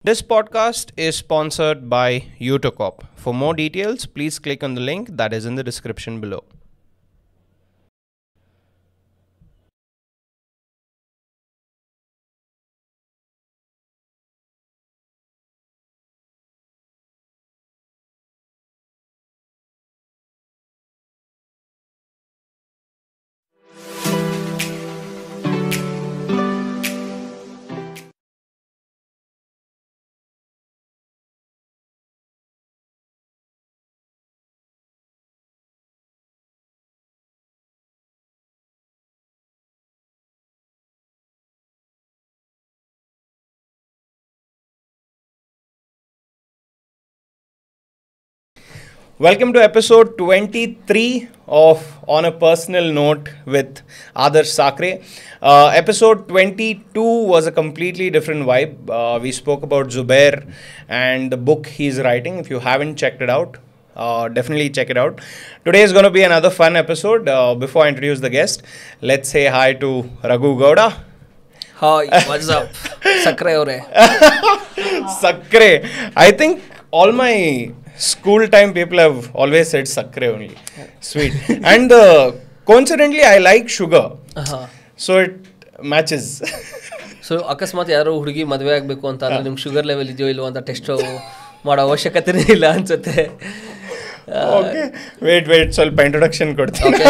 This podcast is sponsored by Utocop. For more details, please click on the link that is in the description below. Welcome to episode 23 of On a Personal Note with Adarsh Sakre. Uh, episode 22 was a completely different vibe. Uh, we spoke about Zubair and the book he's writing. If you haven't checked it out, uh, definitely check it out. Today is going to be another fun episode. Uh, before I introduce the guest, let's say hi to Raghu Gowda. Hi what's up Sakre ಅವರೇ Sakre. I think all my school time people have always said Sakre only. Sweet. and uh, coincidentally, I like sugar. So it matches. So ಅಕಸ್ಮಾತ್ ಯಾರೋ ಹುಡುಗಿ ಮದುವೆ ಆಗಬೇಕು ಅಂತ ಅಂದ್ರೆ ನಿಮ್ಗೆ sugar level ಇದೆಯೋ ಇಲ್ವೋ ಅಂತ ಟೆಸ್ಟ್ ಮಾಡೋ ಅವಶ್ಯಕತೆನೇ ಇಲ್ಲ ಅನ್ಸುತ್ತೆ okay. Wait, wait. ಸ್ವಲ್ಪ ಇಂಟ್ರೊಡಕ್ಷನ್ ಕೊಡ್ತೀನಿ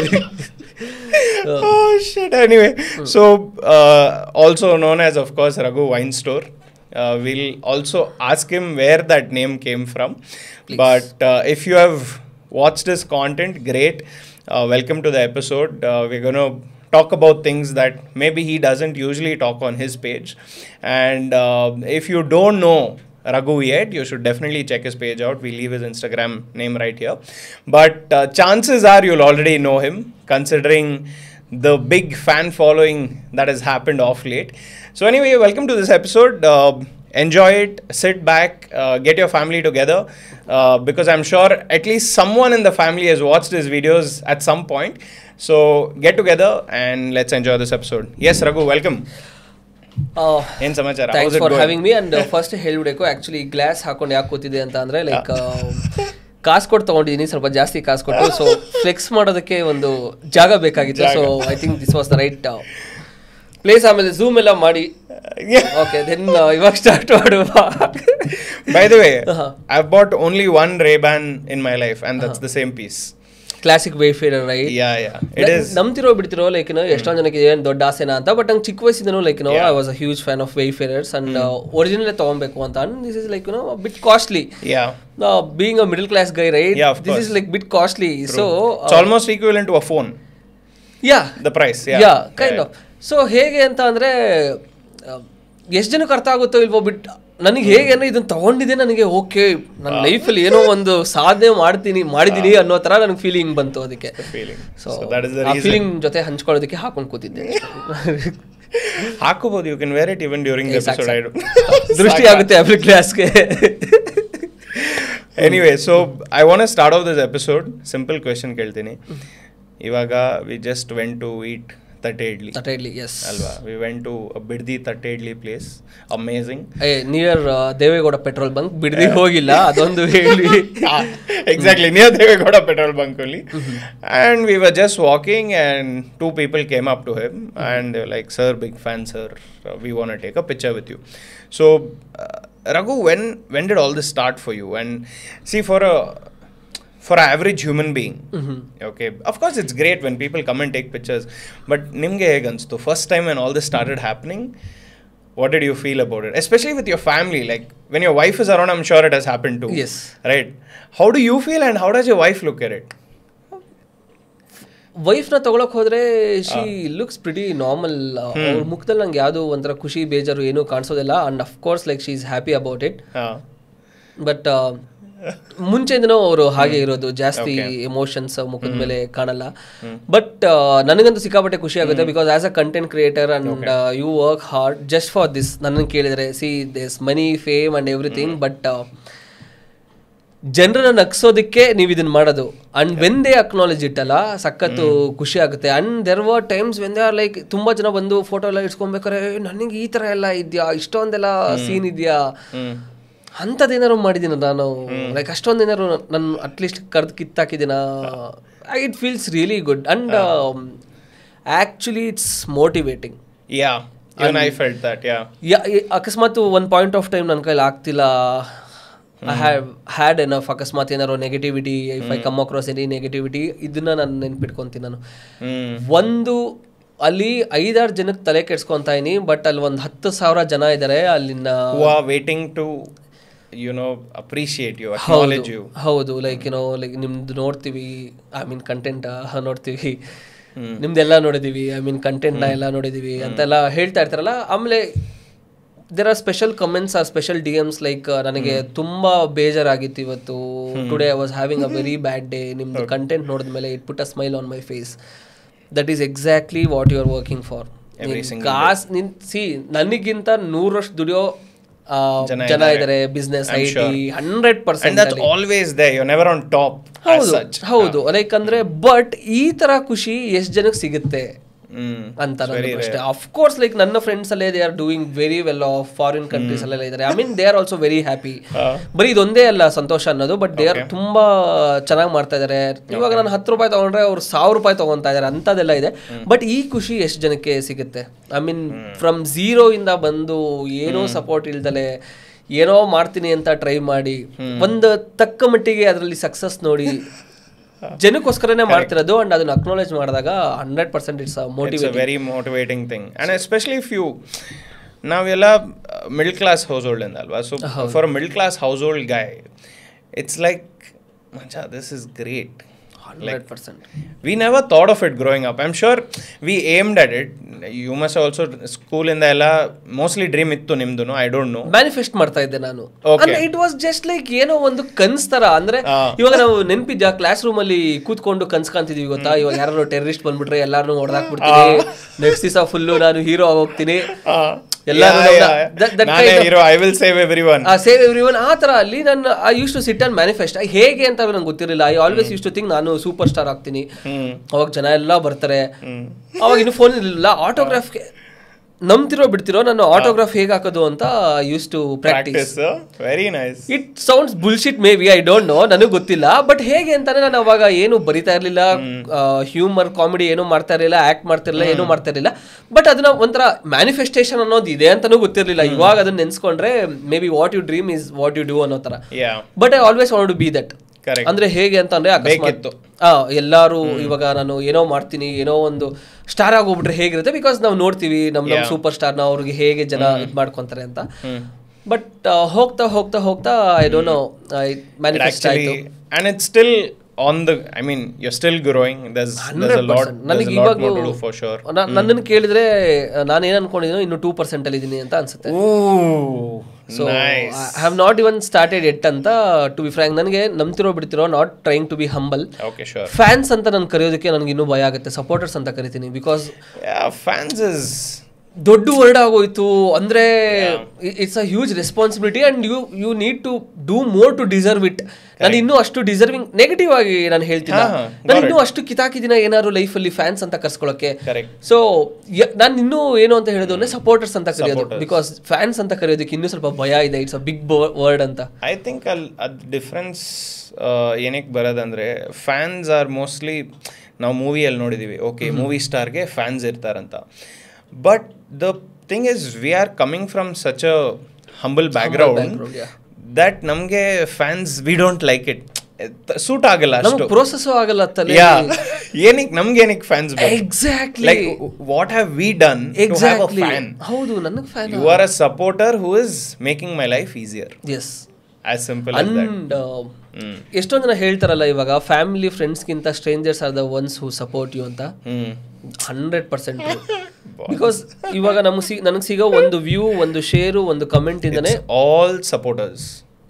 oh shit anyway so uh, also known as of course raghu wine store uh, we'll also ask him where that name came from but uh, if you have watched his content great uh, welcome to the episode uh, we're going to talk about things that maybe he doesn't usually talk on his page and uh, if you don't know Raghu yet, you should definitely check his page out. We leave his Instagram name right here. But uh, chances are you'll already know him, considering the big fan following that has happened off late. So, anyway, welcome to this episode. Uh, enjoy it, sit back, uh, get your family together, uh, because I'm sure at least someone in the family has watched his videos at some point. So, get together and let's enjoy this episode. Yes, Raghu, welcome. ಏನ್ ಸಮಾಚಾರ How's thanks it for going? Having me and first ಹೇಳ್ಬಿಡಬೇಕು actually glass ಹಾಕೊಂಡು ಯಾಕೆ ಕೂತಿದೆ ಅಂತ ಅಂದ್ರೆ like ಕಾಸು ಕೊಟ್ಟು ತಗೊಂಡಿದ್ದೀನಿ ಸ್ವಲ್ಪ ಜಾಸ್ತಿ ಕಾಸು ಕೊಟ್ಟು ಸೊ ಫ್ಲೆಕ್ಸ್ ಮಾಡೋದಕ್ಕೆ ಒಂದು ಜಾಗ ಬೇಕಾಗಿತ್ತು so I think this was the right place ಆಮೇಲೆ ಝೂಮ್ ಎಲ್ಲ ಮಾಡಿ ಓಕೆ ದೆನ್ ಇವಾಗ ಸ್ಟಾರ್ಟ್ ಮಾಡುವ By the way, Uh-huh. I've bought only one Ray-Ban in my life, and that's the same piece. Classic Wayfarer right Yeah, yeah. It is. ನಂಬ್ತಿರೋ ಬಿಡ್ತಿರೋ like ಏನೋ ಎಷ್ಟೊಂದು ಜನಕ್ಕೆ ಏನು ದೊಡ್ಡ ಆಸೆನಾ ಅಂತ ಬಟ್ ನಂಗೆ ಚಿಕ್ಕ ವಯಸ್ಸಿಂದನೂ like no I was a huge fan of Wayfarers and original ತಗೊಬೇಕು ಅಂತ and this is like no bit costly Yeah. Being a middle class guy right Yeah, of this course. Is like bit costly so it's almost equivalent to a phone. Yeah The price. Yeah. Yeah kind of so ಹೇಗೆ ಅಂತ ಅಂದ್ರೆ ಎಷ್ಟು ಜನಕ್ಕೆ ಅರ್ಥ ಆಗುತ್ತೋ ಇಲ್ವೋ ಬಿಟ್ ನನಗೆ ಹೇಗೆ ಅಂದ್ರೆ ಇದನ್ನ ತಗೊಂಡಿದ್ದೆ ನನಗೆ ಓಕೆ ನನ್ನ ಲೈಫಲ್ಲಿ ಏನೋ ಒಂದು ಸಾಧನೆ ಮಾಡ್ತೀನಿ ಮಾಡಿದ್ದೀನಿ ಅನ್ನೋ ತರ ನನಗೆ ಫೀಲಿಂಗ್ ಬಂತು ಅದಕ್ಕೆ The feeling. So So, that is the uh reason. Feeling ಜೊತೆ ಹಂಚ್ಕೊಳ್ಳೋದಕ್ಕೆ ಹಾಕೊಂಡು ಕೂತಿದ್ದೆ ಹಾಕೋಬಹುದು you can wear it even during the ಸಾಕ್ episode. I ಸಾಕ್. do. ದೃಷ್ಟಿ ಆಗುತ್ತೆ ಅಬ್ರಿ ಕ್ಲಾಸ್ಗೆ anyway, so I want to start off this episode. Simple question ಕೇಳ್ತೀನಿ ಇವಾಗ we just went to eat ತಟ್ಟೆ ಇಡ್ಲಿ ತಟ್ಟೆ ಇಡ್ಲಿ ಎಸ್ ಅಲ್ವಾ ವಿ ವೆಂಟ್ ಟು ಬಿಡ್ದಿ ತಟ್ಟೆ ಇಡ್ಲಿ ಪ್ಲೇಸ್ ಅಮೇಝಿಂಗ್ ಏ near Deve Gowda petrol bunk Bidadi ಹೋಗಿಲ್ಲ ಅದೊಂದು ಹೇಳಿ exactly near Devegowda petrol bunk only. And we were just walking, and two people came up to him and they were like, "Sir, big fan, sir. Uh, we want to take a picture with you." So, uh, Raghu, when when did all this start for you? And see, for a for an average human being, okay, of course it's great when people come and take pictures, but nimge ಹೇಗೆ ಅನ್ಸ್ತು first time when all this started happening. What did you feel about it? Especially with your family, like when your wife is around, I'm sure it has happened too. Yes. Right. How do you feel and how does your wife look at it? ವೈಫ್ನ ತಗೊಳಕ್ ಹೋದ್ರೆ she looks pretty normal ಅವ್ರ ಮುಖದಲ್ಲಿ ನಂಗೆ ಯಾವುದು ಒಂಥರ ಖುಷಿ ಬೇಜಾರು ಏನೂ ಕಾಣಿಸೋದಿಲ್ಲ and of course like she is happy about it Uh, but ಮುಂಚೆಯಿಂದನೂ ಅವರು ಹಾಗೆ ಇರೋದು ಜಾಸ್ತಿ Okay. ಎಮೋಷನ್ಸ್ ಮುಖದ ಮೇಲೆ ಕಾಣಲ್ಲ ಬಟ್ ನನಗಂತೂ ಸಿಕ್ಕಾಪಟ್ಟೆ ಖುಷಿ ಆಗುತ್ತೆ because as a content creator and you work hard just for this ನನ್ನನ್ನು ಕೇಳಿದರೆ see this money fame and everything but ಜನರನ್ನ ನಗ್ಸೋದಕ್ಕೆ ನೀವು ಇದನ್ನ ಮಾಡೋದು and when they acknowledge it ಅಲ್ಲ ಸಖತ್ತು ಖುಷಿ ಆಗುತ್ತೆ and there were times when they are like ತುಂಬಾ ಜನ ಬಂದು ಫೋಟೋ ಎಲ್ಲ ಇಟ್ಸ್ಕೊಬೇಕಾರೆ ನನಗೆ ಈ ತರ ಎಲ್ಲ ಇದೆಯಾ ಇಷ್ಟೊಂದೆಲ್ಲ ಸೀನ್ ಇದೆಯಾ ಹ್ಮ್ ಅಂಥದ್ದೇನಾದ್ರು ಮಾಡಿದ್ದೀನ ನಾನು ಲೈಕ್ ಅಷ್ಟೊಂದೇನಾದ್ರು ನನ್ನ ಅಟ್ಲೀಸ್ಟ್ ಕರೆದು ಕಿತ್ತಾಕಿದ್ದೀನ it feels really good and actually it's motivating yeah even i felt that yeah yeah ಈ- ಅಕಸ್ಮಾತ್ ಒಂದು ಪಾಯಿಂಟ್ ಆಫ್ ಟೈಮ್ ನನ್ನ ಕೈಲಿ ಆಗ್ತಿಲ್ಲ ಐ ಹ್ಯಾವ್ ಹ್ಯಾಡ್ ಎನಫ್ ಅಕಸ್ಮಾತ್ ಏನಾರು negativity if I come across any negativity ಇದನ್ನ ನಾನು ನೆನ್ಪಿಟ್ಕೊಂತೀನಿ ನಾನು ಹ್ಮ್ ಒಂದು ಅಲ್ಲಿ ಐದಾರು ಜನಕ್ಕೆ ತಲೆ ಕೆಡ್ಸ್ಕೊಂತ ಇದೀನಿ ಬಟ್ ಅಲ್ಲಿ ಒಂದು ಹತ್ತು ಸಾವಿರ ಜನ ಇದ್ದಾರೆ ಅಲ್ಲಿನ who are waiting to you know appreciate you acknowledge you ಹೌದು ಲೈಕ್ ಏನೋ ಲೈಕ್ ನಿಮ್ದು ನೋಡ್ತೀವಿ ಐ ಮೀನ್ ಕಂಟೆಂಟ್ ನೋಡ್ತೀವಿ ನಿಮ್ದೆಲ್ಲ ನೋಡಿದೀವಿ ಐ ಮೀನ್ ಕಂಟೆಂಟ್ನ ಎಲ್ಲ ನೋಡಿದೀವಿ ಅಂತೆಲ್ಲ ಹೇಳ್ತಾ ಇರ್ತಾರಲ್ಲ ಆಮೇಲೆ there are special comments are special DMs like ನನಗೆ ತುಂಬಾ ಬೇಜಾರಾಗಿತ್ತು ಇವತ್ತು today I was having a very bad day ನಿಮ್ದು ಕಂಟೆಂಟ್ ನೋಡಿದ್ಮೇಲೆ it put a smile on my face that is exactly what you are working for cause ನಿನ್ see ನನಗಿಂತ ನೂರಷ್ಟು ದುಡಿಯೋ ಆ, ಜನ ಇದ್ದಾರೆ business IT hundred and percent that's always there you're never on top as ಹೌದು such ಹೌದು like ಅಂದ್ರೆ ಬಟ್ ಈ ತರ ಖುಷಿ ಎಷ್ಟ್ ಜನಕ್ಕೆ ಸಿಗುತ್ತೆ mm. ಅಂತ ನನಗೆ ಅಷ್ಟೇ ಅಫ್ಕೋರ್ಸ್ ಲೈಕ್ ನನ್ನ ಫ್ರೆಂಡ್ಸ್ ಅಲ್ಲೇ they are doing very well of foreign countries ಅಲ್ಲೆಲ್ಲ ಇದ್ದಾರೆ I mean they are also very happy ಬರೀ ಇದೊಂದೇ ಅಲ್ಲ ಸಂತೋಷ ಅನ್ನೋದು ಬಟ್ ದೇ ಆರ್ ತುಂಬಾ ಚೆನ್ನಾಗಿ ಮಾಡ್ತಾ ಇದ್ದಾರೆ ಇವಾಗ ನಾನು ಹತ್ತು ರೂಪಾಯಿ ತಗೊಂಡ್ರೆ ಅವ್ರು ಸಾವಿರ ರೂಪಾಯಿ ತಗೊಂತಾ ಇದ್ದಾರೆ ಅಂತದೆಲ್ಲ ಇದೆ ಬಟ್ ಈ ಖುಷಿ ಎಷ್ಟು ಜನಕ್ಕೆ ಸಿಗುತ್ತೆ ಐ ಮೀನ್ ಫ್ರಮ್ ಝೀರೋ ಇಂದ ಬಂದು ಏನೋ ಸಪೋರ್ಟ್ ಇಲ್ದಲೆ ಏನೋ ಮಾಡ್ತೀನಿ ಅಂತ ಟ್ರೈ ಮಾಡಿ ಒಂದು ತಕ್ಕ ಮಟ್ಟಿಗೆ ಅದರಲ್ಲಿ ಸಕ್ಸಸ್ ನೋಡಿ ಜನಕ್ಕೋಸ್ಕರನೇ ಮಾಡ್ತಿರೋದು ಅಂಡ್ ಅದನ್ನ ಅಕ್ನಾಲೇಜ್ ಮಾಡಿದಾಗ hundred percent it's it's a very motivating thing and especially if you ನಾವೆಲ್ಲ ಮಿಡಲ್ ಕ್ಲಾಸ್ ಹೌಸ್ ಹೋಲ್ಡ್ ಇಂದ ಅಲ್ವಾ so for middle class household guy it's like ಮಚಾ this is great hundred percent we never thought of it growing up i'm sure we aimed at it you must also school ಇಂದ ಎಲ್ಲ mostly dream ಇತ್ತು ನಿಮ್ದು I don't know manifest ಮಾಡ್ತಾ ಇದ್ದೆ ನಾನು Okay. ಅಂದ್ರೆ it was just like ಏನೋ ಒಂದು ಕನ್ಸ್ ತರ ಅಂದ್ರೆ ಆ. ಇವಾಗ ನಾವು ನೆನ್ಪಿದ್ಯಾ ಕ್ಲಾಸ್ ರೂಮ್ ಅಲ್ಲಿ ಕೂತ್ಕೊಂಡು ಕನ್ಸ್ ಕಾಣ್ತಿದೀವಿ ಗೊತ್ತಾ ಇವಾಗ ಯಾರು ಟೆರರಿಸ್ಟ್ ಬಂದ್ಬಿಟ್ರೆ ಎಲ್ಲಾರು ಹೊಡೆದಾಕ್ಬಿಡ್ತೀನಿ ನೆಕ್ಸ್ಟ್ ದಿವಸ ಫುಲ್ಲು ನಾನು ಹೀರೋ ಆಗೋಗ್ತೀನಿ ಎಲ್ಲಾರು that- that kind of- hero I will save everyone save everyone ಆ ತರ ಅಲ್ಲಿ ನಾನು I use to sit and manifest ಹೇಗೆ ಅಂತ ನಂಗೆ ಗೊತ್ತಿರಲಿಲ್ಲ I always use to think ನಾನು ಸೂಪರ್ ಸ್ಟಾರ್ ಆಗ್ತೀನಿ ಹ್ಮ್ ಅವಾಗ ಜನ ಎಲ್ಲ ಬರ್ತಾರೆ ಅವಾಗ ಇನ್ನು ಫೋನ್ ಇರಲಿಲ್ಲ ಆಟೋಗ್ರಾಫ್ಗೆ ನಂಬ್ತಿರೋ ಬಿಡ್ತಿರೋ ನಾನು ಆಟೋಗ್ರಾಫ್ ಹೇಗೆ ಹಾಕೋದು ಅಂತ use to practice practice very nice it sounds bullshit maybe I don't know ನನಗೆ ಗೊತ್ತಿಲ್ಲ ಬಟ್ ಹೇಗೆ ಅಂತಾನೆ ನಾನು ಅವಾಗ ಏನು ಬರಿತಾ ಇರಲಿಲ್ಲ ಹ್ಯೂಮರ್ ಕಾಮಿಡಿ ಏನು ಮಾಡ್ತಾ ಇರಲಿಲ್ಲ ಆಕ್ಟ್ ಮಾಡ್ತಿರಲಿಲ್ಲ ಏನು ಮಾಡ್ತಾ ಇರಲಿಲ್ಲ ಬಟ್ ಅದನ್ನ ಒಂಥರ ಮ್ಯಾನಿಫೆಸ್ಟೇಷನ್ ಅನ್ನೋದು ಇದೆ ಅಂತಾನೂ ಗೊತ್ತಿರಲಿಲ್ಲ ಇವಾಗ ಅದನ್ನ ನೆನ್ಸ್ಕೊಂಡ್ರೆ maybe what you dream is what you do ಅನ್ನೋ ಥರ yeah but I always want to be that correct ಅಂದ್ರೆ ಹೇಗೆ ಅಂತಂದ್ರೆ ಅಕಸ್ಮಾತ್ ಬೇಕಿತ್ತು. ಆ ಎಲ್ಲಾರು ಇವಾಗ ನಾನು ಏನೋ ಮಾಡ್ತೀನಿ ಏನೋ ಒಂದು ಸ್ಟಾರ್ ಆಗೋಗ್ಬಿಟ್ರೆ ಹೇಗಿರುತ್ತೆ ಬಿಕಾಸ್ ನಾವು ನೋಡ್ತೀವಿ ನಮ್ ನಮ್ ಸೂಪರ್ ಸ್ಟಾರ್ನ ಅವ್ರಿಗೆ ಹೇಗೆ ಜನ ಇದ್ ಮಾಡ್ಕೊಂತಾರೆ ಅಂತ ಬಟ್ ಹೋಗ್ತಾ ಹೋಗ್ತಾ ಹೋಗ್ತಾ ಐ ಡೋಂಟ್ ನೋ ಮ್ಯಾನಿಫೆಸ್ಟ್ ಆಯ್ತು actually and it's still on the i mean you're still growing there's there's a lot there's ನನಗೆ a lot ಇವಾಗ more to do for sure ನನ್ನನ್ನು ಕೇಳಿದ್ರೆ ನಾನು ಏನ್ ಅನ್ಕೊಂಡಿದ್ದೀನೋ ಇನ್ನು ಟೂ ಪರ್ಸೆಂಟ್ ಅಲ್ಲಿ ಇದೀನಿ ಅಂತ ಅನ್ಸುತ್ತೆ Ooh, so nice I have not even started yet ಅಂತ ಟು ಬಿ ಫ್ರ್ಯಾಂಕ್ ನನಗೆ ನಂಬ್ತಿರೋ ಬಿಡ್ತಿರೋ not trying to be humble okay sure fans ಅಂತ ನಾನು ಕರೆಯೋದಕ್ಕೆ ನನಗೆ ಇನ್ನೂ ಭಯ ಆಗುತ್ತೆ ಸಪೋರ್ಟರ್ಸ್ ಅಂತ ಕರಿತೀನಿ ಬಿಕಾಸ್ yeah fans is ದೊಡ್ಡ ವರ್ಡ್ ಆಗೋಯ್ತು ಅಂದ್ರೆ it's a huge responsibility and you you need to do more to deserve it ನಾನು ಇನ್ನೂ ಅಷ್ಟು ಡಿಸರ್ವಿಂಗ್ ನೆಗೆಟಿವ್ ಆಗಿ ನಾನು ಹೇಳ್ತಿಲ್ಲ ಹಾ, ನಾನು ಇನ್ನೂ ಅಷ್ಟು ಕಿತಾಕಿದಿನ ಏನಾದ್ರು ಲೈಫಲ್ಲಿ ಫ್ಯಾನ್ಸ್ ಅಂತ ಕರ್ಸ್ಕೊಳ್ಳೋಕೆ correct ಸೊ ನಾನು ಇನ್ನೂ ಏನು ಅಂತ ಹೇಳೋದು ಅಂದ್ರೆ ಸಪೋರ್ಟರ್ಸ್ ಅಂತ ಕರೆಯೋದು ಬಿಕಾಸ್ ಫ್ಯಾನ್ಸ್ ಅಂತ ಕರೆಯೋದಕ್ಕೆ ಇನ್ನೂ ಸ್ವಲ್ಪ ಭಯ ಇದೆ ಇಟ್ಸ್ ಅ ಬಿಗ್ ವರ್ಡ್ ಅಂತ ಐ ಥಿಂಕ್ ಅಲ್ಲಿ ಅದು ಡಿಫ್ರೆನ್ಸ್ ಏನಕ್ಕೆ ಬರೋದಂದ್ರೆ ಫ್ಯಾನ್ಸ್ ಆರ್ ಮೋಸ್ಟ್ಲಿ ನಾವು ಮೂವಿಯಲ್ಲಿ ನೋಡಿದ್ದೀವಿ ಓಕೆ ಮೂವಿ ಸ್ಟಾರ್ಗೆ ಫ್ಯಾನ್ಸ್ ಇರ್ತಾರಂತ but the thing is we are coming from such a humble background background, yeah. That ನಮಗೆ fans we don't like it suit ಆಗಲ್ಲ ನಮ್ಗೆ ಅಷ್ಟು ಪ್ರೋಸೆಸ್ ಆಗಲ್ಲ ತಲೆ ಯಾ ಏನಕ್ಕೆ ನಮ್ಗೆ ಏನಕ್ಕೆ fans exactly like what have we done exactly fan ಹೌದು ನನಗೆ fan you are a supporter who is making my life easier yes as simple as that and ಎಷ್ಟೊಂದು ಜನ ಹೇಳ್ತಾರಲ್ಲ ಇವಾಗ ಫ್ಯಾಮಿಲಿ ಫ್ರೆಂಡ್ಸ್ಗಿಂತ strangers are the ones who support you ಅಂತ hmm hundred percent because ಇವಾಗ ನಮ್ಗೆ ಸಿ ನನಗೆ ಸಿಗೋ ಒಂದು ವ್ಯೂ ಒಂದು ಶೇರು ಒಂದು ಕಮೆಂಟ್ ಇಂದನೇ ಆಲ್ ಸಪೋರ್ಟರ್ಸ್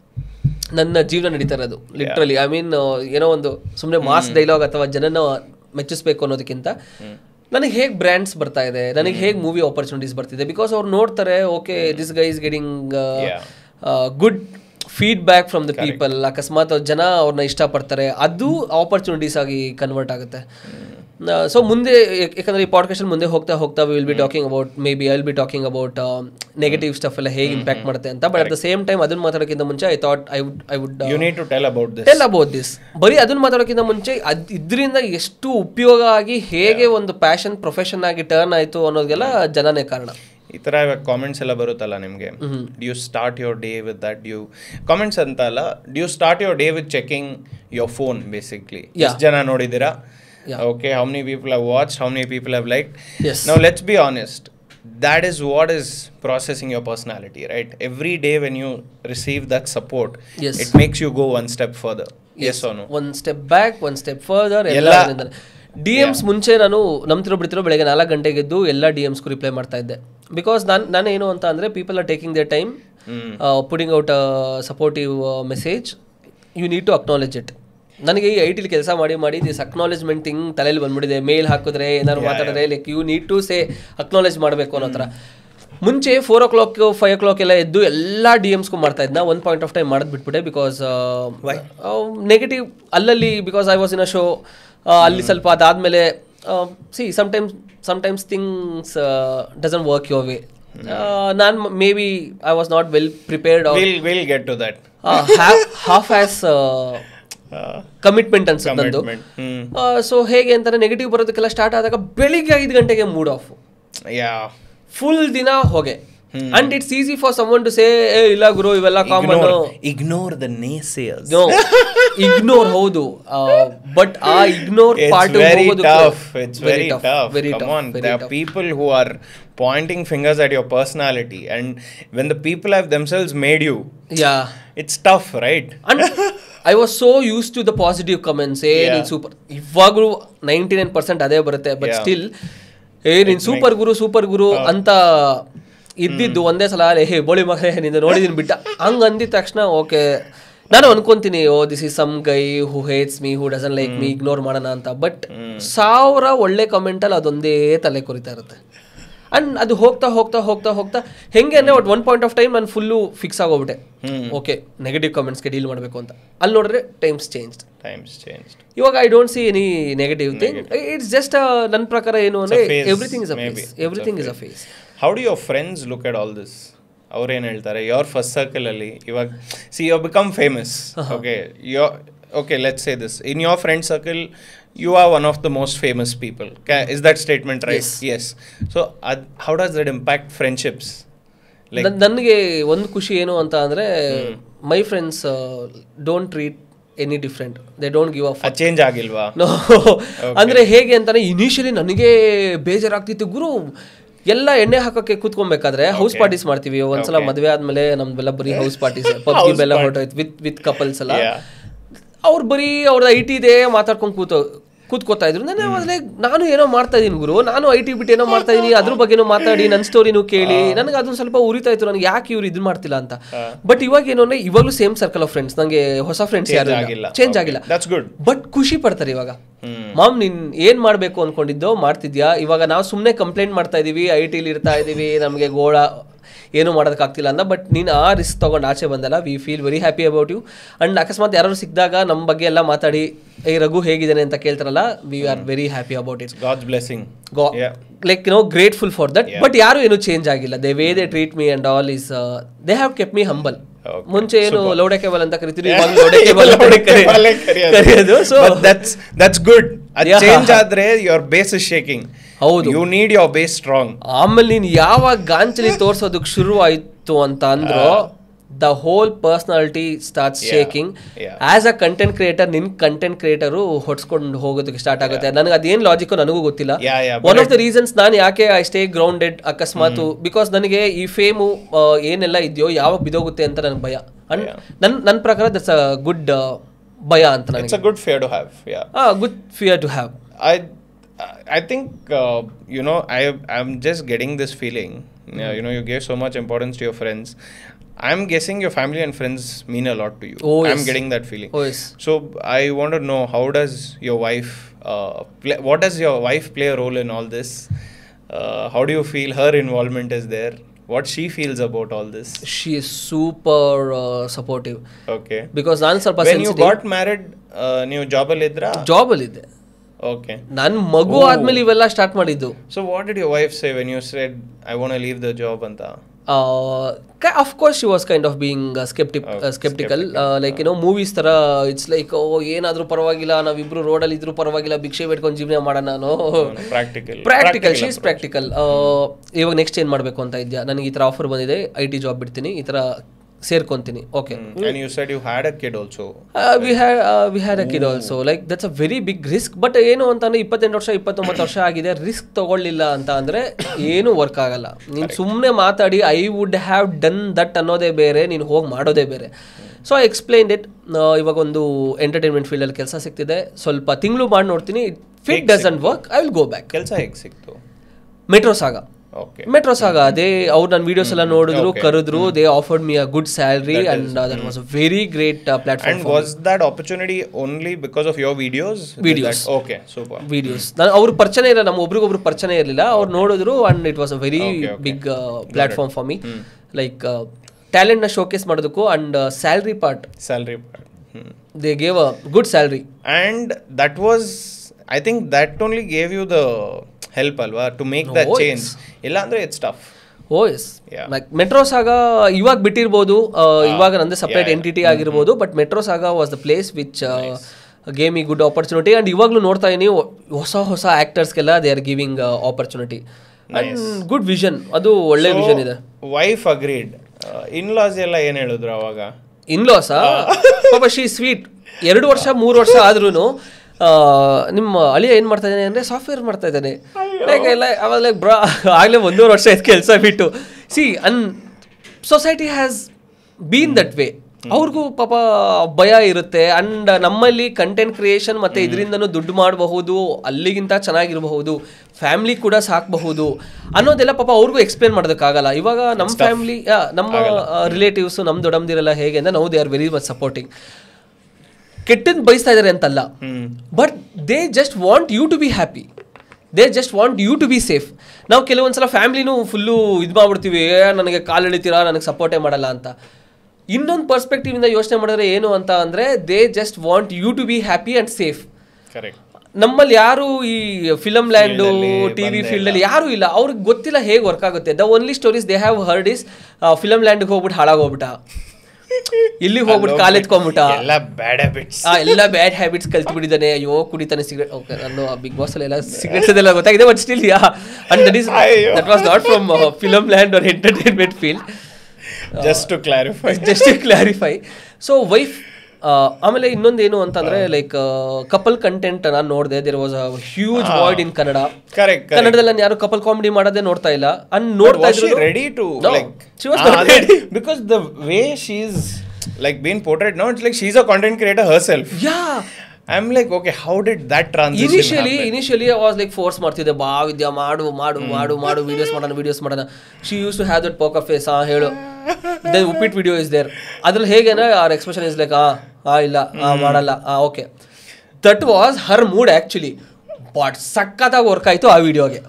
ನನ್ನ ಜೀವನ ನಡೀತಾ ಇರೋದು ಲಿಟ್ರಲಿ ಐ ಮೀನ್ ಏನೋ ಒಂದು ಸುಮ್ಮನೆ ಮಾಸ್ ಡೈಲಾಗ್ ಅಥವಾ ಜನನ ಮೆಚ್ಚಿಸ್ಬೇಕು ಅನ್ನೋದಕ್ಕಿಂತ ನನಗೆ ಹೇಗೆ ಬ್ರ್ಯಾಂಡ್ಸ್ ಬರ್ತಾ ಇದೆ ನನಗೆ ಹೇಗೆ ಮೂವಿ ಆಪರ್ಚುನಿಟೀಸ್ ಬರ್ತಿದೆ ಬಿಕಾಸ್ ಅವ್ರು ನೋಡ್ತಾರೆ okay this guy is getting Yeah. Good feedback from the people ಅಕಸ್ಮಾತ್ ಅವ್ರ್ ಜನ ಅವ್ರನ್ನ ಇಷ್ಟಪಡ್ತಾರೆ ಅದು ಆಪರ್ಚುನಿಟೀಸ್ ಆಗಿ ಕನ್ವರ್ಟ್ ಆಗುತ್ತೆ ಸೊ ಮುಂದೆ ಯಾಕ್- ಯಾಕಂದ್ರೆ ಈ ಪಾಡ್ಕಾಸ್ಟ್ ಮುಂದೆ ಹೋಗ್ತಾ ಹೋಗ್ತಾ will be talking about maybe I will be talking about negative stuff ಎಲ್ಲ ಹೇಗೆ ಇಂಪ್ಯಾಕ್ಟ್ ಮಾಡುತ್ತೆ ಅಂತ but at the same time ಅದನ್ನ ಮಾತಾಡೋಕ್ಕಿಂತ ಮುಂಚೆ I thought I would I would You need to tell about this. Tell about this ಬರೀ ಅದನ್ನ ಮಾತಾಡೋಕ್ಕಿಂತ ಮುಂಚೆ ಅದ್ ಇದರಿಂದ ಎಷ್ಟು ಉಪಯೋಗ ಆಗಿ ಹೇಗೆ ಒಂದು ಪ್ಯಾಷನ್ ಪ್ರೊಫೆಷನ್ ಆಗಿ ಟರ್ನ್ ಆಯ್ತು ಅನ್ನೋದೆಲ್ಲ ಜನನೇ ಕಾರಣ ಈ ಥರ ಇವಾಗ ಕಾಮೆಂಟ್ಸ್ ಎಲ್ಲ ಬರುತ್ತಲ್ಲ ನಿಮಗೆ do start your day with that do comments ಅಂತ ಅಲ್ಲ do start your day with checking your phone basically ಎಷ್ಟು ಜನ ನೋಡಿದ್ದೀರಾ okay how many people have watch how many people have like Yes. ನಾವು let's be honest that is what is processing your personality right every day when you receive that support Yes. it makes you go one step further yes or no one step back one step further ಎಲ್ಲ ಎಲ್ಲ- D ಎಮ್ಸ್ ಮುಂಚೆ ನಾನು ನಂಬ್ತಿರೋ ಬಿಡ್ತಿರೋ ಬೆಳಗ್ಗೆ ನಾಲ್ಕು ಗಂಟೆಗೆ ಎದ್ದು ಎಲ್ಲ D ಎಮ್ಸ್ಗೂ reply ಮಾಡ್ತಾ ಇದ್ದೆ ಬಿಕಾಸ್ ನಾನು ನಾನು ಏನು ಅಂತ ಅಂದರೆ people are taking the time putting out supportive message you need to acknowledge it ನನಗೆ ಈ ಐ ಟಿಲಿ ಕೆಲಸ ಮಾಡಿ ಮಾಡಿ ದಿಸ್ ಅಕ್ನಾಲೇಜ್ಮೆಂಟ್ ಥಿಂಗ್ ತಲೆಯಲ್ಲಿ ಬಂದ್ಬಿಟ್ಟಿದೆ ಮೇಲ್ ಹಾಕಿದ್ರೆ ಏನಾದ್ರು ಮಾತಾಡಿದ್ರೆ like you need to say acknowledge ಮಾಡಬೇಕು ಅನ್ನೋ ಥರ ಮುಂಚೆ four o'clock five o'clock ಎಲ್ಲ ಎದ್ದು ಎಲ್ಲ ಡಿ ಎಮ್ಸ್ಗೂ ಮಾಡ್ತಾ ಇದ್ನ ಒನ್ ಪಾಯಿಂಟ್ ಆಫ್ ಟೈಮ್ ಮಾಡೋದು ಬಿಟ್ಬಿಟ್ಟೆ ಬಿಕಾಸ್ ನೆಗೆಟಿವ್ ಅಲ್ಲಲ್ಲಿ because I was in a show ಅಲ್ಲಿ ಸ್ವಲ್ಪ ಅದಾದಮೇಲೆ see sometimes sometimes things doesn't work your way ನಾನು maybe I was not well prepared we'll we'll get to that half ass uh, commitment ಅನ್ಸುತ್ತೆ ನಂದು commitment hmm. So ಹೇಗೆ ಅಂತಾರೆ negative ಬರೋದಕ್ಕೆಲ್ಲ start ಆದಾಗ ಬೆಳಿಗ್ಗೆ ಐದು ಗಂಟೆಗೆ ಮೂಡ್ ಆಫ್ yeah ಫುಲ್ ದಿನ ಹೋಗೆ and it's easy for someone to say ಇಲ್ಲ ಗುರು ಇವೆಲ್ಲ common ignore, ignore the naysayers no ignore ಹೌದು ಬಟ್ ಆ ignore it's part very tough it's very, tough, very come tough on there are people who are pointing fingers at your personality and when the people have themselves made you ಯಾ it's tough right and I was so use to the positive comments ಏ ನೀನ್ super ಇವಾಗಲೂ ninety nine percent ಅದೇ ಬರುತ್ತೆ but Yeah. Still ಏ ನೀನ್ super ಗುರು super ಗುರು ಅಂತ ಇದ್ದಿದ್ದು ಒಂದೇ ಸಲ ಅಲ್ಲೇ ಹೇ ಬೋಳಿ ಮಗನೇ ನಿಂದ ನೋಡಿದೀನಿ ಬಿಟ್ಟ ಹಂಗ್ ಅಂದಿದ ತಕ್ಷಣ ಓಕೆ ನಾನು ಅನ್ಕೊಂತೀನಿ oh this is some guy who hates me who doesn't like me ignore ಮಾಡೋಣ ಅಂತ ಬಟ್ ಸಾವಿರ ಒಳ್ಳೆ ಕಮೆಂಟಲ್ಲಿ ಅದೊಂದೇ ತಲೆ ಕೊರಿತಾ ಇರುತ್ತೆ ಅಂಡ್ ಅದು ಹೋಗ್ತಾ ಹೋಗ್ತಾ ಹೋಗ್ತಾ ಹೋಗ್ತಾ ಹೆಂಗೆ ಅಂದರೆ at one point of time ನಾನು ಫುಲ್ಲು ಫಿಕ್ಸ್ ಆಗೋಗ್ಬಿಟ್ಟೆ ಓಕೆ ನೆಗೆಟಿವ್ ಕಮೆಂಟ್ಸ್ಗೆ ಡೀಲ್ ಮಾಡಬೇಕು ಅಂತ ಅಲ್ಲಿ ನೋಡಿದ್ರೆ ಟೈಮ್ಸ್ ಚೇಂಜ್ times changed ಇವಾಗ I don't see any negative thing it's just ನನ್ನ ಪ್ರಕಾರ ಏನು ಅಂದರೆ phase, everything is a maybe. Phase everything is a phase how do your friends look at all this ಅವ್ರೇನು ಹೇಳ್ತಾರೆ ಯೋರ್ ಫಸ್ಟ್ ಸರ್ಕಲಲ್ಲಿ ಇವಾಗ see you become famous okay yo okay let's say this in your friend circle you are one of the most famous people is that statement right yes so ಅದ್ how does that impact friendships like ನನಗೆ ಒಂದು ಖುಷಿ ಏನು ಅಂತ ಅಂದರೆ my friends don't treat any different they don't give a ಅದು change ಆಗಿಲ್ವಾ no ಅಂದ್ರೆ ಹೇಗೆ ಅಂತಾನೆ ಇನಿಷಿಯಲಿ ನನಗೆ ಬೇಜಾರಾಗ್ತಿತ್ತು ಗುರು ಎಲ್ಲ ಎಣ್ಣೆ ಹಾಕೋಕೆ ಕೂತ್ಕೊಬೇಕಾದ್ರೆ ಹೌಸ್ ಪಾರ್ಟೀಸ್ ಮಾಡ್ತೀವಿ ಒಂದ್ಸಲ ಮದುವೆ ಆದ್ಮೇಲೆ ನಮ್ದೆಲ್ಲ ಬರೀ ಹೌಸ್ ಪಾರ್ಟೀಸ್ ಪಬ್ಜಿ ಬೆಲ್ಲ ಹೊರಟೋಯ್ತು ವಿತ್ ವಿತ್ ಕಪಲ್ಸ್ ಎಲ್ಲ Yeah. ಅವ್ರು ಬರೀ ಅವ್ರದ್ದು ಐ ಟಿ ಇದೆ ಮಾತಾಡ್ಕೊಂಡು ಕೂತು ಕೂತ್ಕೋತಾ ಇದ್ರು ನಾನು was like, ನಾನು ಏನೋ ಮಾಡ್ತಾ ಇದೀನಿ ಗುರು ನಾನು ಐ ಟಿ ಬಿಟ್ಟು ಏನೋ ಮಾಡ್ತಾ ಇದೀನಿ ಅದ್ರ ಬಗ್ಗೆನೂ ಮಾತಾಡಿ ನನ್ನ ಸ್ಟೋರಿನೂ ಕೇಳಿ ನನಗೆ ಅದೊಂದು ಸ್ವಲ್ಪ ಉರಿತಾ ಇತ್ತು ನನಗೆ ಯಾಕೆ ಇವ್ರು ಇದು ಮಾಡ್ತಿಲ್ಲ ಅಂತ ಬಟ್ ಇವಾಗ ಏನು ಅಂದ್ರೆ ಇವಾಗಲೂ ಸೇಮ್ ಸರ್ಕಲ್ ಆಫ್ ಫ್ರೆಂಡ್ಸ್ ನಂಗೆ ಹೊಸ ಫ್ರೆಂಡ್ಸ್ ಯಾರು ಆಗಿಲ್ಲ. Change Okay. ಆಗಿಲ್ಲ That's good. ಬಟ್ ಖುಷಿ ಪಡ್ತಾರೆ ಇವಾಗ ಮಾಮ್ ನೀನ್ ಏನ್ ಮಾಡ್ಬೇಕು ಅನ್ಕೊಂಡಿದ್ದೋ ಮಾಡ್ತಿದ್ಯಾ ಇವಾಗ ನಾವು ಸುಮ್ಮನೆ ಕಂಪ್ಲೇಂಟ್ ಮಾಡ್ತಾ ಇದೀವಿ ಐ ಟಿಲಿ ಇರ್ತಾ ಇದೀವಿ ನಮಗೆ ಗೋಳ ಏನು ಮಾಡೋದಕ್ಕಾಗ್ತಿಲ್ಲ ಅಂತ ಬಟ್ ನೀನು ಆ ರಿಸ್ಕ್ ತೊಗೊಂಡು ಆಚೆ ಬಂದಲ್ಲ we feel very happy about you and ಅಕಸ್ಮಾತ್ ಯಾರು ಸಿಕ್ಕಿದಾಗ ನಮ್ಮ ಬಗ್ಗೆ ಎಲ್ಲ ಮಾತಾಡಿ ಏ ರಘು ಹೇಗಿದ್ದಾನೆ ಅಂತ ಕೇಳ್ತಾರಲ್ಲ we are very happy about it god's blessing Yeah. Like no grateful for that but ಯಾರು ಏನು ಚೇಂಜ್ ಆಗಿಲ್ಲ they way they treat me and all is they have kept me humble Okay. ಮುಂಚೆ ಏನು ಲೌಡೆ ಕೇಬಲ್ ಅಂತ ಕರಿತೀವಿ ಇವಾಗ ಲೌಡೆ cable ಅಂತ ಅಲ್ಲೇ ಕರಿ- ಕರೆಯೋದು so But that's that's good. ಅದ್ Yeah. ಚೇಂಜ್ ಆದ್ರೆ your base is shaking. ಹೌದು. You need your base strong. ಆಮೇಲೆ ನೀನು ಯಾವಾಗ ಗಾಂಚಲಿ ತೋರ್ಸೋದಕ್ಕೆ ಶುರು ಆಯ್ತು ಅಂತ ಅಂದ್ರು the whole personality start Yeah. Shaking Yeah. As a content creator ನಿನ್ ಕಂಟೆಂಟ್ ಕ್ರಿಯೇಟರು ಹೊಡ್ಸ್ಕೊಂಡು ಹೋಗೋದಕ್ಕೆ ಸ್ಟಾರ್ಟ್ ಆಗುತ್ತೆ ನನಗೆ ಅದೇನು ಲಾಜಿಕ್ ನನಗೂ ಗೊತ್ತಿಲ್ಲ Yeah, yeah, one of the reasons ನಾನು ಯಾಕೆ ಐ ಸ್ಟೇ ಗ್ರೌಂಡೆಡ್ ಅಕಸ್ಮಾತ್ ಬಿಕಾಸ್ ನನಗೆ ಈ ಫೇಮು ಏನೆಲ್ಲ ಇದೆಯೋ ಯಾವಾಗ ಬಿದೋಗುತ್ತೆ ಅಂತ ನನಗೆ ಭಯ ಅಂಡ್ ನನ್ನ ನನ್ನ ಪ್ರಕಾರ ದಟ್ಸ್ ಅ ಗುಡ್ ಭಯ ಅಂತ It's ನನಗೆ a good fear to have. Yeah. Good fear to have I I think uh, you know I I'm just getting this feeling. Uh, you know you gave so much importance to your friends. I'm guessing your family and friends mean a lot to you. Oh, I'm yes. getting that feeling. Oh yes So I want to know how does your wife, uh, play, what does your wife play a role in all this? Uh, how do you feel her involvement is there? What she feels about all this she is super supportive okay because ನಾನು ಸ್ವಲ್ಪ when you got married ನೀವು ಜಾಬಲ್ಲಿ ಇದ್ರಾ ಜಾಬಲ್ಲಿ ಇದ್ದೆ okay ನನ್ನ ಮಗು ಆದ್ಮೇಲೆ ಇವೆಲ್ಲ start ಮಾಡಿದ್ದು so what did your wife say when you said I want leave the job ಅಂತ of course she was kind of being skeptic skeptical like ಏನೋ ಮೂವೀಸ್ ತರ ಇಟ್ಸ್ ಲೈಕ್ ಓ ಏನಾದ್ರೂ ಪರವಾಗಿಲ್ಲ ನಾವಿಬ್ರು ರೋಡಲ್ಲಿ ಇದ್ರೂ ಪರವಾಗಿಲ್ಲ ಭಿಕ್ಷೆ ಬೇಡ್ಕೊಂಡು ಜೀವನ ಮಾಡೋಣ ನಾನು ಪ್ರಾಕ್ಟಿಕಲ್ ಪ್ರಾಕ್ಟಿಕಲ್ ಶೀಸ್ ಪ್ರಾಕ್ಟಿಕಲ್ ಇವಾಗ ನೆಕ್ಸ್ಟ್ ಏನು ಮಾಡಬೇಕು ಅಂತ ಇದೆಯಾ ನನಗೆ ಈ ಥರ ಆಫರ್ ಬಂದಿದೆ ಐ ಟಿ ಜಾಬ್ ಬಿಡ್ತೀನಿ ಈ ಥರ ಸೇರ್ಕೊಂತೀನಿ okay and you said you had a kid also we ha we had a kid also like that's a very big risk but ಏನು ಅಂತಂದ್ರೆ ಇಪ್ಪತ್ತೆಂಟು ವರ್ಷ ಇಪ್ಪತ್ತೊಂಬತ್ತು ವರ್ಷ ಆಗಿದೆ ರಿಸ್ಕ್ ತಗೊಳ್ಳಿಲ್ಲ ಅಂತ ಅಂದ್ರೆ ಏನು ವರ್ಕ್ ಆಗಲ್ಲ ನೀನು ಸುಮ್ಮನೆ ಮಾತಾಡಿ I would have done that ಅನ್ನೋದೇ ಬೇರೆ ನೀನು ಹೋಗಿ ಮಾಡೋದೇ ಬೇರೆ ಸೊ ಐ ಎಕ್ಸ್ಪ್ಲೈನ್ ಇಟ್ ಇವಾಗ ಒಂದು ಎಂಟರ್ಟೈನ್ಮೆಂಟ್ ಫೀಲ್ಡಲ್ಲಿ ಕೆಲಸ ಸಿಗ್ತಿದೆ ಸ್ವಲ್ಪ ತಿಂಗಳು ಮಾಡಿ ನೋಡ್ತೀನಿ if doesn't work I will go back ಕೆಲಸ ಹೇಗೆ ಸಿಕ್ತು Metro Saga okay Metro Saga ಅದೇ ಅವ್ರು ನನ್ನ ವಿಡಿಯೋಸ್ ಎಲ್ಲ ನೋಡಿದ್ರು Okay. ಕರೆದ್ರು they offered me a good salary and that was a very great platform and was that opportunity only because of your videos Videos. Okay super videos ನಾನು ಅವ್ರ ಪರಿಚಯ ಇಲ್ಲ ನಮ್ಮ ಒಬ್ರಿಗೊಬ್ರು ಪರಿಚಯ ಇರಲಿಲ್ಲ ಅವ್ರು ನೋಡಿದ್ರು and it was a very Okay, okay. Big platform for me like ಟ್ಯಾಲೆಂಟ್ನ ಶೋಕೇಸ್ ಮಾಡೋದಕ್ಕೂ and salary part salary they gave a good salary and that was I think that only gave you the help ಅಲ್ವಾ to make the Oh, change ಇಲ್ಲ ಅಂದ್ರೆ it's tough oh yes Yeah. Like Metro Saga ಇವಾಗ ಬಿಟ್ಟಿರ್ಬೋದು ಆ, ಇವಾಗ ನಂದೇ separate yeah, entity ಆಗಿರ್ಬೋದು but Metro Saga was the place which game ಈ ಗುಡ್ ಆಪರ್ಚುನಿಟಿ ಅಂಡ್ ಇವಾಗಲೂ ನೋಡ್ತಾ ಇದೀನಿ ಹೊಸ ಹೊಸ ಆಕ್ಟರ್ಸ್ಗೆಲ್ಲ they are giving opportunity and good vision ಅದು ಒಳ್ಳೆ ವಿಷನ್ ಇದೆ ವೈಫ್ ಅಗ್ರೀಡ್ ಇನ್ ಲಾಸ್ ಎಲ್ಲ ಏನ್ ಹೇಳಿದ್ರು ಅವಾಗ ಇನ್ಲಾಸ ಪಾಪ ಶಿ ಸ್ವೀಟ್ ಎರಡು ವರ್ಷ ಮೂರು ವರ್ಷ ಆದ್ರೂ ನಿಮ್ಮ ಅಳಿಯ ಏನು ಮಾಡ್ತಾ ಇದ್ದಾನೆ ಅಂದರೆ ಸಾಫ್ಟ್ವೇರ್ ಮಾಡ್ತಾ ಇದ್ದಾನೆ ಲೈಕ್ ಎಲ್ಲ ಅವಾಗ ಲೈಕ್ ಬ್ರಾ ಆಗಲೇ ಒಂದೂವರೆ ವರ್ಷ ಆಯ್ತು ಕೆಲಸ ಬಿಟ್ಟು see an society has been that way ಅವ್ರಿಗೂ ಪಾಪ ಭಯ ಇರುತ್ತೆ ಅಂಡ್ ನಮ್ಮಲ್ಲಿ ಕಂಟೆಂಟ್ ಕ್ರಿಯೇಷನ್ ಮತ್ತೆ ಇದರಿಂದನೂ ದುಡ್ಡು ಮಾಡಬಹುದು ಅಲ್ಲಿಗಿಂತ ಚೆನ್ನಾಗಿರಬಹುದು ಫ್ಯಾಮಿಲಿ ಕೂಡ ಸಾಕಬಹುದು ಅನ್ನೋದೆಲ್ಲ ಪಾಪ ಅವ್ರಿಗೂ ಎಕ್ಸ್ಪ್ಲೇನ್ ಮಾಡೋದಕ್ಕಾಗಲ್ಲ ಇವಾಗ ನಮ್ಮ ಫ್ಯಾಮಿಲಿ ನಮ್ಮ ರಿಲೇಟಿವ್ಸ್ ನಮ್ಮ ದೊಡ್ಡಮ್ದಿರೆಲ್ಲ ಹೇಗೆ ಅಂದ್ರೆ ನಾವು they are very much supporting ಕೆಟ್ಟದ್ದು ಬಯಸ್ತಾ ಇದ್ದಾರೆ ಅಂತಲ್ಲ hmm but they just want you to be happy they just want you to be safe ನಾವು ಕೆಲವೊಂದ್ಸಲ ಫ್ಯಾಮಿಲಿನೂ ಫುಲ್ಲು ಇದು ಮಾಡ್ಬಿಡ್ತೀವಿ ಏ, ನನಗೆ ಕಾಲು ಎಳಿತೀರಾ ನನಗೆ ಸಪೋರ್ಟೇ ಮಾಡಲ್ಲ ಅಂತ ಇನ್ನೊಂದು ಪರ್ಸ್ಪೆಕ್ಟಿವ್ ಇಂದ ಯೋಚನೆ ಮಾಡಿದ್ರೆ ಏನು ಅಂತ ಅಂದ್ರೆ they just want you to be happy and safe correct ನಮ್ಮಲ್ಲಿ ಯಾರು ಈ ಫಿಲಮ್ ಲ್ಯಾಂಡು Field ಅಲ್ಲಿ ಟಿ ವಿ ಬಂದೇ ಫೀಲ್ಡ್ ಅಲ್ಲಿ ಯಾರು ಇಲ್ಲ ಅವ್ರಿಗೆ ಗೊತ್ತಿಲ್ಲ ಹೇಗೆ ವರ್ಕ್ ಆಗುತ್ತೆ the only stories they have heard is film ಲ್ಯಾಂಡ್ಗೆ ಹೋಗ್ಬಿಟ್ಟು ಹಾಳಾಗೋಗ್ಬಿಟ್ಟ ಇಲ್ಲಿ ಹೋಗ್ಬಿಟ್ಟು ಕಾಲ್ ಎತ್ಕೊಂಡ್ಬಿಟ್ಟ ಎಲ್ಲ ಬ್ಯಾಡ್ ಹ್ಯಾಬಿಟ್ಸ್ ಆ ಎಲ್ಲ ಬ್ಯಾಡ್ ಹ್ಯಾಬಿಟ್ಸ್ ಕಲ್ತು ಬಿಟ್ಟಿದ್ದಾನೆ ಅಯ್ಯೋ ಕುಡಿತಾನೆ ಸಿಗರೇಟ್ ಓಕೆ ನಾನು ಬಿಗ್ ಬಾಸ್ ಅಲ್ಲೆಲ್ಲ ಸಿಗರೇಟ್ಸ್ ಅದೆಲ್ಲ ಗೊತ್ತಾಗಿದೆ but still yeah and that is ಅಯ್ಯೋ. That was not from film land or entertainment field just to clarify just to clarify so wife ಆಮೇಲೆ ಇನ್ನೊಂದು ಏನು ಅಂತಂದ್ರೆ ಲೈಕ್ ಕಪಲ್ ಕಂಟೆಂಟ್ ನಾನು ನೋಡಿದೆ there was a huge void in Kannada correct ಕನ್ನಡದಲ್ಲಿ ನಾನು ಯಾರು ಕಪಲ್ ಕಾಮಿಡಿ ಮಾಡೋದೇ ನೋಡ್ತಾ ಇಲ್ಲ ಅಂಡ್ ನೋಡ್ತಾ ಇದ್ರು ready to No, like she was not ready. Because the way she's like been portrayed no it's like she's a content creator herself yeah I am like okay how did that transition initially initially was like force ಮಾಡ್ತಿದ್ದೆ ಬಾ ವಿದ್ಯಾ ಮಾಡು ಮಾಡು ಮಾಡು ಮಾಡು videos ಮಾಡೋಣ videos ಮಾಡೋಣ she used to have that poker face ಆ ಹೇಳು then uppittu video is there ಅದ್ರಲ್ಲಿ ಹೇಗೇನ ಆರ್ ಎಕ್ಸ್ಪ್ರೆಷನ್ ಇಸ್ ಲೈಕ್ ಆ ಆ ಇಲ್ಲ ಆ ಮಾಡಲ್ಲ ಆ okay that was her mood actually but ಸಖತ್ತಾಗಿ ವರ್ಕ್ ಆಯಿತು ಆ ವಿಡಿಯೋಗೆ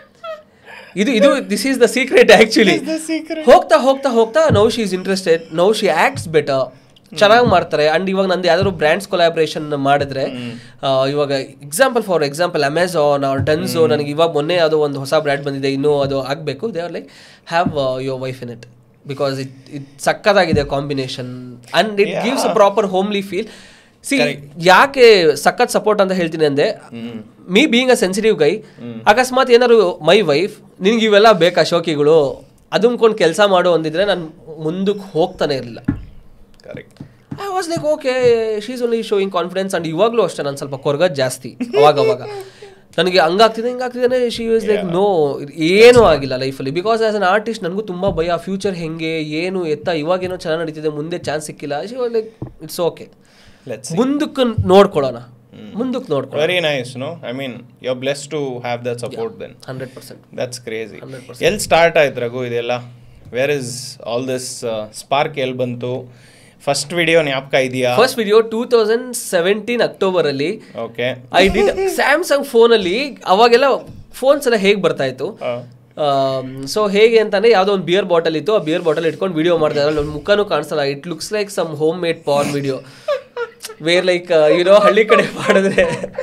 ಇದು ಇದು this is the secret actually ಹೋಗ್ತಾ ಹೋಗ್ತಾ ಹೋಗ್ತಾ now she is interested now she acts better ಚೆನ್ನಾಗಿ ಮಾಡ್ತಾರೆ ಅಂಡ್ ಇವಾಗ ನಂದು ಯಾವ್ದಾದ್ರು ಬ್ರ್ಯಾಂಡ್ಸ್ ಕೊಲಾಬ್ರೇಷನ್ ಮಾಡಿದ್ರೆ ಆ, ಇವಾಗ example for example Amazon or Dunzo ನನಗೆ ಇವಾಗ ಮೊನ್ನೆ ಯಾವುದೋ ಒಂದು ಹೊಸ ಬ್ರ್ಯಾಂಡ್ ಬಂದಿದೆ ಇನ್ನೂ ಅದು ಆಗಬೇಕು they are like have your wife in it because it it ಸಕ್ಕತ್ತಾಗಿದೆ combination and it gives a proper homely feel see ಯಾಕೆ ಸಖತ್ ಸಪೋರ್ಟ್ ಅಂತ ಹೇಳ್ತೀನಿ ಅಂದೆ me being a sensitive guy ಅಕಸ್ಮಾತ್ ಏನಾದ್ರು ಮೈ ವೈಫ್ ನಿನ್ಗೆ ಇವೆಲ್ಲ ಬೇಕಾ ಶೋಕಿಗಳು ಅದುಮ್ಕೊಂಡು ಕೆಲಸ ಮಾಡು ಅಂದಿದ್ರೆ ನಾನು ಮುಂದಕ್ಕೆ ಹೋಗ್ತಾನೆ ಇರಲಿಲ್ಲ correct I was like okay she's only showing confidence and ಇವಾಗಲೂ ಅಷ್ಟೇ ನಾನು ಸ್ವಲ್ಪ ಕೊರಗದ್ ಜಾಸ್ತಿ ಅವಾಗ ಅವಾಗ ನನಗೆ ಹಂಗಾಗ್ತಿದೆ ಹಿಂಗಾಗ್ತಿದೆ ಶಿ ವಾಸ್ ಲೈಕ್ ನೋ ಏನೂ ಆಗಿಲ್ಲ ಲೈಫಲ್ಲಿ ಬಿಕಾಸ್ ಆಸ್ ಅನ್ ಆರ್ಟಿಸ್ಟ್ ನನಗೂ ತುಂಬ ಭಯ ಫ್ಯೂಚರ್ ಹೆಂಗೆ ಏನು ಎತ್ತ ಇವಾಗೇನೋ ಚೆನ್ನಾಗಿ ನಡೀತಿದೆ ಮುಂದೆ ಚಾನ್ಸ್ ಸಿಕ್ಕಿಲ್ಲ she was like it's okay let's ಮುಂದಕ್ಕೆ ನೋಡ್ಕೊಳ್ಳೋಣ ಮುಂದಕ್ಕೆ ನೋಡ್ಕೊಳ್ಳೋಣ very nice no I mean you are bless to have that support then hundred percent that's crazy 100%. ಎಲ್ಲಿ ಸ್ಟಾರ್ಟ್ ಆಯ್ತು ರಘು ಇದೆಲ್ಲ where is all this spark ಎಲ್ಲಿ ಬಂತು ಫಸ್ಟ್ ವಿಡಿಯೋ ಜ್ಞಾಪಕ ಇದೆಯಾ first video two thousand seventeen October ಅಲ್ಲಿ okay I did Samsung ಫೋನಲ್ಲಿ ಅವಾಗೆಲ್ಲ ಫೋನ್ಸ್ ಎಲ್ಲ ಹೇಗೆ ಬರ್ತಾ ಇತ್ತು ಸೊ ಹೇಗೆ ಅಂತಂದ್ರೆ ಯಾವುದೋ ಒಂದು ಬಿಯರ್ ಬಾಟಲ್ ಇತ್ತು ಆ ಬಿಯರ್ ಬಾಟಲ್ ಇಟ್ಕೊಂಡು ವಿಡಿಯೋ ಮಾಡ್ತಾ ಇದ್ದಾರೆ ನನ್ನ ಮುಖನೂ ಕಾಣಿಸಲ್ಲ it looks like some homemade porn video where like you know ಹಳ್ಳಿ ಕಡೆ ಮಾಡಿದ್ರೆ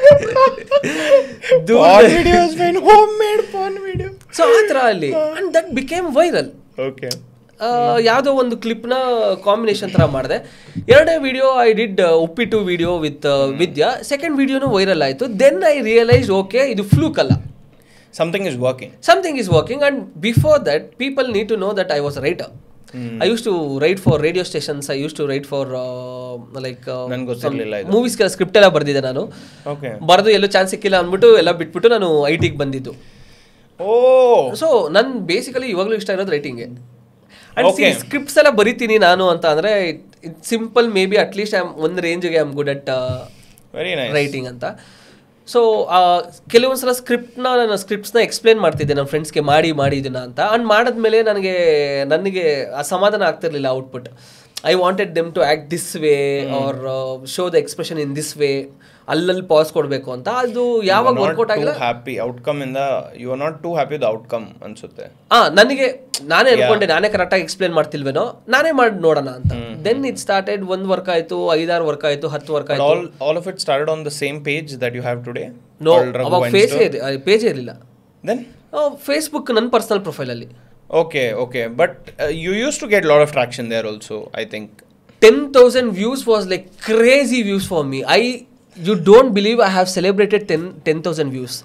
Porn video has been homemade porn video. So ಆ ಥರ ಅಲ್ಲಿ and that became viral Okay. ಯಾವುದೋ ಒಂದು ಕ್ಲಿಪ್ನ ಕಾಂಬಿನೇಷನ್ ಥರ ಮಾಡಿದೆ ಎರಡನೇ video I did uppittu video with Vidya second ವಿಡಿಯೋನು ವೈರಲ್ ಆಯಿತು ದೆನ್ ಐ ರಿಯಲೈಸ್ ಓಕೆ ಇದು ಫ್ಲೂಕ್ ಅಲ್ಲ Something is working. something is working and before that people need to know that i was a writer i used to write for radio stations i used to write for uh, like ನನ್ಗ್ ಗೊತ್ತಿರ್ಲಿಲ್ಲ ಇದು. ಮೂವೀಸ್ಗೆಲ್ಲ script ಎಲ್ಲ ಬರ್ದಿದ್ದೆ ನಾನು Okay. ಬರೆದು ಎಲ್ಲೂ chance ಸಿಕ್ಕಿಲ್ಲ ಅಂದ್ಬಿಟ್ಟು ಎಲ್ಲ ಬಿಟ್ಬಿಟ್ಟು ನಾನು ಐ ಟಿಗೆ ಬಂದಿದ್ದು Oh. ಸೊ ನನ್ ಬೇಸಿಕಲಿ ಇವಾಗಲೂ ಇಷ್ಟ ಇರೋದು ರೈಟಿಂಗ್ಗೆ ಅಂಡ್ Okay. ಸ್ಕ್ರಿಪ್ಟ್ಸ್ ಎಲ್ಲ ಬರಿತೀನಿ ನಾನು ಅಂತ ಅಂದ್ರೆ it simple maybe at least I ಒಂದು ರೇಂಜ್ಗೆ I am good at Very nice. Writing ಅಂತ ಸೊ ಕೆಲವೊಂದು ಸಲ ಸ್ಕ್ರಿಪ್ಟ್ನ ನಾನು ಸ್ಕ್ರಿಪ್ಟ್ಸ್ನ ಎಕ್ಸ್ಪ್ಲೇನ್ ಮಾಡ್ತಿದ್ದೆ ನನ್ನ ಫ್ರೆಂಡ್ಸ್ಗೆ ಮಾಡಿ ಮಾಡಿ ಇದನ್ನ ಅಂತ ಅಂಡ್ ಮಾಡಿದ್ಮೇಲೆ ನನಗೆ ನನಗೆ ಆ ಸಮಾಧಾನ ಆಗ್ತಿರ್ಲಿಲ್ಲ output I wanted them to act this way or show the expression in this way ಅಲ್ಲಲ್ಲಿ ಪಾಸ್ ಕೊಡಬೇಕು ಅಂತ ಅದು ಯಾವಾಗ You are not ವರ್ಕೌಟ್ ಆಗಿಲ್ಲ too happy outcome in the you are not too happy with the outcome ಅನ್ಸುತ್ತೆ ಆ ನನಗೆ ನಾನೇ ಅನ್ಕೊಂಡೆ ನಾನೇ ಕರೆಕ್ಟಾಗಿ ಎಕ್ಸ್ಪ್ಲೇನ್ ಮಾಡ್ತಿಲ್ವೇನೋ ನಾನೇ ಮಾಡಿ ನೋಡೋಣ ಅಂತ ದೆನ್ ಇಟ್ ಸ್ಟಾರ್ಟೆಡ್ ಒಂದು ವರ್ಕ್ ಆಯ್ತು ಐದಾರು ವರ್ಕ್ ಆಯ್ತು ಹತ್ತು ವರ್ಕ್ But ಆಯ್ತು all all of it started on the same page that you have today no called Raghu ಅವಾಗ Wine ಫೇಸ್ Store. ಪೇಜೇ ಇರಲಿಲ್ಲ then ಫೇಸ್ಬುಕ್ ನನ್ನ ಪರ್ಸನಲ್ ಪ್ರೊಫೈಲಲ್ಲಿ okay okay but uh, you used to get a lot of traction there also i think ten thousand views was like crazy views for me I you don't believe I have celebrated ten ten thousand views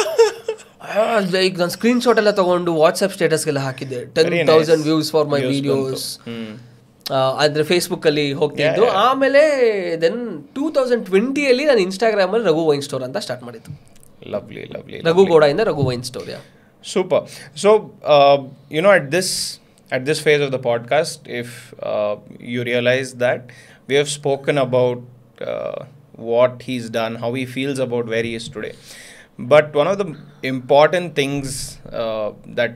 like ನಾನು screenshot ಎಲ್ಲ ತಗೊಂಡು WhatsApp ಸ್ಟೇಟಸ್ಗೆಲ್ಲ ಹಾಕಿದ್ದೆ ten Very nice. Thousand views for my Views videos ಬಂತು. ಹ್ಮ್. ಅಂದರೆ ಫೇಸ್ಬುಕ್ಕಲ್ಲಿ ಹೋಗ್ತಿದ್ದು ಆಮೇಲೆ ದೆನ್ ಟೂ ತೌಸಂಡ್ ಟ್ವೆಂಟಿಯಲ್ಲಿ ನಾನು ಇನ್ಸ್ಟಾಗ್ರಾಮಲ್ಲಿ ರಘು ವೈನ್ ಸ್ಟೋರ್ ಅಂತ ಸ್ಟಾರ್ಟ್ ಮಾಡಿದ್ದು lovely lovely Raghu ಗೌಡಯಿಂದ Raghu wine store yeah Super. So, uh, you know, at this at this phase of the podcast, if uh, you realize that we have spoken about uh, what he's done, how he feels about where he is today, but one of the important things uh, that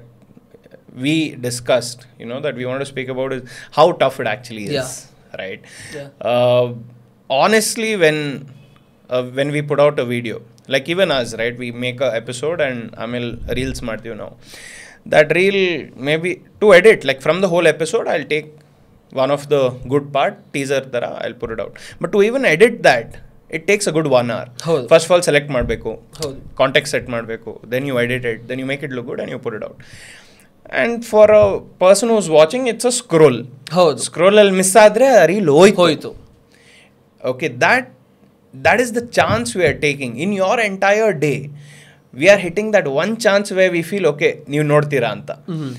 we discussed, you know, that we want to speak about is how tough it actually is, Yeah. right? Yeah. Uh, honestly, when uh, when we put out a video, like even us, right? We make a episode and Amil reels ಮಾಡ್ತೀವಿ ನಾವು that reel maybe to edit like from the whole episode I'll take one of the good part teaser ತರ I'll put it out but to even edit that it takes a good one hour ಹೌದು. first of all select ಮಾಡಬೇಕು ಹೌದು contact set ಮಾಡಬೇಕು then you edit it then you make it look good and you put it out and for a person who's watching it's a scroll ಹೌದು ಸ್ಕ್ರೋಲಲ್ಲಿ miss ಆದರೆ reel ಹೋಯ್ತು ಹೋಯ್ತು okay that that is the chance we are taking in your entire day we are hitting that one chance where we feel okay ನೀವು ನೋಡ್ತೀರಾ ಅಂತ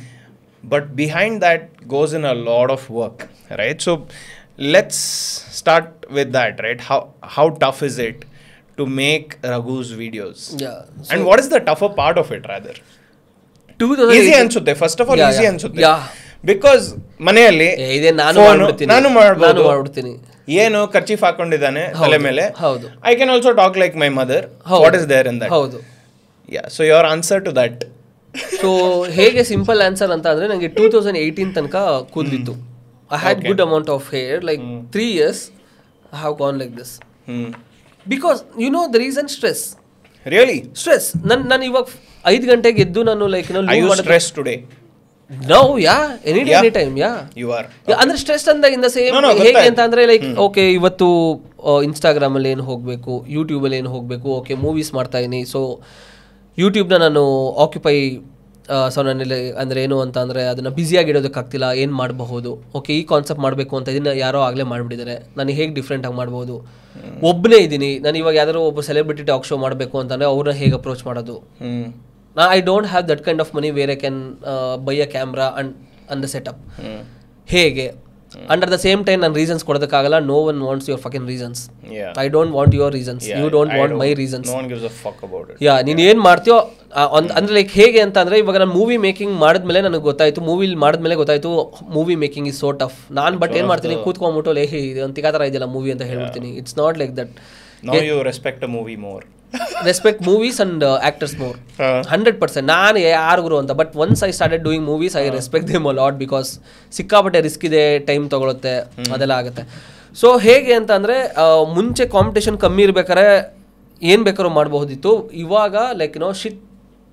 but behind that goes in a lot of work right so let's start with that right how how tough is it to make raghu's videos ಯಾ and what is the tougher part of it rather too easy ಅನ್ಸುತ್ತೆ first of all Yeah, easy yeah. ಅನ್ಸುತ್ತೆ Yeah. Because ಮನೆಯಲ್ಲಿ ಇದೇ ನಾನು phone, ಮಾಡ್ಬಿಡ್ತೀನಿ ನಾನು ನಾನು ಮಾಡ್ಬೋದು ಮಾಡ್ಬಿಡ್ತೀನಿ ಏನು ಖರ್ಚೀಫ್ ಹಾಕೊಂಡಿದ್ದಾನೆ ಹೌದು, ತಲೆ ಮೇಲೆ ಹೌದು. I can also talk like my mother ಹೌದು. What is there in that ಹೌದು yeah so your answer to that so ಹೇಗೆ ಸಿಂಪಲ್ ಆನ್ಸರ್ ಅಂತ ಅಂದ್ರೆ ನನಗೆ ಟೂ ತೌಸಂಡ್ ಏಯ್ಟೀನ್ ತನಕ ಕೂದಲಿತ್ತು I had Okay. Good amount of hair like three years I have gone like this hmm because you know the reason stress really stress ನನ್ ನಾನು ಇವಾಗ ಐದು ಗಂಟೆಗೆ ಎದ್ದು ನಾನು like I you stress today no yeah any day Yeah. Any time yeah you are ಅಂದ್ರೆ stress ಅಂದ in the same No, no, ಹೇಗೆ ಗೊತ್ತಾಯ್ತು. ಅಂತ ಅಂದ್ರೆ ಲೈಕ್ ಓಕೆ ಇವತ್ತು ಇನ್ಸ್ಟಾಗ್ರಾಮ್ ಅಲ್ಲಿ ಏನು ಹೋಗಬೇಕು ಯೂಟ್ಯೂಬ್ ಅಲ್ಲಿ ಏನು ಹೋಗಬೇಕು ಓಕೆ ಮೂವೀಸ್ ಮಾಡ್ತಾ ಇದೀನಿ ಸೊ ಯೂಟ್ಯೂಬ್ನ ನಾನು ಆಕ್ಯುಪೈ ಸೊ ನನ್ನಲ್ಲಿ ಅಂದ್ರೆ ಏನು ಅಂತ ಅಂದ್ರೆ ಅದನ್ನ ಬ್ಯುಸಿಯಾಗಿ ಇಡೋದಕ್ಕಾಗ್ತಿಲ್ಲ ಏನು ಮಾಡಬಹುದು ಓಕೆ ಈ ಕಾನ್ಸೆಪ್ಟ್ ಮಾಡಬೇಕು ಅಂತ ಇದನ್ನ ಯಾರೋ ಆಗಲೇ ಮಾಡಿಬಿಟ್ಟಿದ್ದಾರೆ ನಾನು ಹೇಗೆ ಡಿಫ್ರೆಂಟ್ ಆಗಿ ಮಾಡ್ಬೋದು ಒಬ್ಬನೇ ಇದ್ದೀನಿ ನಾನು ಇವಾಗ ಯಾವ್ದಾದ್ರು ಒಬ್ಬ ಸೆಲೆಬ್ರಿಟಿ ಟಾಕ್ ಶೋ ಮಾಡಬೇಕು ಅಂತಂದ್ರೆ ಅವ್ರನ್ನ ಹೇಗೆ ಅಪ್ರೋಚ್ ಮಾಡೋದು ಹ್ಮ್ ನಾ I don't have that kind of money where I can buy a camera and and the setup hmm ಹೇಗೆ ಅಂಡರ್ ದ ಸೇಮ್ ಟೈಮ್ ನಾನು ರೀಸನ್ಸ್ ಕೊಡೋದಕ್ಕಾಗಲ್ಲ no one wants your fucking reasons yeah I don't want your reasons you don't want my reasons no one gives a fuck about it yeah ನೀನು ಏನು ಮಾಡ್ತೀಯೋ ಆ, ಒಂದ್- ಅಂದ್ರೆ like ಹೇಗೆ ಅಂತ ಅಂದ್ರೆ ಇವಾಗ ನಾನು ಮೂವಿ ಮೇಕಿಂಗ್ ಮಾಡಿದ್ಮೇಲೆ ನನಗೆ ಗೊತ್ತಾಯ್ತು ಮೂವಿ ಮಾಡಿದ್ಮೇಲೆ ಗೊತ್ತಾಯ್ತು movie making is so tough ನಾನು ಬಟ್ ಏನು ಮಾಡ್ತೀನಿ ಕೂತ್ಕೊಂಡ್ಬಿಟ್ಟು ಲೇ ಇದು ಒಂದು ತಿಗಾತರ ಇದೆಯಲ್ಲ ಮೂವಿ ಅಂತ ಹೇಳ್ಬಿಡ್ತೀನಿ it's not like that now you respect a movie more respect movies and actors more hundred percent ನಾನು ಯಾರಿಗೂ ಅಂತ but once I started doing movies I respect them a lot because ಸಿಕ್ಕಾಪಟ್ಟೆ ರಿಸ್ಕ್ ಇದೆ time ತಗೊಳುತ್ತೆ ಅದೆಲ್ಲ ಆಗುತ್ತೆ so ಹೇಗೆ ಅಂತ ಅಂದರೆ ಮುಂಚೆ ಕಾಂಪಿಟೇಷನ್ ಕಮ್ಮಿ ಇರ್ಬೇಕಾದ್ರೆ ಏನು ಬೇಕಾದ್ರೂ ಮಾಡಬಹುದಿತ್ತು ಇವಾಗ like no shit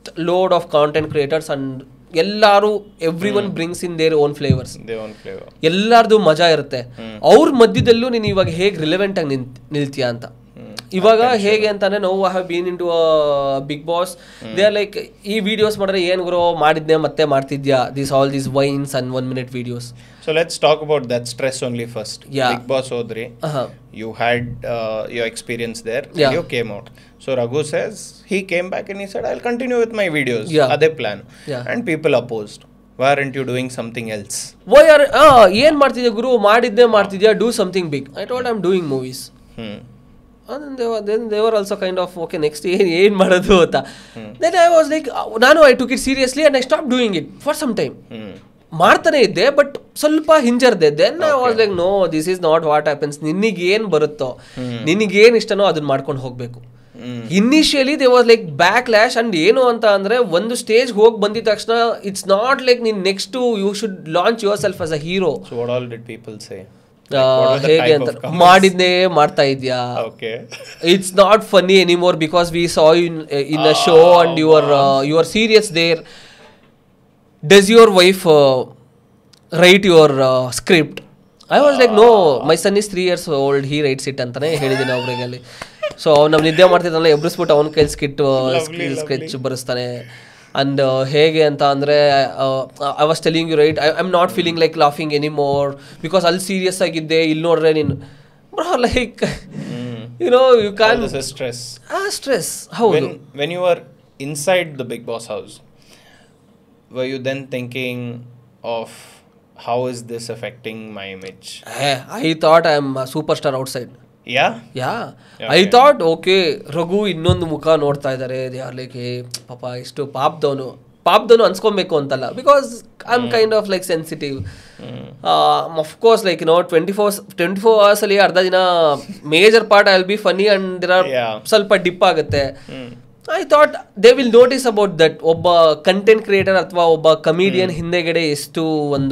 load of content creators and ಎಲ್ಲರೂ everyone brings in their own flavours they own flavour ಎಲ್ಲಾರ್ದು ಮಜಾ ಇರುತ್ತೆ ಅವ್ರ ಮಧ್ಯದಲ್ಲೂ ನೀನು ಇವಾಗ ಹೇಗೆ ರಿಲೆವೆಂಟ್ ಆಗಿ ನಿಂತ್ ನಿಲ್ತೀಯ ಅಂತ ಇವಾಗ ಹೇಗೆ ಅಂತಾನೆ ನಾವು have been into Bigg Boss they are like ಈ ವಿಡಿಯೋಸ್ ಮಾಡಿದ್ರೆ ಏನ್ ಗುರು ಮಾಡಿದ್ನೆ ಮತ್ತೆ ಮಾಡ್ತಿದ್ಯಾ this all these vines and one minute videos so let's talk about that stress only first Yeah. Bigg Boss ಹೋದ್ರಿ Uh-huh. you had uh, your experience there Yeah. and you came out so raghu says he came back and he said i'll continue with my videos Yeah. other plan Yeah. and people opposed why aren't you doing something else why are ಏನ್ ಮಾಡ್ತಿದ್ಯಾ ಗುರು ಮಾಡಿದ್ದೆ ಮಾಡ್ತಿದ್ಯಾ do something big I told I'm doing movies hmm. Then they were also kind of okay next ಏನು ಏನು ಮಾಡೋದು ಅಂತ then I was like ನಾನು I took it seriously and I stop doing it for some time Hmm. ಮಾಡ್ತಾನೆ ಇದ್ದೆ but ಸ್ವಲ್ಪ ಹಿಂಜರ್ದೆ then I was like no this is not what happens ನಿನಗೇನು ಬರುತ್ತೋ ನಿನಗೇನು ಇಷ್ಟನೋ ಅದನ್ನ ಮಾಡ್ಕೊಂಡು ಹೋಗಬೇಕು Hmm. Initially they was like backlash and ಏನು ಅಂತ ಅಂದ್ರೆ ಒಂದು ಸ್ಟೇಜ್ ಹೋಗಿ ಬಂದಿದ ತಕ್ಷಣ ಇಟ್ಸ್ ನಾಟ್ ಲೈಕ್ ನೀನ್ next you should launch yourself as a hero so what all did people say Like, what were the ಹೇಗೆ type ಅಂತ of comments? ಮಾಡಿದ್ನೇ ಮಾಡ್ತಾ ಇದ್ಯಾ okay it's not funny anymore because we saw you in, in a show and you are uh, you are serious there does your wife uh, write your uh, script i was like no my son is three years old he writes it ಅಂತಾನೆ ಹೇಳಿದ್ದೀನಿ ಅವ್ರಿಗೆ ಅಲ್ಲಿ so ನಾವು ನಿದ್ದೆ ಮಾಡ್ತಿದ್ದಲ್ಲ ಎಬ್ರಿಸ್ಬಿಟ್ಟು ಅವನ ಕೈಲಿ skit sketch ಬರೆಸ್ತಾನೆ and ಹೇಗೆ ಅಂತ ಅಂದರೆ I was telling you right I am not feeling like laughing anymore because ಅಲ್ಲಿ ಸೀರಿಯಸ್ ಆಗಿದ್ದೆ ಇಲ್ಲಿ ನೋಡ್ರೆ ನೀನು like Hmm. You know you all can this is stress ಆ ಸ್ಟ್ರೆಸ್ ಹೌದು when when you were inside the big boss house were you then thinking of how is this affecting my image I thought I am superstar outside yeah yeah I thought okay Raghu ಇನ್ನೊಂದು ಮುಖ ನೋಡ್ತಾ ಇದ್ದಾರೆ they are like ಏ ಪಾಪ ಇಷ್ಟು ಪಾಪ್ದವನು ಪಾಪ್ದವನು ಅನ್ಸ್ಕೊಬೇಕು ಅಂತಲ್ಲ because I am kind of like sensitive of course like no twenty four twenty four ಅವರ್ಸಲ್ಲಿ ಅರ್ಧ ದಿನ major part I will be funny and ದಿನ Yeah. ಸ್ವಲ್ಪ ಡಿಪ್ ಆಗುತ್ತೆ Hmm. I thought they will notice about that ಒಬ್ಬ content creator ಅಥವಾ ಒಬ್ಬ comedian ಹಿಂದೆಗಡೆ ಎಷ್ಟು ಒಂದು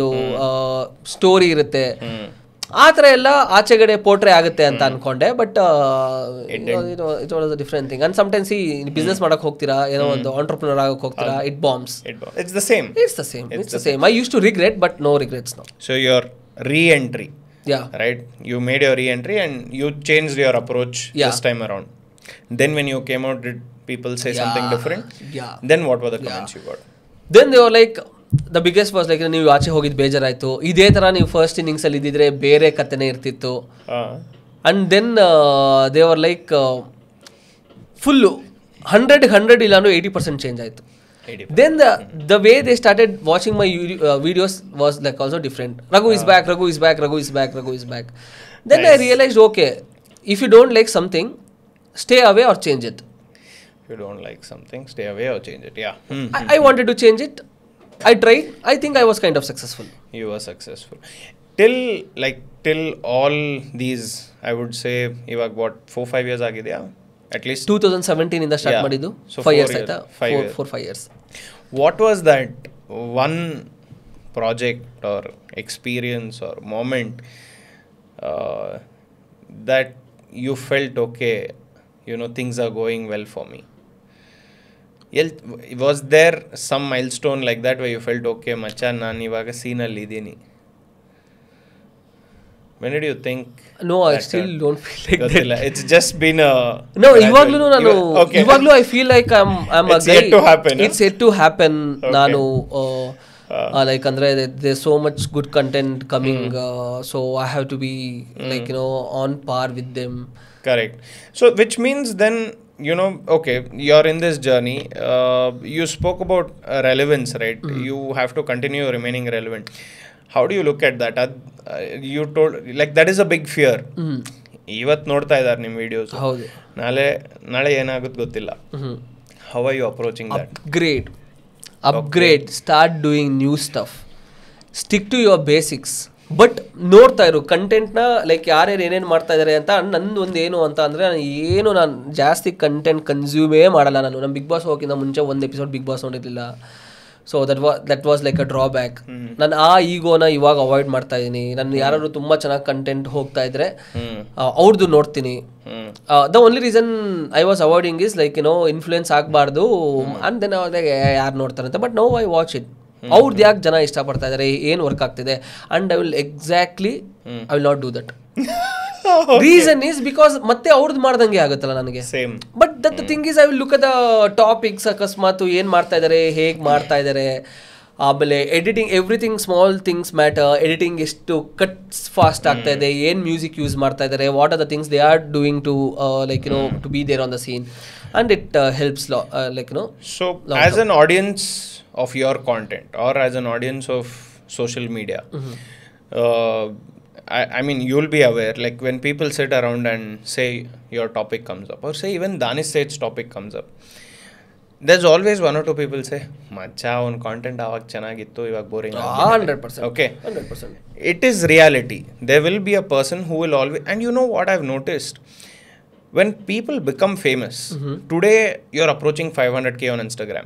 ಸ್ಟೋರಿ ಇರುತ್ತೆ Hmm. ಆ ಥರ ಎಲ್ಲ ಆಚೆಗಡೆ ಪೋಟ್ರೆ ಆಗುತ್ತೆ ಅಂತ ಅನ್ಕೊಂಡೆ but It it was different thing and sometimes ಈ ಬಿಸ್ನೆಸ್ ಮಾಡಕ್ ಹೋಗ್ತೀರಾ ಏನೋ ಒಂದು ಆಂಟರ್ಪ್ರಿನರ್ ಆಗಕ್ಕೆ ಹೋಗ್ತೀರಾ it bombs It, it's the same it's the same it's the same I use to regret but no regrets no so your re-entry yeah right you made your re-entry and you changed your approach Yeah. this time around then when you came out did people say something Yeah. different Yeah. then what were the comments you got then ದೇವರ್ like the biggest was like ನೀವು ಆಚೆ ಹೋಗಿದ್ದು ಬೇಜಾರಾಯಿತು ಇದೇ ಥರ ನೀವು first ಇನ್ನಿಂಗ್ಸಲ್ಲಿ ಇದ್ದಿದ್ರೆ ಬೇರೆ ಕಥೆನೇ ಇರ್ತಿತ್ತು uh, ಅಂಡ್ ದೆನ್ ದೇವರ್ ಲೈಕ್ ಫುಲ್ಲು ಹಂಡ್ರೆಡ್ ಹಂಡ್ರೆಡ್ ಇಲ್ಲ ಅಂದ್ರೆ ಏಯ್ಟಿ ಪರ್ಸೆಂಟ್ ಚೇಂಜ್ ಆಯಿತು 80%. Then the the way they started watching my videos was like also different Raghu is back Raghu is back Raghu is back Raghu is back then I realised okay if you don't like something stay away or change it if you don't like something stay away or change it yeah Hmm. I wanted to change it I tried I think I was kind of successful you were successful till like till all these i would say ಇವಾಗ what four five years ಆಗಿದೆಯಾ at least two thousand ಸೆವೆಂಟೀನಿಂದ start Yeah. ಮಾಡಿದ್ದು So five four years years, ಆಯ್ತಾ five four years. Four five years what was that one project or experience or moment uh, that you felt okay you know things are going well for me ಎಲ್ was there some milestone like that why you felt okay ಮಚ್ಚ ನಾನು ಇವಾಗ ಸೀನಲ್ಲಿ ಇದ್ದೀನಿ when did you think no I still don't feel like ಗೊತ್ತಿಲ್ಲ it's just been no ಇವಾಗ್ಲೂ ನಾನು ಇವಾಗ್ಲೂ I feel like I am It's yet to happen, huh? It's yet to happen Okay. ನಾನು ಲೈಕ್ ಅಂದ್ರೆ they so much good content coming so I have to be like you no on par with them Correct. So, which means then, you know, okay, you're in this journey. Uh, you spoke about uh, relevance, right? You have to continue remaining relevant. How do you look at that? Ad- uh, you told, like, that is a big fear. ಇವತ್ತು ನೋಡ್ತಾ ಇದ್ದಾರೆ ನಿಮ್ಮ videos ಹೌದು ನಾಳೆ ನಾಳೆ ಏನಾಗುತ್ತೆ ಗೊತ್ತಿಲ್ಲ hmm how are you approaching that upgrade upgrade start doing new stuff stick to your basics but ನೋಡ್ತಾ ಇರು ಕಂಟೆಂಟ್ನ ಲೈಕ್ ಯಾರ್ಯಾರು ಏನೇನು ಮಾಡ್ತಾ ಇದ್ದಾರೆ ಅಂತ ನಂದು ಒಂದು ಏನು ಅಂತ ಅಂದರೆ ನಾನು ಏನು ನಾನು ಜಾಸ್ತಿ ಕಂಟೆಂಟ್ ಕನ್ಸ್ಯೂಮೇ ಮಾಡಲ್ಲ ನಾನು ನಮ್ಮ ಬಿಗ್ ಬಾಸ್ ಹೋಗಿಂತ ಮುಂಚೆ ಒಂದು ಎಪಿಸೋಡ್ ಬಿಗ್ ಬಾಸ್ ನೋಡಿರಲಿಲ್ಲ ಸೊ ದಟ್ ವಾ that was like a drawback ನಾನು ಆ ಈಗೋನ ಇವಾಗ ಅವಾಯ್ಡ್ ಮಾಡ್ತಾ ಇದ್ದೀನಿ ನಾನು ಯಾರಾದ್ರು ತುಂಬ ಚೆನ್ನಾಗಿ ಕಂಟೆಂಟ್ ಹೋಗ್ತಾ ಇದ್ರೆ ಹ್ಮ್ ಅವ್ರದ್ದು ನೋಡ್ತೀನಿ hmm the only reason I was avoiding is like no influence ಆಗಬಾರ್ದು ಅಂಡ್ ದೆನ್ ಅವಾಗ ಯಾರು ನೋಡ್ತಾರೆ ಅಂತ but no I watch it ಅವ್ರದ್ದು ಯಾಕೆ ಜನ ಇಷ್ಟಪಡ್ತಾ ಇದ್ದಾರೆ ಏನು ವರ್ಕ್ ಆಗ್ತಿದೆ and I will exactly I will not do that reason is because ಮತ್ತೆ ಅವ್ರದ್ದು ಮಾಡ್ದಂಗೆ ಆಗುತ್ತಲ್ಲ ನನಗೆ same but that thing is I will look at the topics ಅಕಸ್ಮಾತ್ ಏನು ಮಾಡ್ತಾ ಇದ್ದಾರೆ ಹೇಗೆ ಮಾಡ್ತಾ ಇದ್ದಾರೆ ಆಮೇಲೆ editing everything small things matter editing ಎಷ್ಟು ಕಟ್ಸ್ ಫಾಸ್ಟ್ ಆಗ್ತಾ ಇದೆ ಏನು ಮ್ಯೂಸಿಕ್ ಯೂಸ್ ಮಾಡ್ತಾ ಇದ್ದಾರೆ what are the things they are doing to like you know to be there on the scene and it helps like you know So, as an audience of your content or as an audience of social media, uh, I, I mean, you'll be aware like when people sit around and say your topic comes up, or say even Danish Seth's topic comes up, there's always one or two people say, ಮಚ್ಚಾ ಅವ್ನ content ಅವಾಗ ಚೆನ್ನಾಗಿತ್ತು ಇವಾಗ boring hundred percent Okay. Hundred percent it is reality there will be a person who will always and you know what i've noticed when people become famous today you're approaching 500k on instagram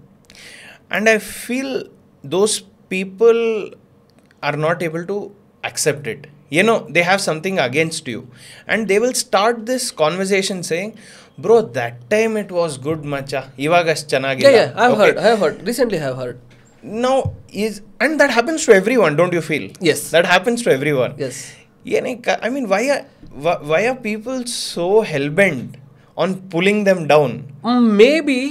and i feel those people are not able to accept it you know they have something against you and they will start this conversation saying bro that time it was good macha ivaga Yeah, ಚೆನ್ನಾಗಿಲ್ಲ yeah, I've Okay. heard, I've heard. Recently, I've heard. now is and that happens to everyone don't you feel Yes. that happens to everyone Yes. ಏನಕ್ಕೆ I mean why why, why are people so hell-bent on pulling them down maybe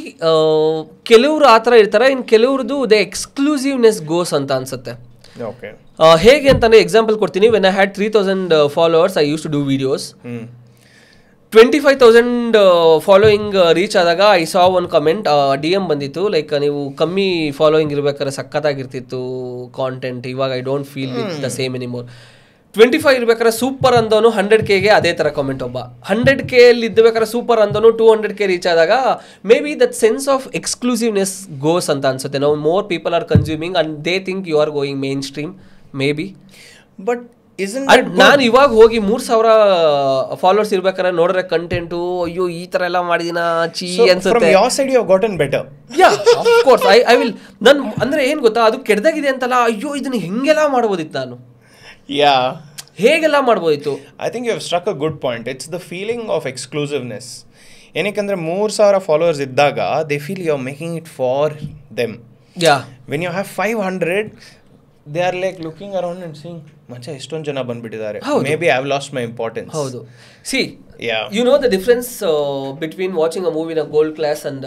ಕೆಲವರು ಆ ಥರ ಇರ್ತಾರೆ ಇನ್ನು ಕೆಲವ್ರದ್ದು the ಎಕ್ಸ್ಕ್ಲೂಸಿವ್ನೆಸ್ goes ಅಂತ ಅನ್ಸುತ್ತೆ okay ಆ, ಹೇಗೆ ಅಂತಂದ್ರೆ ಎಕ್ಸಾಂಪಲ್ ಕೊಡ್ತೀನಿ when I had three thousand followers I use to do videos hmm twenty five thousand following reach ಆದಾಗ I saw one comment D M ಬಂದಿತ್ತು ಲೈಕ್ ನೀವು ಕಮ್ಮಿ ಫಾಲೋಯಿಂಗ್ ಇರ್ಬೇಕಾದ್ರೆ ಸಖತ್ತಾಗಿರ್ತಿತ್ತು ಕಾಂಟೆಂಟ್ ಇವಾಗ I don't feel with the same anymore twenty five ಇರ್ಬೇಕಾದ್ರೆ super ಅಂದವನು hundred ಕೆಗೆ ಅದೇ ಥರ ಕಮೆಂಟ್ ಒಬ್ಬ ಹಂಡ್ರೆಡ್ ಕೆ ಅಲ್ಲಿ ಇದ್ದಬೇಕಾದ್ರೆ ಸೂಪರ್ ಅಂದವನು ಟೂ ಹಂಡ್ರೆಡ್ ಕೆ ರೀಚ್ ಆದಾಗ maybe that sense of exclusiveness goes ಅಂತ ಅನ್ಸುತ್ತೆ ನಾವು more people are consuming and they think you are going mainstream maybe but isn't and that ನಾನು ಇವಾಗ ಹೋಗಿ ಮೂರ್ ಸಾವಿರ ಫಾಲೋವರ್ಸ್ ಇರ್ಬೇಕಾದ್ರೆ ನೋಡ್ರೆ ಕಂಟೆಂಟು ಅಯ್ಯೋ ಈ ತರ ಎಲ್ಲ ಮಾಡಿದಿನ ಚೀ so from ಅನ್ಸುತ್ತೆ your side you have gotten better yeah course I I will ನನ್ ಅಂದ್ರೆ ಏನ್ ಗೊತ್ತಾ ಅದು ಕೆಡ್ದಾಗಿದೆ ಅಂತಲ್ಲ ಅಯ್ಯೋ ಇದನ್ನ ಹಿಂಗೆಲ್ಲ ಮಾಡ್ಬೋದಿತ್ತು ನಾನು yeah ಹೇಗೆಲ್ಲ ಮಾಡ್ಬೋದಿತ್ತು I think you have struck a good point. It's the feeling of exclusiveness. ಏನಕ್ಕೆ ಮೂರು ಸಾವಿರ ಫಾಲೋವರ್ಸ್ ಇದ್ದಾಗ they feel you are making it for them yeah when you have five hundred they are like looking around and ಸಿಂಗ್ ಮಚ್ಚ ಎಷ್ಟೊಂದು ಜನ ಬಂದ್ಬಿಟ್ಟಿದ್ದಾರೆ ಹೌದು. Maybe I lost my importance ಹೌದು see yeah you know the difference between watching a movie ನ gold class and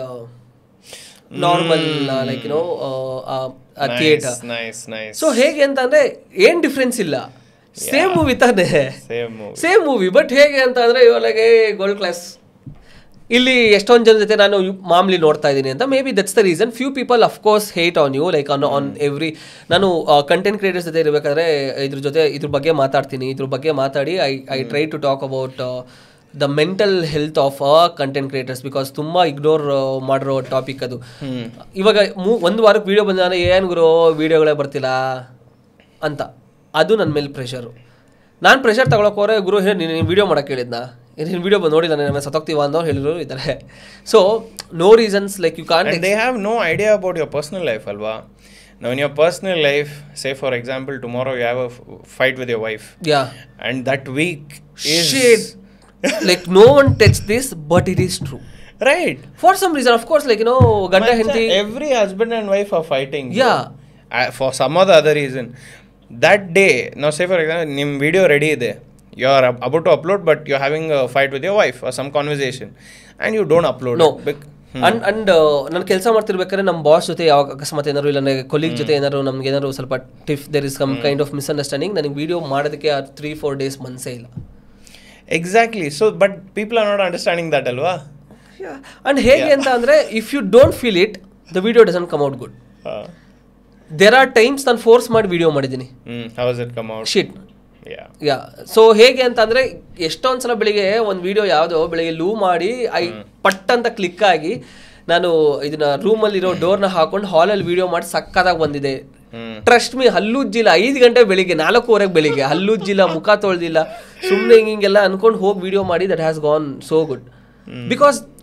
normal like you know theatre nice nice so ಹೇಗೆ ಅಂತ ಅಂದ್ರೆ ಏನ್ ಡಿಫ್ರೆನ್ಸ್ ಇಲ್ಲ ಸೇಮ್ ಮೂವಿ ತಾನೇ same movie same movie but ಹೇಗೆ ಅಂತ ಅಂದ್ರೆ ಇವಾಗ ಗೋಲ್ಡ್ ಕ್ಲಾಸ್ ಇಲ್ಲಿ ಎಷ್ಟೊಂದು ಜನ ಜೊತೆ ನಾನು ಯು- ಮಾಮೂಲಿ ನೋಡ್ತಾ ಇದ್ದೀನಿ ಅಂತ maybe that's the reason few people of course hate on you like on on every ನಾನು ಕಂಟೆಂಟ್ ಕ್ರಿಯೇಟರ್ಸ್ ಜೊತೆ ಇರಬೇಕಾದ್ರೆ ಇದ್ರ ಜೊತೆ ಇದ್ರ ಬಗ್ಗೆ ಮಾತಾಡ್ತೀನಿ ಇದ್ರ ಬಗ್ಗೆ ಮಾತಾಡಿ I I try to talk about the mental health of a content creators because ತುಂಬ ಇಗ್ನೋರ್ ಮಾಡಿರೋ ಟಾಪಿಕ್ ಅದು ಇವಾಗ ಮೂ ಒಂದು ವಾರಕ್ಕೆ ವೀಡಿಯೋ ಬಂದ ಏನು ಗುರು ವೀಡಿಯೋಗಳೇ ಬರ್ತಿಲ್ಲ ಅಂತ ಅದು ನನ್ನ ಮೇಲೆ ಪ್ರೆಷರು ನಾನು ಪ್ರೆಷರ್ ತಗೊಳಕ್ಕೆ ಹೋದ್ರೆ ಗುರು ಹೇಳಿ ನೀನು ವೀಡಿಯೋ ಮಾಡೋಕ್ಕೆ ಹೇಳಿದ್ನ ನೀನು ವೀಡಿಯೋ ಬಂದು ನೋಡಿಲ್ಲ ನನ್ನ ಸತ್ತೋಗ್ತೀವ ಅಂದವ್ರು ಹೇಳಿದ್ರು ಇದ್ದಾರೆ so no reasons like you can't And they have no idea about your personal life, Alva. Now, in your personal life, say for example, tomorrow you have a f- fight with your wife, yeah and that week is shade like no one touch this but it is true right. For some reason of course like no ಗಂಡ Macha, ಹೆಂಡತಿ every husband and wife are fighting. bro. Yeah. Uh, for some or the other reason. That day, now say for example, ನಿಮ್ಮ video ready ಇದೆ. You are ab- about to upload, but you're having a fight with your wife or some conversation, and you don't upload. No it. Bec- and and ನಾನು ಕೆಲಸ ಮಾಡ್ತಿರ್ಬೇಕಾದ್ರೆ ನಮ್ಮ boss ಜೊತೆ ಯಾವಾಗ ಅಕಸ್ಮಾತ್ ಏನಾದ್ರು ಇಲ್ಲ ಕೊಲೀಗ್ ಜೊತೆ ಏನಾದ್ರು ನಮ್ಗೆ ಏನಾದ್ರು ಸ್ವಲ್ಪ tiff there is come kind of misunderstanding ನನಗೆ ವಿಡಿಯೋ ಮಾಡೋದಕ್ಕೆ ತ್ರೀ ಫೋರ್ ಡೇಸ್ ಮನ್ಸೇ ಇಲ್ಲ Exactly. So, but people are not understanding that, Alva. And ಹೇಗೆ ಅಂತ ಅಂದ್ರೆ if you don't feel it the video doesn't come out good Uh, there are times ನಾನು force ಮಾಡಿ video ಮಾಡಿದ್ದೀನಿ mm, how has it come out? Shit Yeah. Yeah so ಹೇಗೆ ಅಂತ ಅಂದ್ರೆ ಎಷ್ಟೊಂದು ಸಲ ಬೆಳಿಗ್ಗೆ ಒಂದು ವಿಡಿಯೋ ಯಾವುದೋ ಬೆಳಿಗ್ಗೆ ಲೂ ಮಾಡಿ ಐ ಪಟ್ ಅಂತ ಕ್ಲಿಕ್ ಆಗಿ ನಾನು ಇದನ್ನ ರೂಮಲ್ಲಿರೋ ಡೋರ್ನ ಹಾಕೊಂಡು ಹಾಲಲ್ಲಿ ವಿಡಿಯೋ ಮಾಡಿ ಸಕ್ಕದಾಗಿ ಬಂದಿದೆ Mm. ಟ್ರಸ್ಟ್ ಮೀ ಹಲ್ಲುಜ್ಜಿಲ್ಲ ಐದು ಗಂಟೆ ಬೆಳಿಗ್ಗೆ ನಾಲ್ಕೂವರೆಗೆ ಬೆಳಿಗ್ಗೆ ಹಲ್ಲುಜ್ಜಿಲ್ಲ ಮುಖ ತೊಳ್ದಿಲ್ಲ ಸುಮ್ಮನೆ ಹಿಂಗೆಲ್ಲ ಅನ್ಕೊಂಡು ಹೋಗಿ ವಿಡಿಯೋ ಮಾಡಿ that has gone so good because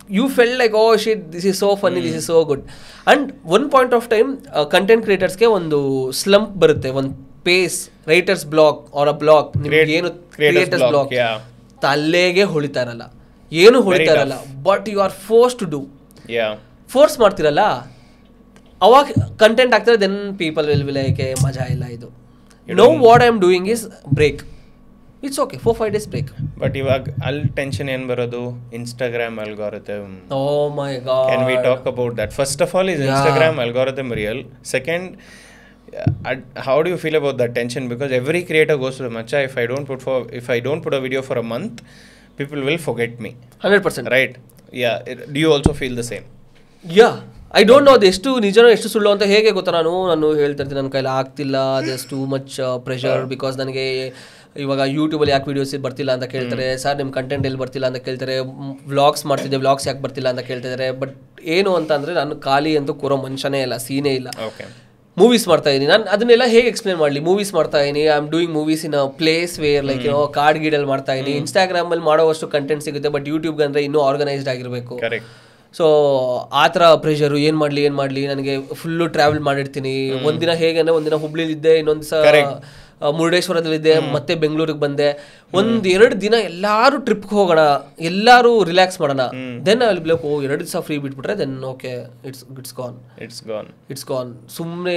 you feel like oh shit this is so funny this is so good and one point of time content ಕ್ರಿಯೇಟರ್ಸ್ಗೆ ಒಂದು ಸ್ಲಂಪ್ ಬರುತ್ತೆ ಒಂದು phase writers block or a block ನಿಮ್ಗೆ Create- ಏನು creators creators block, block yeah. ತಲೆಗೆ ಹೊಳಿತಾ ಇರಲ್ಲ ಏನು ಹೊಳಿತಾ ಇರಲ್ಲ but you are force to do Yeah. Force ಮಾಡ್ತಿರಲ್ಲ ಅವಾಗ ಕಂಟೆಂಟ್ ಆಗ್ತಾರೆ then people will will like ಮಜಾ ಇಲ್ಲ ಇದು no what I am doing is break it's okay four five days break but ಇವಾಗ ಅಲ್ಲಿ ಟೆನ್ಷನ್ ಏನು ಬರೋದು Instagram algorithm oh my Can we god talk about that? First of all, is Yeah. Instagram algorithm real? Second, uh, ad- how do you feel about that tension? Because every creator goes to the matcha. If I don't put for if I don't put a video for a month, people will forget me. Hundred percent Right? Yeah. It- do you also feel the same? Yeah I don't know ಅದು ಎಷ್ಟು ನಿಜನೋ ಎಷ್ಟು ಸುಳ್ಳು ಅಂತ ಹೇಗೆ ಗೊತ್ತಾ ನಾನು ನಾನು ಹೇಳ್ತಾ ಇರ್ತೀನಿ ನನ್ನ ಕೈಲಿ ಆಗ್ತಿಲ್ಲ thus too much pressure because ನನಗೆ ಇವಾಗ ಯೂಟ್ಯೂಬಲ್ಲಿ ಯಾಕೆ ವೀಡಿಯೋಸ್ ಬರ್ತಿಲ್ಲ ಅಂತ ಕೇಳ್ತಾರೆ ಸರ್ ನಿಮ್ಮ ಕಂಟೆಂಟ್ ಎಲ್ಲಿ ಬರ್ತಿಲ್ಲ ಅಂತ ಕೇಳ್ತಾರೆ ವ್ಲಾಗ್ಸ್ ಮಾಡ್ತಿದ್ದೆ ವ್ಲಾಗ್ಸ್ ಯಾಕೆ ಬರ್ತಿಲ್ಲ ಅಂತ ಕೇಳ್ತಿದ್ದಾರೆ ಬಟ್ ಏನು ಅಂತ ಅಂದರೆ ನಾನು ಖಾಲಿ ಅಂತೂ ಕೂರೋ ಮನುಷ್ಯನೇ ಇಲ್ಲ ಸೀನೇ ಇಲ್ಲ Okay. ಮೂವೀಸ್ ಮಾಡ್ತಾ ಇದೀನಿ ನಾನು ಅದನ್ನೆಲ್ಲ ಹೇಗೆ ಎಕ್ಸ್ಪ್ಲೇನ್ ಮಾಡಲಿ ಮೂವೀಸ್ ಮಾಡ್ತಾ ಇದೀನಿ I am doing movies in place where like ಏನೋ ಕಾರ್ಡ್ ಗೀಡಲ್ಲಿ ಮಾಡ್ತಾ ಇದೀನಿ ಇನ್ಸ್ಟಾಗ್ರಾಮಲ್ಲಿ ಮಾಡೋವಷ್ಟು ಕಂಟೆಂಟ್ ಸಿಗುತ್ತೆ ಬಟ್ ಯೂಟ್ಯೂಬ್ಗೆ ಅಂದರೆ ಇನ್ನೂ ಆರ್ಗನೈಸ್ಡ್ ಆಗಿರಬೇಕು Correct. ಸೊ ಆ ಥರ ಪ್ರೆಷರು ಏನು ಮಾಡಲಿ ಏನು ಮಾಡಲಿ ನನಗೆ ಫುಲ್ಲು ಟ್ರಾವೆಲ್ ಮಾಡಿರ್ತೀನಿ ಒಂದಿನ ಹೇಗೆ ಅಂದರೆ ಒಂದಿನ ಹುಬ್ಳಿಲಿದ್ದೆ ಇನ್ನೊಂದು ದಿವಸ Correct. ಮುರುಡೇಶ್ವರದಲ್ಲಿದ್ದೆ ಮತ್ತೆ ಬೆಂಗಳೂರಿಗೆ ಬಂದೆ ಒಂದ್ ಎರಡು ದಿನ ಎಲ್ಲಾರು ಟ್ರಿಪ್ಗೆ ಹೋಗೋಣ ಎಲ್ಲಾರು ರಿಲ್ಯಾಕ್ಸ್ ಮಾಡೋಣ ದೆನ್ ಐ ವಿಲ್ ಓ ಎರಡು ದಿವಸ ಫ್ರೀ ಬಿಟ್ಬಿಟ್ರೆ then okay it's it's gone It's gone. It's gone ಸುಮ್ಮನೆ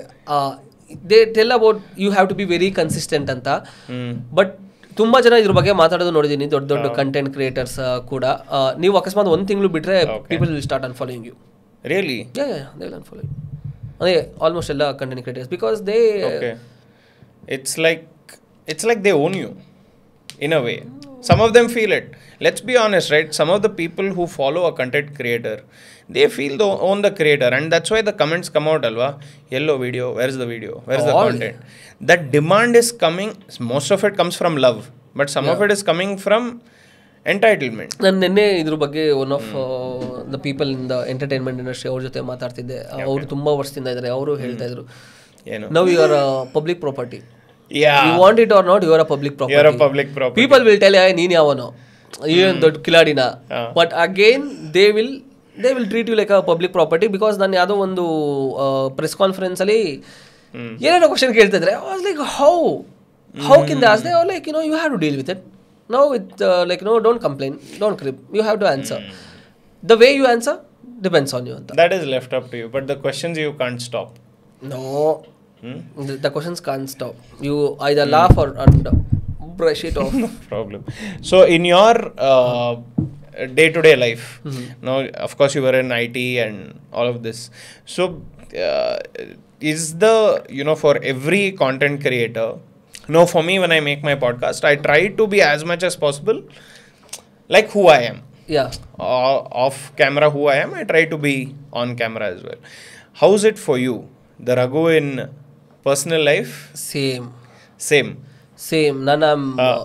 they tell about you have to be very consistent ಅಂತ Hmm. ಬಟ್ ತುಂಬಾ ಜನ ಇದ್ರ ಬಗ್ಗೆ ಮಾತಾಡೋದು ನೋಡಿದ್ದೀನಿ ದೊಡ್ಡ ದೊಡ್ಡ ಕಂಟೆಂಟ್ ಕ್ರಿಯೇಟರ್ಸ್ ಕೂಡ ಆ, ನೀವು ಅಕಸ್ಮಾತ್ ಒಂದು ತಿಂಗಳು ಬಿಟ್ರೆ people will start unfollowing you Really? Yeah yeah they will unfollow you ಅದೇ ಆಲ್ಮೋಸ್ಟ್ ಎಲ್ಲ content creators because they Okay. It's like it's like they own you, in a way. Some of them feel it. Let's be honest, right? Some of the people who follow a content creator, they feel they own the creator, and that's why the comments come out, alwa. Yellow video, where's the video? Where's the All- content? That demand is coming. Most of it comes from love, but some of it is coming from entitlement. ನಾನು ನಿನ್ನೆ ಇದ್ರ ಬಗ್ಗೆ one of the people in the entertainment industry ಅವ್ರ ಜೊತೆ ಮಾತಾಡ್ತಿದ್ದೆ ಅವರು ತುಂಬಾ ವರ್ಷದಿಂದ ಇದ್ದಾರೆ ಅವರು ಹೇಳ್ತಾ ಇದ್ರು You know. Now you are public property Yeah. You want it or not you are a public You're a property public property. People will tell ನೀನ್ ಯಾವನೋ ಏನ್ ದೊಡ್ಡ ಕಿಲಾಡಿನ but again they will they will treat you like a public property because ನಾನು ಯಾವುದೋ ಒಂದು press conference ಅಲ್ಲಿ ಏನೇನೋ ಕ್ವಶನ್ ಕೇಳ್ತಿದ್ರೆ like how how can does they like you know you have to deal with it no with like no don't complain don't crib you have to answer the way you answer depends on you ಅಂತ That is left up to you, but the questions you can't stop. No Hmm? The questions can't stop you either laugh or and brush it off no problem so in your uh, day-to-day life now of course you were in it and all of this so uh, is the you know for every content creator no for me when i make my podcast i try to be as much as possible like who i am yeah uh, off camera who i am i try to be on camera as well how's it for you the ragu in personal life same same same ನಾನು am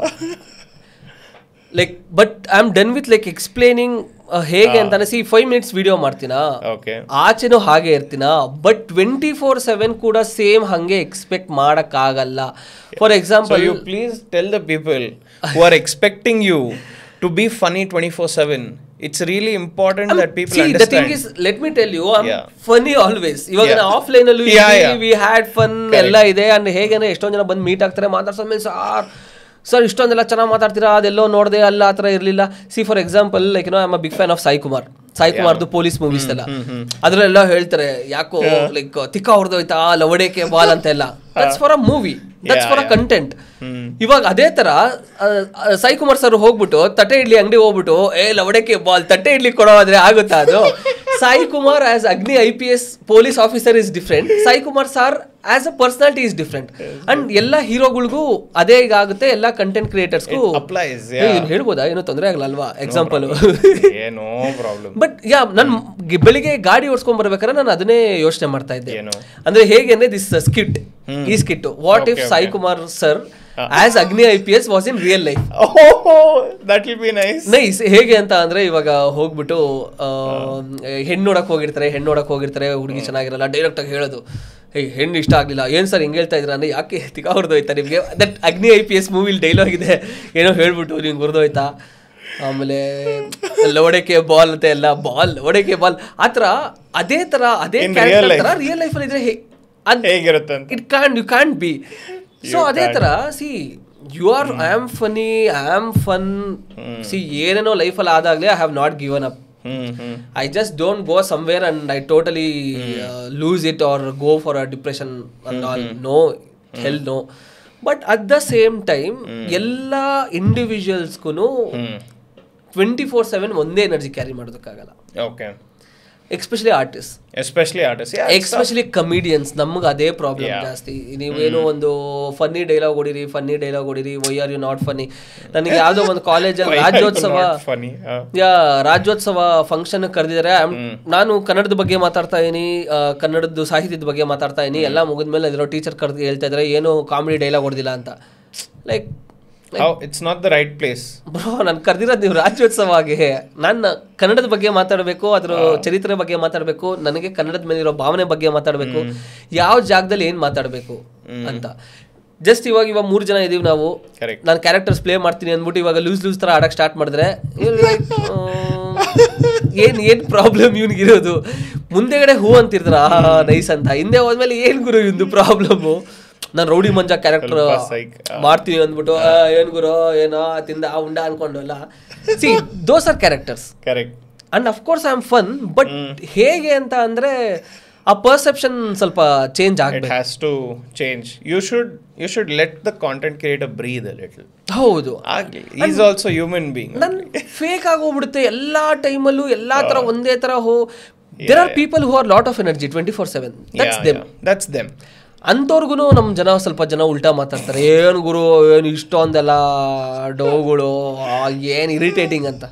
like but I am done with like explaining ಹೇಗೆ ಅಂತಾನೆ see five minutes video ಮಾಡ್ತೀನಾ okay ಆಚೆನೂ ಹಾಗೆ ಇರ್ತೀನ but twenty four seven ಕೂಡ same ಹಂಗೆ expect ಆಗಲ್ಲ for So example you please tell the people who are expecting you to be funny 24/7. It's really important that people the understand. Thing is let me tell you Yeah. Funny always ಇವಾಗ Yeah. Offline ಅಲ್ಲೂ Yeah, yeah. We had fun Correct. ಎಲ್ಲ ಇದೆ and ಹೇಗೆ ಎಷ್ಟೊಂದು ಜನ ಬಂದು meet ಆಗ್ತಾರೆ ಮಾತಾಡ್ಸೋ ಮೇಲೆ ಸಾರ್ ಸರ್ ಇಷ್ಟೊಂದೆಲ್ಲ ಚೆನ್ನಾಗಿ ಮಾತಾಡ್ತೀರಾ ಅದೆಲ್ಲೋ ನೋಡಿದೆ ಅಲ್ಲ ಆ ಥರ ಇರಲಿಲ್ಲ see for example like no I'm a big fan of Sai Kumar Sai ಕುಮಾರ್ದು ಪೊಲೀಸ್ ಮೂವೀಸ್ ಎಲ್ಲ ಅದ್ರೆಲ್ಲ ಹೇಳ್ತಾರೆ ಯಾಕೋ ಲೈಕ್ ತಿಕ್ಕ ಹೊಡೆದೋಯ್ತಾ ಲವಡೇಕೆ ಬಾಲ್ ಅಂತೆಲ್ಲ that's for a movie that's Yeah, for a yeah. Content ಇವಾಗ ಅದೇ ತರ ಆ, ಆ, ಸಾಯಿ ಕುಮಾರ್ ಸರ್ ಹೋಗ್ಬಿಟ್ಟು ತಟ್ಟೆ ಇಡ್ಲಿ ಅಂಗಡಿ ಹೋಗ್ಬಿಟ್ಟು ಏ ಲವಡಕ್ಕೆ ಬಾಲ್ ತಟ್ಟೆ ಇಡ್ಲಿ ಕೊಡೋ ಆದ್ರೆ ಆಗುತ್ತಾ ಅದು Sai Kumar as Agni I P S police officer is different Sai Kumar sir as a personality is different and ಎಲ್ಲ ಹೀರೋಗಳಿಗೂ ಅದೇ ಈಗ ಆಗುತ್ತೆ ಎಲ್ಲ ಕಂಟೆಂಟ್ ಕ್ರಿಯೇಟರ್ಸ್ಗೂ It applies, yeah. ಹೇಳ್ಬೋದಾ ಏನೋ ತೊಂದರೆ ಆಗಲ್ಲ ಅಲ್ವಾ example yeah, no problem. But yeah ನಾನು ಬೆಳಿಗ್ಗೆ ಗಾಡಿ ಓಡಿಸ್ಕೊಂಡ್ ಬರ್ಬೇಕಾದ್ರೆ ನಾನು ಅದನ್ನೇ ಯೋಚನೆ ಮಾಡ್ತಾ ಇದ್ದೆ ಏನು? ಅಂದ್ರೆ ಹೇಗೆ ಅಂದ್ರೆ ದಿಸ್ ಸ್ಕಿಟ್ ಈ skit what if Sai Kumar sir as Agni I P S was in real life Oh, that will be nice. Nice ಹೇಗೆ ಅಂತ ಅಂದ್ರೆ ಇವಾಗ ಹೋಗ್ಬಿಟ್ಟು ಆ, ಹೆಣ್ಣು ನೋಡಕ್ ಹೋಗಿರ್ತಾರೆ ಹೆಣ್ಣು ನೋಡಕ್ ಹೋಗಿರ್ತಾರೆ ಹುಡುಗಿ ಚೆನ್ನಾಗಿರಲ್ಲ ಡೈರೆಕ್ಟ್ ಆಗಿ ಹೇಳೋದು ಹೇ ಹೆಣ್ಣು ಇಷ್ಟ ಆಗ್ಲಿಲ್ಲ ಏನ್ ಸರ್ ಹಿಂಗೆ ಹೇಳ್ತಾ ಇದ್ರ ಅಂದ್ರೆ ಯಾಕೆ ತಿಕ್ಕ ಹೊಡೆದೋಯ್ತಾ ನಿಮ್ಗೆ that Agni I P S ಮೂವಿಲಿ ಡೈಲಾಗ್ ಇದೆ ಏನೋ ಹೇಳ್ಬಿಟ್ಟು ನಿಮ್ಗೆ ಹೊಡೆದೋಯ್ತಾ ಆಮೇಲೆ ಲವಡಕ್ಕೆ ಬಾಲ್ ಅಂತ ಎಲ್ಲ ಬಾಲ್ ಲವಡಕ್ಕೆ ಬಾಲ್ ಆ ಥರ ಅದೇ ಥರ ಅದೇ In real ಕ್ಯಾರೆಕ್ಟರ್ life. ಥರ ರಿಯಲ್ ಲೈಫಲ್ಲಿ ಇದ್ರೆ ಹೇ- ಅದ್ ಹೇಗಿರುತ್ತೆ ಅಂತ it can you can be so ಅದೇ ಥರ see you are I am funny I am fun see ಏನೇನೋ ಲೈಫಲ್ಲಿ ಆದಾಗಲೇ I have not given up hmm hmm I just don't go somewhere and I totally uh, lose it or go for a depression and all. No, hell no. But at the same time, ಎಲ್ಲ ಇಂಡಿವಿಜುವಲ್ಸ್ಗೂ hmm twenty four seven ಒಂದೇ energy carry ಮಾಡೋದಕ್ಕಾಗಲ್ಲ okay especially artist especially artist especially comedians ನಮ್ಗೆ ಅದೇ problem Yeah. ಜಾಸ್ತಿ ನೀವೇನೋ ಒಂದು funny dialogue ಹೊಡಿರಿ ಫನ್ನಿ ಡೈಲಾಗ್ ಹೊಡಿರಿ why are you not funny ನನಗೆ ಯಾವುದೋ ಒಂದು ಕಾಲೇಜಲ್ಲಿ Rajyotsava funny yeah Rajyotsava function ಕರೆದಿದ್ದಾರೆ ನಾನು ಕನ್ನಡದ ಬಗ್ಗೆ ಮಾತಾಡ್ತಾ ಇದೀನಿ ಆ, ಕನ್ನಡದ ಸಾಹಿತ್ಯದ ಬಗ್ಗೆ ಮಾತಾಡ್ತಾ ಇದೀನಿ ಎಲ್ಲ ಮುಗಿದ್ಮೇಲೆ ಅದಿರೋ ಟೀಚರ್ ಕರೆದು ಹೇಳ್ತಾ ಇದ್ದಾರೆ ಏನು ಕಾಮಿಡಿ ಡೈಲಾಗ್ ಹೊಡೆದಿಲ್ಲ ಅಂತ like how it's not the right place bro ನಾನು ಕರೆದಿರೋದು ನೀವು ರಾಜ್ಯೋತ್ಸವಗೆ ನಾನು ಕನ್ನಡದ ಬಗ್ಗೆ ಮಾತಾಡಬೇಕು ಅದ್ರ ಚರಿತ್ರೆ ಬಗ್ಗೆ ಮಾತಾಡಬೇಕು ನನಗೆ ಕನ್ನಡದ ಮೇಲೆ ಇರೋ ಭಾವನೆ ಬಗ್ಗೆ ಮಾತಾಡಬೇಕು ಯಾವ ಜಾಗದಲ್ಲಿ ಏನು ಮಾತಾಡಬೇಕು ಅಂತ ಜಸ್ಟ್ ಇವಾಗ ಇವಾಗ ಮೂರು ಜನ ಇದೀವಿ ನಾವು ಕರೆಕ್ಟ್ ನಾನು ಕ್ಯಾರೆಕ್ಟರ್ಸ್ ಪ್ಲೇ ಮಾಡ್ತೀನಿ ಅಂದ್ಬಿಟ್ಟು ಇವಾಗ ಲೂಸ್ ಲೂಸ್ ಥರ ಆಡಕ್ಕೆ ಸ್ಟಾರ್ಟ್ ಮಾಡಿದ್ರೆ ಏನು ಏನು ಪ್ರಾಬ್ಲಮ್ ಇರೋದು ಮುಂದೆಗಡೆ ಹೂ ಅಂತಿರ್ತಾರ ನೈಸ್ ಅಂತ ಹಿಂದೆ ಹೋದ್ಮೇಲೆ ಏನು ಗುರು ಇವಂದು ಪ್ರಾಬ್ಲಮ್ಮು ನಾನು ರೌಡಿ ಮಂಜ ಕ್ಯಾರೆಕ್ಟರ್ ಸ್ವಲ್ಪ psych. ಮಾಡ್ತೀನಿ ಅಂದ್ಬಿಟ್ಟು ಆ, ಏನ್ ಗುರು ಏನೋ ತಿಂದ ಆ ಉಂಡ ಅನ್ಕೊಂಡು ಅಲ್ಲ see those are characters correct and of course I am fun but ಹೇಗೆ ಅಂತ ಅಂದ್ರೆ ಆ ಪರ್ಸೆಪ್ಷನ್ ಸ್ವಲ್ಪ ಚೇಂಜ್ it ಆಗ್ಬೇಕು has to change you should you should let the content creator breathe a little ಹೌದು ಆಗ್ಲಿ ಈಸ್ ಆಲ್ಸೋ ಹ್ಯೂಮನ್ ಬೀಯಿಂಗ್ ನನ್ fake ಆಗೋಗ್ಬಿಡುತ್ತೆ ಎಲ್ಲಾ ಟೈಮಲ್ಲೂ ಎಲ್ಲಾ ತರ ಒಂದೇ ತರ ಹೋ there are people who are lot of energy twenty four seven that's them that's them ಅಂಥವ್ರಿಗೂ ನಮ್ಮ ಜನ ಸ್ವಲ್ಪ ಜನ ಉಲ್ಟಾ ಮಾತಾಡ್ತಾರೆ ಏನು ಗುರು ಏನು ಇಷ್ಟೊಂದೆಲ್ಲ ಡೋಗಳು ಏನು ಇರಿಟೇಟಿಂಗ್ ಅಂತ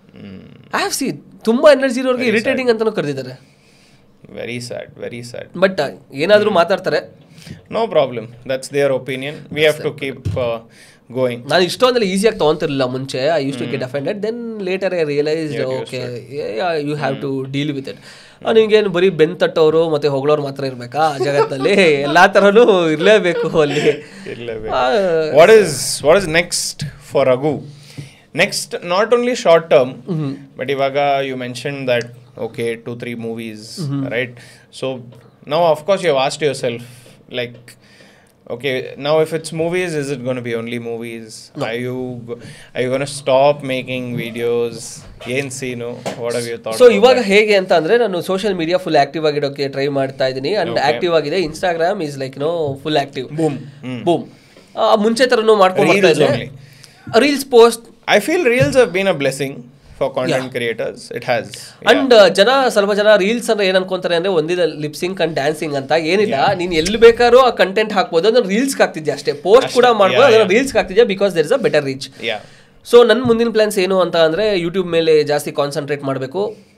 ಐ ಹ್ಯಾವ್ ಸಿ ತುಂಬ ಎನರ್ಜಿ ಇರೋರಿಗೆ ಇರಿಟೇಟಿಂಗ್ ಅಂತಲೂ ಕರೆದಿದ್ದಾರೆ very sad very sad but ಏನಾದರೂ ಮಾತಾಡ್ತಾರೆ no problem that's their opinion we have to keep going ನಾನು ಇಷ್ಟೊಂದೆಲ್ಲ ಈಸಿಯಾಗಿ ತೊಗೊಂತಿರಲಿಲ್ಲ ಮುಂಚೆ I use to get offended then later I realise okay you have to deal with it ನಿಂಗೇನು ಬರೀ ಬೆನ್ ತಟ್ಟೋರು ಮತ್ತೆ ಹೊಗಳೋರು ಮಾತ್ರ ಇರಬೇಕಾ ಜಗತ್ತಲ್ಲಿ ಎಲ್ಲಾ ಥರನೂ ಇರಲೇಬೇಕು ಅಲ್ಲಿ ಆ, what is what is next for Raghu? Next, not only short term, but Ivaga, you mentioned that okay, two three movies, right? So now, of course, you have asked yourself, like, okay, now if it's movies, is it going to be only movies? Are you go- are you going to stop making videos? ಏನ್ scene what have you thought so ಇವಾಗ ಹೇಗೆ ಅಂತ ಅಂದ್ರೆ ನಾನು social media full active ಆಗಿಡೋಕೆ try ಮಾಡ್ತಾ ಇದ್ದೀನಿ and active ಆಗಿದೆ Instagram is like no full active boom boom ಮುಂಚೆ ತರನು ಮಾಡ್ಕೊಂಡು ಬರ್ತಾ Reels ಇದ್ದೆ reels post I feel reels have been a blessing for content creators it has and ಜನ ಸ್ವಲ್ಪ ಜನ ರೀಲ್ಸ್ ಅಂದ್ರೆ ಏನ್ ಅನ್ಕೊಂತಾರೆ ಅಂದ್ರೆ ಒಂದಿನ ಲಿಪ್ಸಿಂಗ್ ಅಂಡ್ ಡ್ಯಾನ್ಸಿಂಗ್ ಅಂತ ಏನಿಲ್ಲ ನೀನ್ ಎಲ್ಲಿ ಬೇಕಾದ್ರೂ ಆ ಕಂಟೆಂಟ್ ಹಾಕ್ಬೋದು ಅದನ್ನ ರೀಲ್ಸ್ ಹಾಕ್ತಿದ್ಯಾ ಅಷ್ಟೇ ಪೋಸ್ಟ್ ಕೂಡ ಮಾಡ್ಬೋದು ಅದನ್ನ ರೀಲ್ಸ್ ಹಾಕ್ತಿದ್ಯಾ because there is a better reach yeah so ನನ್ನ ಮುಂದಿನ ಪ್ಲಾನ್ಸ್ ಏನು ಅಂತ ಅಂದರೆ ಯೂಟ್ಯೂಬ್ ಮೇಲೆ ಜಾಸ್ತಿ ಕಾನ್ಸಂಟ್ರೇಟ್ ಮಾಡಬೇಕು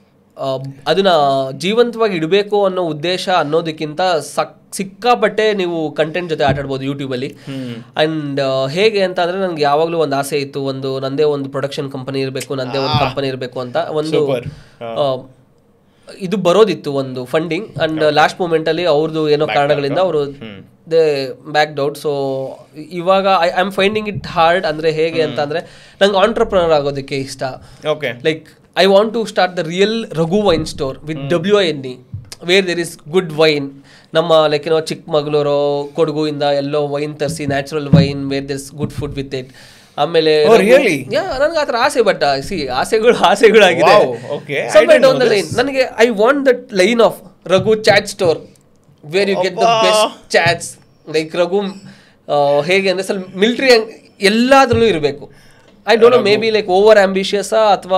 ಅದನ್ನ ಜೀವಂತವಾಗಿ ಇಡಬೇಕು ಅನ್ನೋ ಉದ್ದೇಶ ಅನ್ನೋದಕ್ಕಿಂತ ಸಕ್ ಸಿಕ್ಕಾಪಟ್ಟೆ ನೀವು ಕಂಟೆಂಟ್ ಜೊತೆ ಆಟಾಡ್ಬೋದು ಯೂಟ್ಯೂಬಲ್ಲಿ ಆ್ಯಂಡ್ ಹೇಗೆ ಅಂತ ಅಂದರೆ ನನಗೆ ಯಾವಾಗಲೂ ಒಂದು ಆಸೆ ಇತ್ತು ಒಂದು ನಂದೇ ಒಂದು ಪ್ರೊಡಕ್ಷನ್ ಕಂಪನಿ ಇರಬೇಕು ನಂದೇ ಒಂದು ಕಂಪನಿ ಇರಬೇಕು ಅಂತ ಒಂದು Super. ಆ, ಇದು ಬರೋದಿತ್ತು ಒಂದು ಫಂಡಿಂಗ್ ಅಂಡ್ ಲಾಸ್ಟ್ ಮೂಮೆಂಟಲ್ಲಿ ಅವ್ರದ್ದು ಏನೋ ಕಾರಣಗಳಿಂದ ಅವರು ದೇ ಬ್ಯಾಕ್ ಔಟ್ ಸೊ ಇವಾಗ I am finding it hard ಅಂದರೆ ಹೇಗೆ ಅಂತ ಅಂದರೆ ನಂಗೆ ಆಂಟ್ರಪ್ರನರ್ ಆಗೋದಕ್ಕೆ ಇಷ್ಟ okay like I want to start the real Raghu wine store with W N E where there is good wine ನಮ್ಮ ಲೈಕ್ ಏನೋ ಚಿಕ್ಕಮಗಳೂರು ಕೊಡಗುಯಿಂದ ಎಲ್ಲೋ ವೈನ್ ತರಿಸಿ natural wine where there is good food with it ಆಮೇಲೆ Oh, really? Yeah ನನಗೆ ಆ ಥರ ಆಸೆ ಬಟ್ ಸಿ ಆಸೆಗಳು ಆಸೆಗಳಾಗಿದೆ Wow, okay. I Somewhere didn't down know the line. ನನಗೆ I want that line of Raghu chat store where you get the ಅಬ್ಬಾ. Best chaats like Raghu ಆ, ಹೇಗೆ ಅಂದರೆ ಸ್ವಲ್ಪ ಮಿಲ್ಟ್ರಿ ಎಲ್ಲಾದ್ರಲ್ಲೂ ಇರಬೇಕು I don't know maybe like over ambitious ಅಥವಾ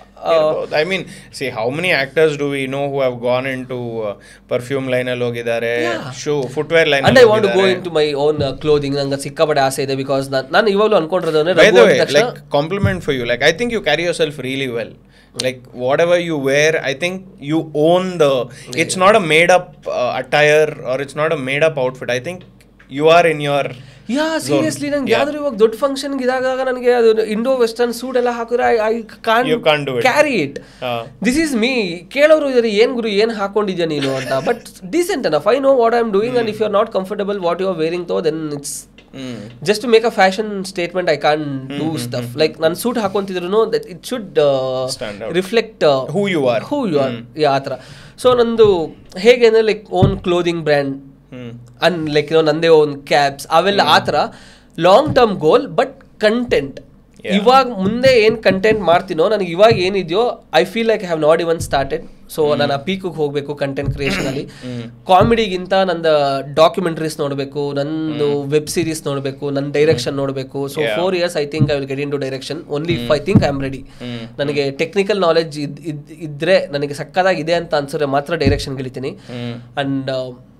I mean, see how many actors do we know who have gone into uh, perfume line ಅಲ್ಲಿ ಹೋಗಿದ್ದಾರೆ shoe footwear line ಅಂಡ್ ಅಲ್ಲಿ ಐ ವಾಂಟ್ ಗೋ ಹೋಗಿದ್ದಾರೆ. Into my own clothing ನಂಗೆ ಸಿಕ್ಕಾಪಟ್ಟೆ ಆಸೆ ಇದೆ because ನಾನು ಇವಾಗಲೂ ಅನ್ಕೊಂಡಿರೋದು ಅಂದ್ರೆ By ರಘು the ಅಂದ way, ತಕ್ಷಣ like compliment for you. Like I think you carry yourself really well. Like whatever you wear, I think you own the. It's not a made up uh, attire or it's not a made up outfit. I think you are in your. Yeah seriously ನಂಗೆ ಯಾವ್ದಾದ್ರು ಇವಾಗ ದೊಡ್ಡ function ಇದಾಗ ನನಗೆ ಅದು Indo western suit ಎಲ್ಲ ಹಾಕಿದ್ರೆ I can't You can't do it. Carry it Uh, this is me ಕೇಳೋರು ಇದ್ದಾರೆ ಏನ್ ಗುರು ಏನ್ ಹಾಕೊಂಡಿದ್ಯಾ ನೀನು ಅಂತ but decent enough I know what I am doing and if you are not comfortable what you are wearing though then it's hmm just to make a fashion statement I can't do stuff like ನಾನು suit ಹಾಕೊಂತಿದ್ರು it should Stand out. Reflect Who you are. Who you are ಆ ಥರ so ನಂದು ಹೇಗೆ ಅಂದರೆ like own clothing brand hmm ಅನ್ like ಏನೋ ನಂದೇ ಓನ್ ಕ್ಯಾಬ್ಸ್ ಅವೆಲ್ಲ ಆ ಥರ long term goal but content ಇವಾಗ ಮುಂದೆ ಏನು ಕಂಟೆಂಟ್ ಮಾಡ್ತೀನೋ ನನಗೆ ಇವಾಗ ಏನಿದೆಯೋ I feel like I have not even started so ನಾನು ಆ ಪೀಕಿಗೆ ಹೋಗಬೇಕು ಕಂಟೆಂಟ್ ಕ್ರಿಯೇಷನಲ್ಲಿ ಕಾಮಿಡಿಗಿಂತ ನಂದು ಡಾಕ್ಯುಮೆಂಟ್ರೀಸ್ ನೋಡಬೇಕು ನಂದು ವೆಬ್ ಸೀರೀಸ್ ನೋಡಬೇಕು ನನ್ನ ಡೈರೆಕ್ಷನ್ ನೋಡಬೇಕು so Yeah. Four years I think I will get in to direction only if I think I am ready hmm ನನಗೆ ಟೆಕ್ನಿಕಲ್ ನಾಲೆಜ್ ಇದ್ ಇದ್- ಇದ್ರೆ ನನಗೆ ಸಕ್ಕದಾಗಿದೆ ಅಂತ ಅನ್ಸಿದ್ರೆ ಮಾತ್ರ ಡೈರೆಕ್ಷನ್ ಗೆಳಿತೀನಿ ಹ್ಮ್ ಅಂಡ್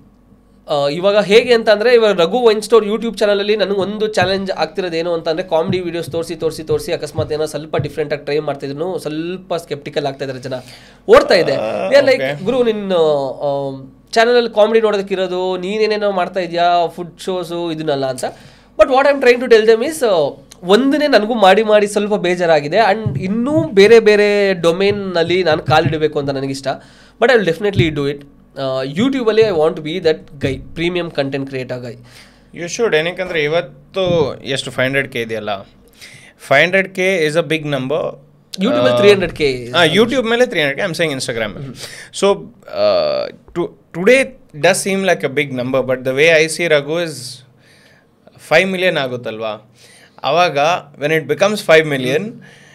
ಇವಾಗ ಹೇಗೆ ಅಂತ ಅಂದ್ರೆ ಇವಾಗ ರಘು ವೈನ್ ಸ್ಟೋರ್ ಯೂಟ್ಯೂಬ್ ಚಾನಲಲ್ಲಿ ನನಗೆ ಒಂದು ಚಾಲೆಂಜ್ ಆಗ್ತಿರೋದು ಏನು ಅಂತ ಅಂದ್ರೆ ಕಾಮಿಡಿ ವಿಡಿಯೋಸ್ ತೋರಿಸಿ ತೋರಿಸಿ ತೋರಿಸಿ ಅಕಸ್ಮಾತ್ ಏನೋ ಸ್ವಲ್ಪ ಡಿಫ್ರೆಂಟ್ ಆಗಿ ಟ್ರೈ ಮಾಡ್ತಿದ್ರು ಸ್ವಲ್ಪ ಸ್ಕೆಪ್ಟಿಕಲ್ ಆಗ್ತಾ ಇದಾರೆ ಜನ ಓಡ್ತಾ ಇದೆ ಲೈಕ್ okay. ಗುರು ನಿನ್ನ ಚಾನಲಲ್ಲಿ ಕಾಮಿಡಿ ನೋಡೋದಕ್ಕಿರೋದು ನೀನೇನೇನೋ ಮಾಡ್ತಾ ಇದೆಯಾ ಫುಡ್ ಶೋಸು ಇದನ್ನೆಲ್ಲ ಅಂತ but what I'm trying to tell them is ಒಂದನೇ ನನಗೂ ಮಾಡಿ ಮಾಡಿ ಸ್ವಲ್ಪ ಬೇಜಾರಾಗಿದೆ ಅಂಡ್ ಇನ್ನೂ ಬೇರೆ ಬೇರೆ ಡೊಮೇನ್ನಲ್ಲಿ ನಾನು ಕಾಲಿಡಬೇಕು ಅಂತ ನನಗಿಷ್ಟ but I will definitely do it ಯೂಟ್ಯೂಬಲ್ಲಿ I want be that guy premium content creator guy you should ಏನಕ್ಕಂದ್ರೆ ಇವತ್ತು ಎಷ್ಟು ಫೈವ್ ಹಂಡ್ರೆಡ್ ಕೆ ಇದೆಯಲ್ಲ five hundred K is a big number ಯೂಟ್ಯೂಬಲ್ಲಿ ತ್ರೀ ಹಂಡ್ರೆಡ್ ಕೆ ಯೂಟ್ಯೂಬ್ ಮೇಲೆ three hundred K I'm saying Instagram so today does seem like a big number but the way I see Raghu is five million ಆಗುತ್ತಲ್ವಾ ಆವಾಗ when it becomes five million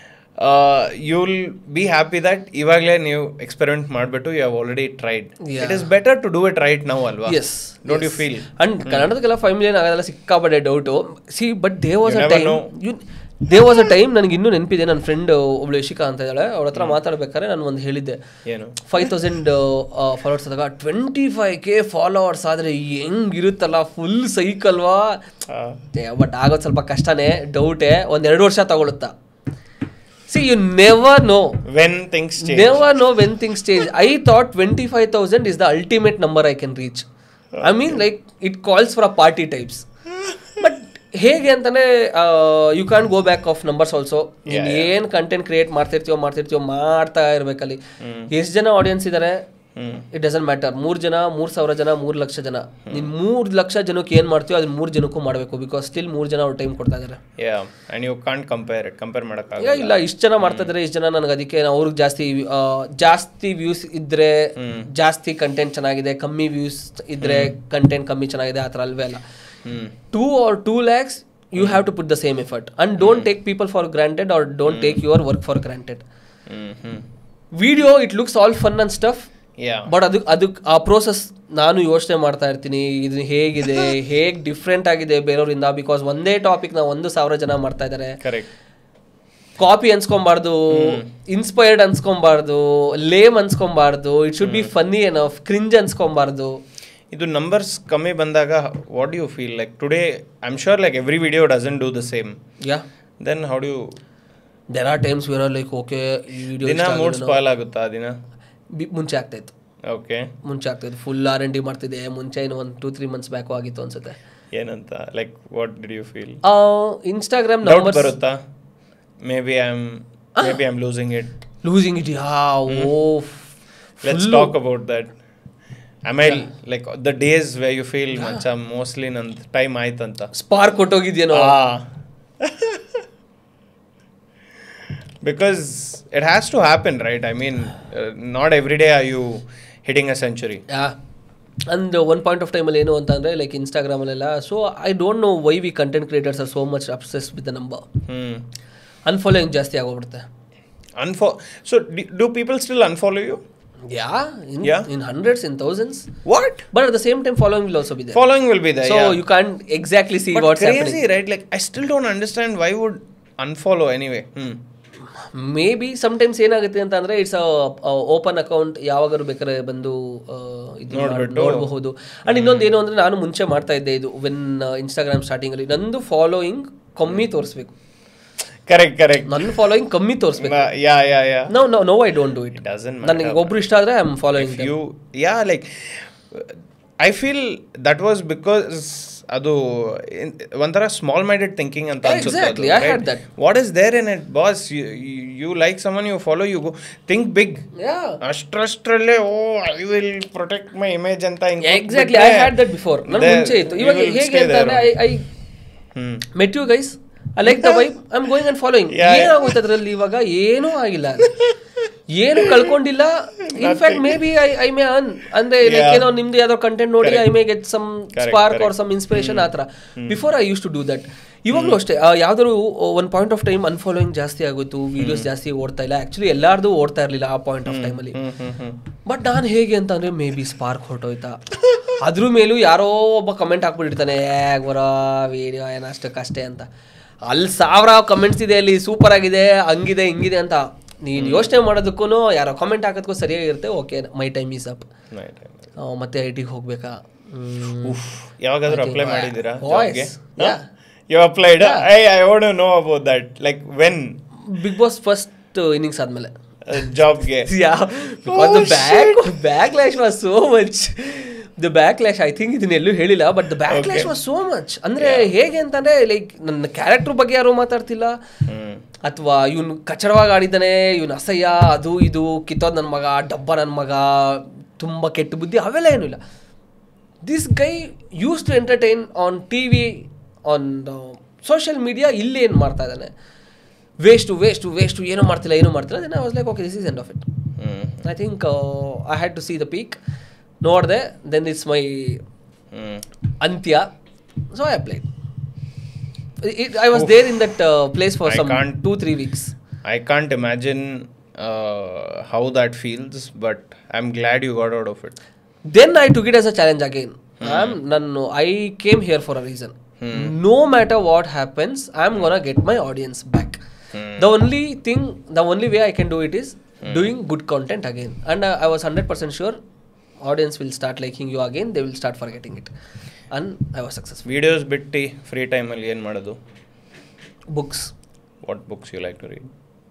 you will be happy that ಇವಾಗಲೇ ನೀವು experiment ಮಾಡಿಬಿಟ್ಟು you have already tried it is better to do it right now ಅಲ್ವಾ yes don't you feel and ಕನ್ನಡದಕ್ಕೆಲ್ಲ five million ಆಗೋದೆಲ್ಲ ಸಿಕ್ಕಾಪಟ್ಟೆ doubt see but there was a You never time know. You there was a time ನನಗೆ ಇನ್ನೂ ನೆನಪಿದೆ ನನ್ನ friend ಒಬ್ಳು ಯಶಿಕಾ ಅಂತ ಇದ್ದಾಳೆ ಅವ್ರ ಹತ್ರ ಮಾತಾಡ್ಬೇಕಾದ್ರೆ ನಾನು ಒಂದು ಹೇಳಿದ್ದೆ ಏನು ಫೈವ್ ತೌಸಂಡ್ ಫಾಲೋವರ್ಸ್ ಆದಾಗ ಟ್ವೆಂಟಿ ಫೈವ್ ಕೆ ಫಾಲೋವರ್ಸ್ ಆದರೆ ಹೆಂಗಿರುತ್ತಲ್ಲ ಫುಲ್ ಸೈಕಲ್ವಾ ಬಟ್ ಆಗೋದು ಸ್ವಲ್ಪ ಕಷ್ಟನೇ ಡೌಟೇ ಒಂದು ಎರಡು ವರ್ಷ ತಗೊಳುತ್ತಾ see you never know when things change never know when things change I thought twenty five thousand is the ultimate number I can reach I mean like it calls for a party types but ಹೇಗೆ ಅಂತಾನೆ you can go back of numbers also ನೀನು ಏನು content create ಮಾಡ್ತಿರ್ತೀವೋ ಮಾಡ್ತಿರ್ತೀವೋ ಮಾಡ್ತಾ ಇರ್ಬೇಕಲ್ಲಿ ಎಷ್ಟು ಜನ audience ಇದ್ದಾರೆ ಹ್ಮ್ it doesn't matter ಮೂರು ಜನ ಮೂರು ಸಾವಿರ ಜನ ಮೂರು ಲಕ್ಷ ಜನ ನೀನು ಮೂರು ಲಕ್ಷ ಜನಕ್ಕೆ ಏನು ಮಾಡ್ತೀವೋ ಅದನ್ನ ಮೂರು ಜನಕ್ಕೂ ಮಾಡಬೇಕು ಬಿಕಾಸ್ ಸ್ಟಿಲ್ ಮೂರು ಜನ ಅವ್ರು ಟೈಮ್ ಕೊಡ್ತಾ ಇದ್ದಾರೆ yeah and you can't compare compare ಈಗ ಮಾಡೋಕ್ಕಾಗಲ್ಲ ಇಲ್ಲ ಇಷ್ಟು ಜನ ಮಾಡ್ತಾ ಇದ್ದಾರೆ ಇಷ್ಟು ಜನ ನನಗೆ ಅದಕ್ಕೆ ಅವ್ರಿಗೆ ಜಾಸ್ತಿ ಆ, ಜಾಸ್ತಿ ವ್ಯೂಸ್ ಇದ್ರೆ ಜಾಸ್ತಿ ಕಂಟೆಂಟ್ ಚೆನ್ನಾಗಿದೆ ಕಮ್ಮಿ ವ್ಯೂಸ್ ಇದ್ರೆ ಕಂಟೆಂಟ್ ಕಮ್ಮಿ ಚೆನ್ನಾಗಿದೆ ಆ ಥರ ಅಲ್ವೇ ಅಲ್ಲ hmm two or two lakhs you have to put the same effort and don't take people for granted or don't take your work for granted hmm hmm video it looks all fun and stuff yeah but ಅದಕ್ಕೆ ಅದಕ್ಕೆ ಆ process ನಾನು ಯೋಚನೆ ಮಾಡ್ತಾ ಇರ್ತೀನಿ ಇದು ಹೇಗಿದೆ ಹೇಗೆ ಡಿಫ್ರೆಂಟ್ ಆಗಿದೆ ಬೇರೆಯವರಿಂದ ಬಿಕಾಸ್ ಒಂದೇ ಟಾಪಿಕ್ ನಾವು ಒಂದು ಸಾವಿರ ಜನ ಮಾಡ್ತಾ ಇದ್ದಾರೆ ಕರೆಕ್ಟ್ ಕಾಪಿ ಅನ್ಸ್ಕೊಬಾರ್ದು ಇನ್ಸ್ಪೈರ್ಡ್ ಅನ್ಸ್ಕೊಬಾರ್ದು ಲೇಮ್ ಅನ್ಸ್ಕೊಬಾರ್ದು it should be funny enough cringe ಅನ್ಸ್ಕೊಬಾರ್ದು ಇದು ನಂಬರ್ಸ್ ಕಮ್ಮಿ ಬಂದಾಗ what you feel like today I am sure like every video doesn't do the same yeah then how do there are times where are like okay ಈ video ದಿನ mood spoil ಆಗುತ್ತಾ ಆ ದಿನ ಮುಂಚೆ ಆಗ್ತಾ ಇತ್ತು ಓಕೆ ಮುಂಚೆ ಆಗ್ತಾ ಇತ್ತು ಫುಲ್ ಆರ್ ಎನ್ ಡಿ ಮಾಡ್ತಿದ್ದೆ ಮುಂಚೆ ಇನ್ನು ಒಂದು ಟೂ ತ್ರೀ ಮಂತ್ಸ್ ಬ್ಯಾಕು ಆಗಿತ್ತು ಅನ್ಸುತ್ತೆ ಏನಂತ like what did you feel Instagram doubt numbers ಬರುತ್ತಾ maybe I am maybe I am losing it losing it yeah oh let's talk about that I my like the days way you feel ಮಚ್ಚ mostly ನಂದು time ಆಯ್ತಂತ spark ಕೊಟ್ಟೋಗಿದ್ಯೇನೋ because it has to happen right I mean not every day are you hitting a century yeah and one point of ಟೈಮಲ್ಲಿ ಏನು ಅಂತಂದರೆ like ಇನ್ಸ್ಟಾಗ್ರಾಮಲ್ಲೆಲ್ಲ so I don't know why we content creators are so much obsess with the number hmm unfollowing ಜಾಸ್ತಿ ಆಗೋಗ್ಬಿಡುತ್ತೆ ಅನ್ಫಾ so do people still unfollow you yeah in Yeah. In hundreds in thousands what but at the same time following will also be they following will be the so you can exactly see But what's crazy, right? Like I still don't understand why would unfollow anyway. Hmm. Maybe sometimes ಏನಾಗುತ್ತೆ ಅಂತ ಅಂದ್ರೆ it's open account ಯಾವಾಗಾದ್ರು ಬೇಕಾದ್ರೆ ಬಂದು ಆ, ಇದು ಮಾಡ್- ನೋಡ್ಬಿಟ್ಟು. ನೋಡಬಹುದು ಅಂಡ್ ಇನ್ನೊಂದು ಏನು ಅಂದ್ರೆ ನಾನು ಮುಂಚೆ ಮಾಡ್ತಾ ಇದ್ದೆ ಇದು ವೆನ್ ಇನ್ಸ್ಟಾಗ್ರಾಮ್ ಸ್ಟಾರ್ಟಿಂಗ್ ಅಲ್ಲಿ ನಂದು ಫಾಲೋಯಿಂಗ್ ಕಮ್ಮಿ ತೋರಿಸ್ಬೇಕು Correct, correct. ನನ್ನ ಫಾಲೋಯಿಂಗ್ ಕಮ್ಮಿ ತೋರಿಸ್ಬೇಕು Uh, yeah, yeah, yeah. No no no I don't do it It doesn't ನನಗೆ matter. ಒಬ್ರು ಇಷ್ಟ ಆದ್ರೆ I am following If you, yeah, like uh, I feel that was because ಅದು in- ಒಂಥರ small minded thinking ಅಂತ Yeah, ಅನ್ಸುತ್ತೆ exactly. I had that. What is there in it boss you like someone you follow you go think big yeah ಅಷ್ಟರಷ್ಟರಲ್ಲೇ oh I will protect my image ಅಂತ ಹಿಂಗ್ exactly I had that before ನನ್ನ There- ಮುಂಚೆ ಇತ್ತು you ಇವಾಗ will ಹೇಗೆ stay ಅಂತ there ಅಂದ್ರೆ I I hmm met you guys I like the vibe I am going and following Yeah, yeah. ಏನಾಗೋಯ್ತು ಅದ್ರಲ್ಲಿ ಇವಾಗ ಏನೂ ಆಗಿಲ್ಲ ಏನು ಕಳ್ಕೊಂಡಿಲ್ಲ in fact maybe I I may ಅನ್ ಅಂದ್ರೆ like Yeah. ಏನೋ ನಿಮ್ದು ಯಾವ್ದೋ ಕಂಟೆಂಟ್ ನೋಡಿ I may get some Correct, spark or correct. Some inspiration ಆ ಥರ before I use to do that ಇವಾಗಲೂ ಅಷ್ಟೇ ಆ, ಯಾವ್ದಾದ್ರು ಒಂದು ಪಾಯಿಂಟ್ ಆಫ್ ಟೈಮ್ ಅನ್ಫಾಲೋಯಿಂಗ್ ಜಾಸ್ತಿ ಆಗೋಯ್ತು ವಿಡಿಯೋಸ್ ಜಾಸ್ತಿ ಓಡ್ತಾ ಇಲ್ಲ ಆಕ್ಚುಲಿ ಎಲ್ಲಾರ್ದು ಓಡ್ತಾ ಇರಲಿಲ್ಲ ಆ ಪಾಯಿಂಟ್ ಆಫ್ ಟೈಮಲ್ಲಿ ಹ್ಮ್ ಹ್ಮ್ ಹ್ಮ್ ಬಟ್ ನಾನು ಹೇಗೆ ಅಂತಂದ್ರೆ ಮೇ ಬಿ ಸ್ಪಾರ್ಕ್ ಹೊರಟೋಯ್ತಾ ಅದ್ರ ಮೇಲೂ ಯಾರೋ ಒಬ್ಬ ಕಮೆಂಟ್ ಹಾಕ್ಬಿಟ್ಟಿರ್ತಾನೆ ಯಾಗ್ ಬರೋ ವಿಡಿಯೋ ಏನೋ ಅಷ್ಟಕ್ಕಷ್ಟೇ ಅಂತ ಅಲ್ಲಿ ಸಾವಿರ ಕಮೆಂಟ್ಸ್ ಇದೆ ಅಲ್ಲಿ ಸೂಪರ್ ಆಗಿದೆ ಹಂಗಿದೆ ಹಿಂಗಿದೆ ಅಂತ ನೀನು ಯೋಚನೆ ಮಾಡೋದಕ್ಕೂ ಯಾರೋ ಕಮೆಂಟ್ ಹಾಕೋದಕ್ಕೂ ಸರಿಯಾಗಿರುತ್ತೆ okay my time is up Right, right. ಮತ್ತೆ ಐ ಟಿಗೆ ಹೋಗ್ಬೇಕಾ ಯಾವಾಗಾದ್ರೂ ಅಪ್ಲೈ ಮಾಡಿದ್ದೀರಾ ಜಾಬ್ಗೆ Voice, yeah. You applied I I want know about that like when Bigg Boss first innings ಆದ್ಮೇಲೆ ಜಾಬ್ಗೆ yeah because the back backlash was so much the backlash i think ಇದನ್ನ ಎಲ್ಲೂ ಹೇಳಿಲ್ಲ but the backlash was so much ಅಂದ್ರೆ ಹೇಗೆ ಅಂತಂದ್ರೆ like ನನ್ನ character ಬಗ್ಗೆ ಯಾರು ಮಾತಾಡ್ತಿಲ್ಲ ಹ್ಮ್ ಅಥವಾ ಇವನು ಕಚಡವಾಗಿ ಆಡಿದ್ದಾನೆ ಇವನು ಅಸಹ್ಯ ಅದು ಇದು ಕಿತ್ತೋದ್ ನನ್ನ ಮಗ ಡಬ್ಬ ನನ್ನ ಮಗ ತುಂಬ ಕೆಟ್ಟ ಬುದ್ಧಿ ಅವೆಲ್ಲ ಏನೂ ಇಲ್ಲ this guy use to entertain on T V on social media ಇಲ್ಲೇನು ಮಾಡ್ತಾ ಇದ್ದಾನೆ ವೇಸ್ಟು ವೇಸ್ಟು ವೇಸ್ಟು ಏನೂ ಮಾಡ್ತಿಲ್ಲ ಏನೂ ಮಾಡ್ತಿಲ್ಲ then I was like okay this is end of it hmm I think I had to see the peak ನೋಡಿದೆ then it's my hmm ಅಂತ್ಯ so I applied I was there in that place for I some can't- two three weeks I can't imagine uh, how that feels, but I'm glad you got out of it. Then I took it as a challenge again I'm ನಾನು I came here for a reason no matter what happens I am gonna get my audience back the only thing the only way I can do it is doing good content again and I was hundred percent sure audience will start liking you again they will start forgetting it and I was successful videos ಬಿಟ್ಟು free ಟೈಮಲ್ಲಿ ಏನು ಮಾಡೋದು books what books you like to read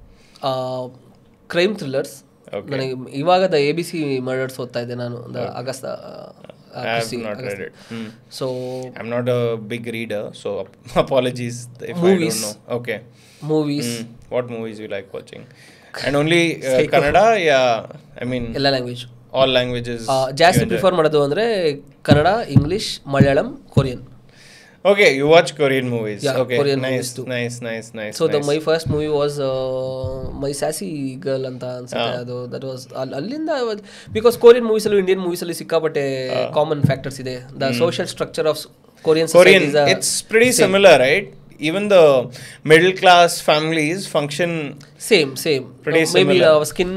crime thrillers Okay. ನನಗೆ ಇವಾಗ the A B C murders ಓದ್ತಾ ಇದ್ದೆ ನಾನು the Agatha I have not read it. Hmm. So I'm not a big reader, so ap- apologies if Movies. I don't know. Okay. Movies Hmm. What movies you like watching? And only uh, Psycho. Kannada? Yeah. I mean, ಎಲ್ಲ language all languages. ಜಾಸ್ತಿ you enjoy. Prefer ಮಾಡೋದು ಅಂದರೆ Kannada English Malayalam Korean Okay, you watch Korean movies. Yeah, okay, Korean nice, movies too. nice, nice, nice. So the nice. My first movie was My Sassy Girl ಅಂತ ಅನ್ಸುತ್ತೆ ಅದು that was ಅಲ್ಲಿಂದ because Korean ಮೂವೀಸಲ್ಲೂ Indian ಮೂವೀಸಲ್ಲಿ ಸಿಕ್ಕಾಪಟ್ಟೆ common factors ಇದೆ the social structure of Korean Korean, it's pretty similar, right? Even the middle class families function. Same same Pretty maybe similar. Skin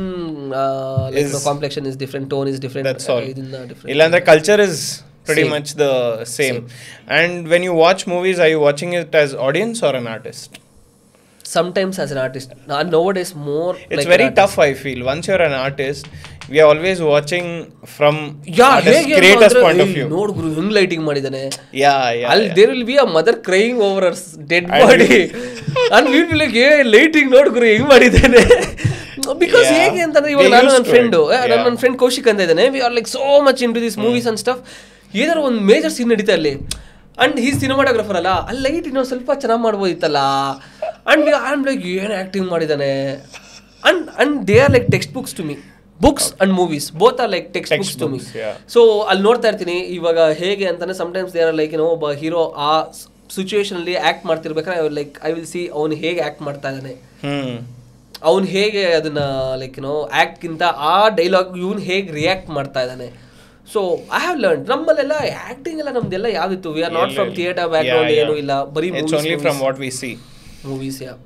Is- complexion is different tone is different That's all. ಇದನ್ನ different Illandra culture is pretty Same. much the same. And when you watch movies, are you watching it as audience or an artist? sometimes as an artist and nowadays more It's like very an tough, I feel. Once you're an artist, we are always watching from yeah artist ಹೇಗೆ creator's point of view. ನೋಡ್ ಗುರು ಹೆಂಗ್ lighting ಮಾಡಿದಾನೆ Yeah, yeah. ಅಲ್ಲಿ yeah. There will be a mother crying over her dead And body and will be like a lighting ನೋಡ್ ಗುರು ಹೆಂಗ್ ಮಾಡಿದ್ದಾನೆ ಬಿಕಾಸ್ Yeah. ಹೇಗೆ ಅಂತಂದ್ರೆ ಇವಾಗ They ನಾನು used ನನ್ನ to ಫ್ರೆಂಡ್ it. ನನ್ನ Yeah. ನನ್ನ ಫ್ರೆಂಡ್ ಕೌಶಿಕ್ ಅಂತ ಇದ್ದಾನೆ we are like so much into this movies and stuff ಏನಾದ್ರು ಒಂದು ಮೇಜರ್ ಸೀನ್ ನಡೀತಾ ಅಲ್ಲಿ ಅಂಡ್ ಈ ಸಿನಿಮಾಟೋಗ್ರಫರ್ ಅಲ್ಲ ಅಲ್ಲಿ ಲೈಟ್ ಇನ್ನೊಂದು ಸ್ವಲ್ಪ ಚೆನ್ನಾಗಿ ಮಾಡ್ಬೋದಿತ್ತಲ್ಲ ಅಂಡ್ ಆಮ್ ಲೈಕ್ ಏನು ಆ್ಯಕ್ಟಿಂಗ್ ಮಾಡಿದ್ದಾನೆ and and they are like textbooks to me books and movies both are like textbooks to me Textbooks, yeah. So ಅಲ್ಲಿ ನೋಡ್ತಾ ಇರ್ತೀನಿ ಇವಾಗ ಹೇಗೆ ಅಂತಾನೆ ಸಮಟೈಮ್ಸ್ ದೇರ್ ಲೈಕ್ ಏನೋ ಒಬ್ಬ ಹೀರೋ ಆ ಸಿಚುವೇಶನ್ ಅಲ್ಲಿ ಆಕ್ಟ್ ಮಾಡ್ತಿರ್ಬೇಕಾದ್ರೆ ಲೈಕ್ ಐ ವಿಲ್ ಸಿ ಅವನು ಹೇಗೆ ಆಕ್ಟ್ ಮಾಡ್ತಾ ಇದ್ದಾನೆ Hmm. ಅವ್ನು ಹೇಗೆ ಅದನ್ನ ಲೈಕ್ ಏನೋ ಆ್ಯಕ್ಟ್ಗಿಂತ ಆ ಡೈಲಾಗ್ ಇವನು ಹೇಗೆ ರಿಯಾಕ್ಟ್ ಮಾಡ್ತಾ ಇದ್ದಾನೆ ಸೊ ಐ ಹ್ಯಾವ್ ಲರ್ನ್ ನಮ್ಮಲ್ಲೆಲ್ಲ ಆ್ಯಕ್ಟಿಂಗ್ ಎಲ್ಲ ನಮ್ದೆಲ್ಲ ಯಾವ್ದಿತ್ತು we are not from theatre background Yeah, yeah. ಏನು ಇಲ್ಲ ಬರೀ It's only from what we see. Movies yeah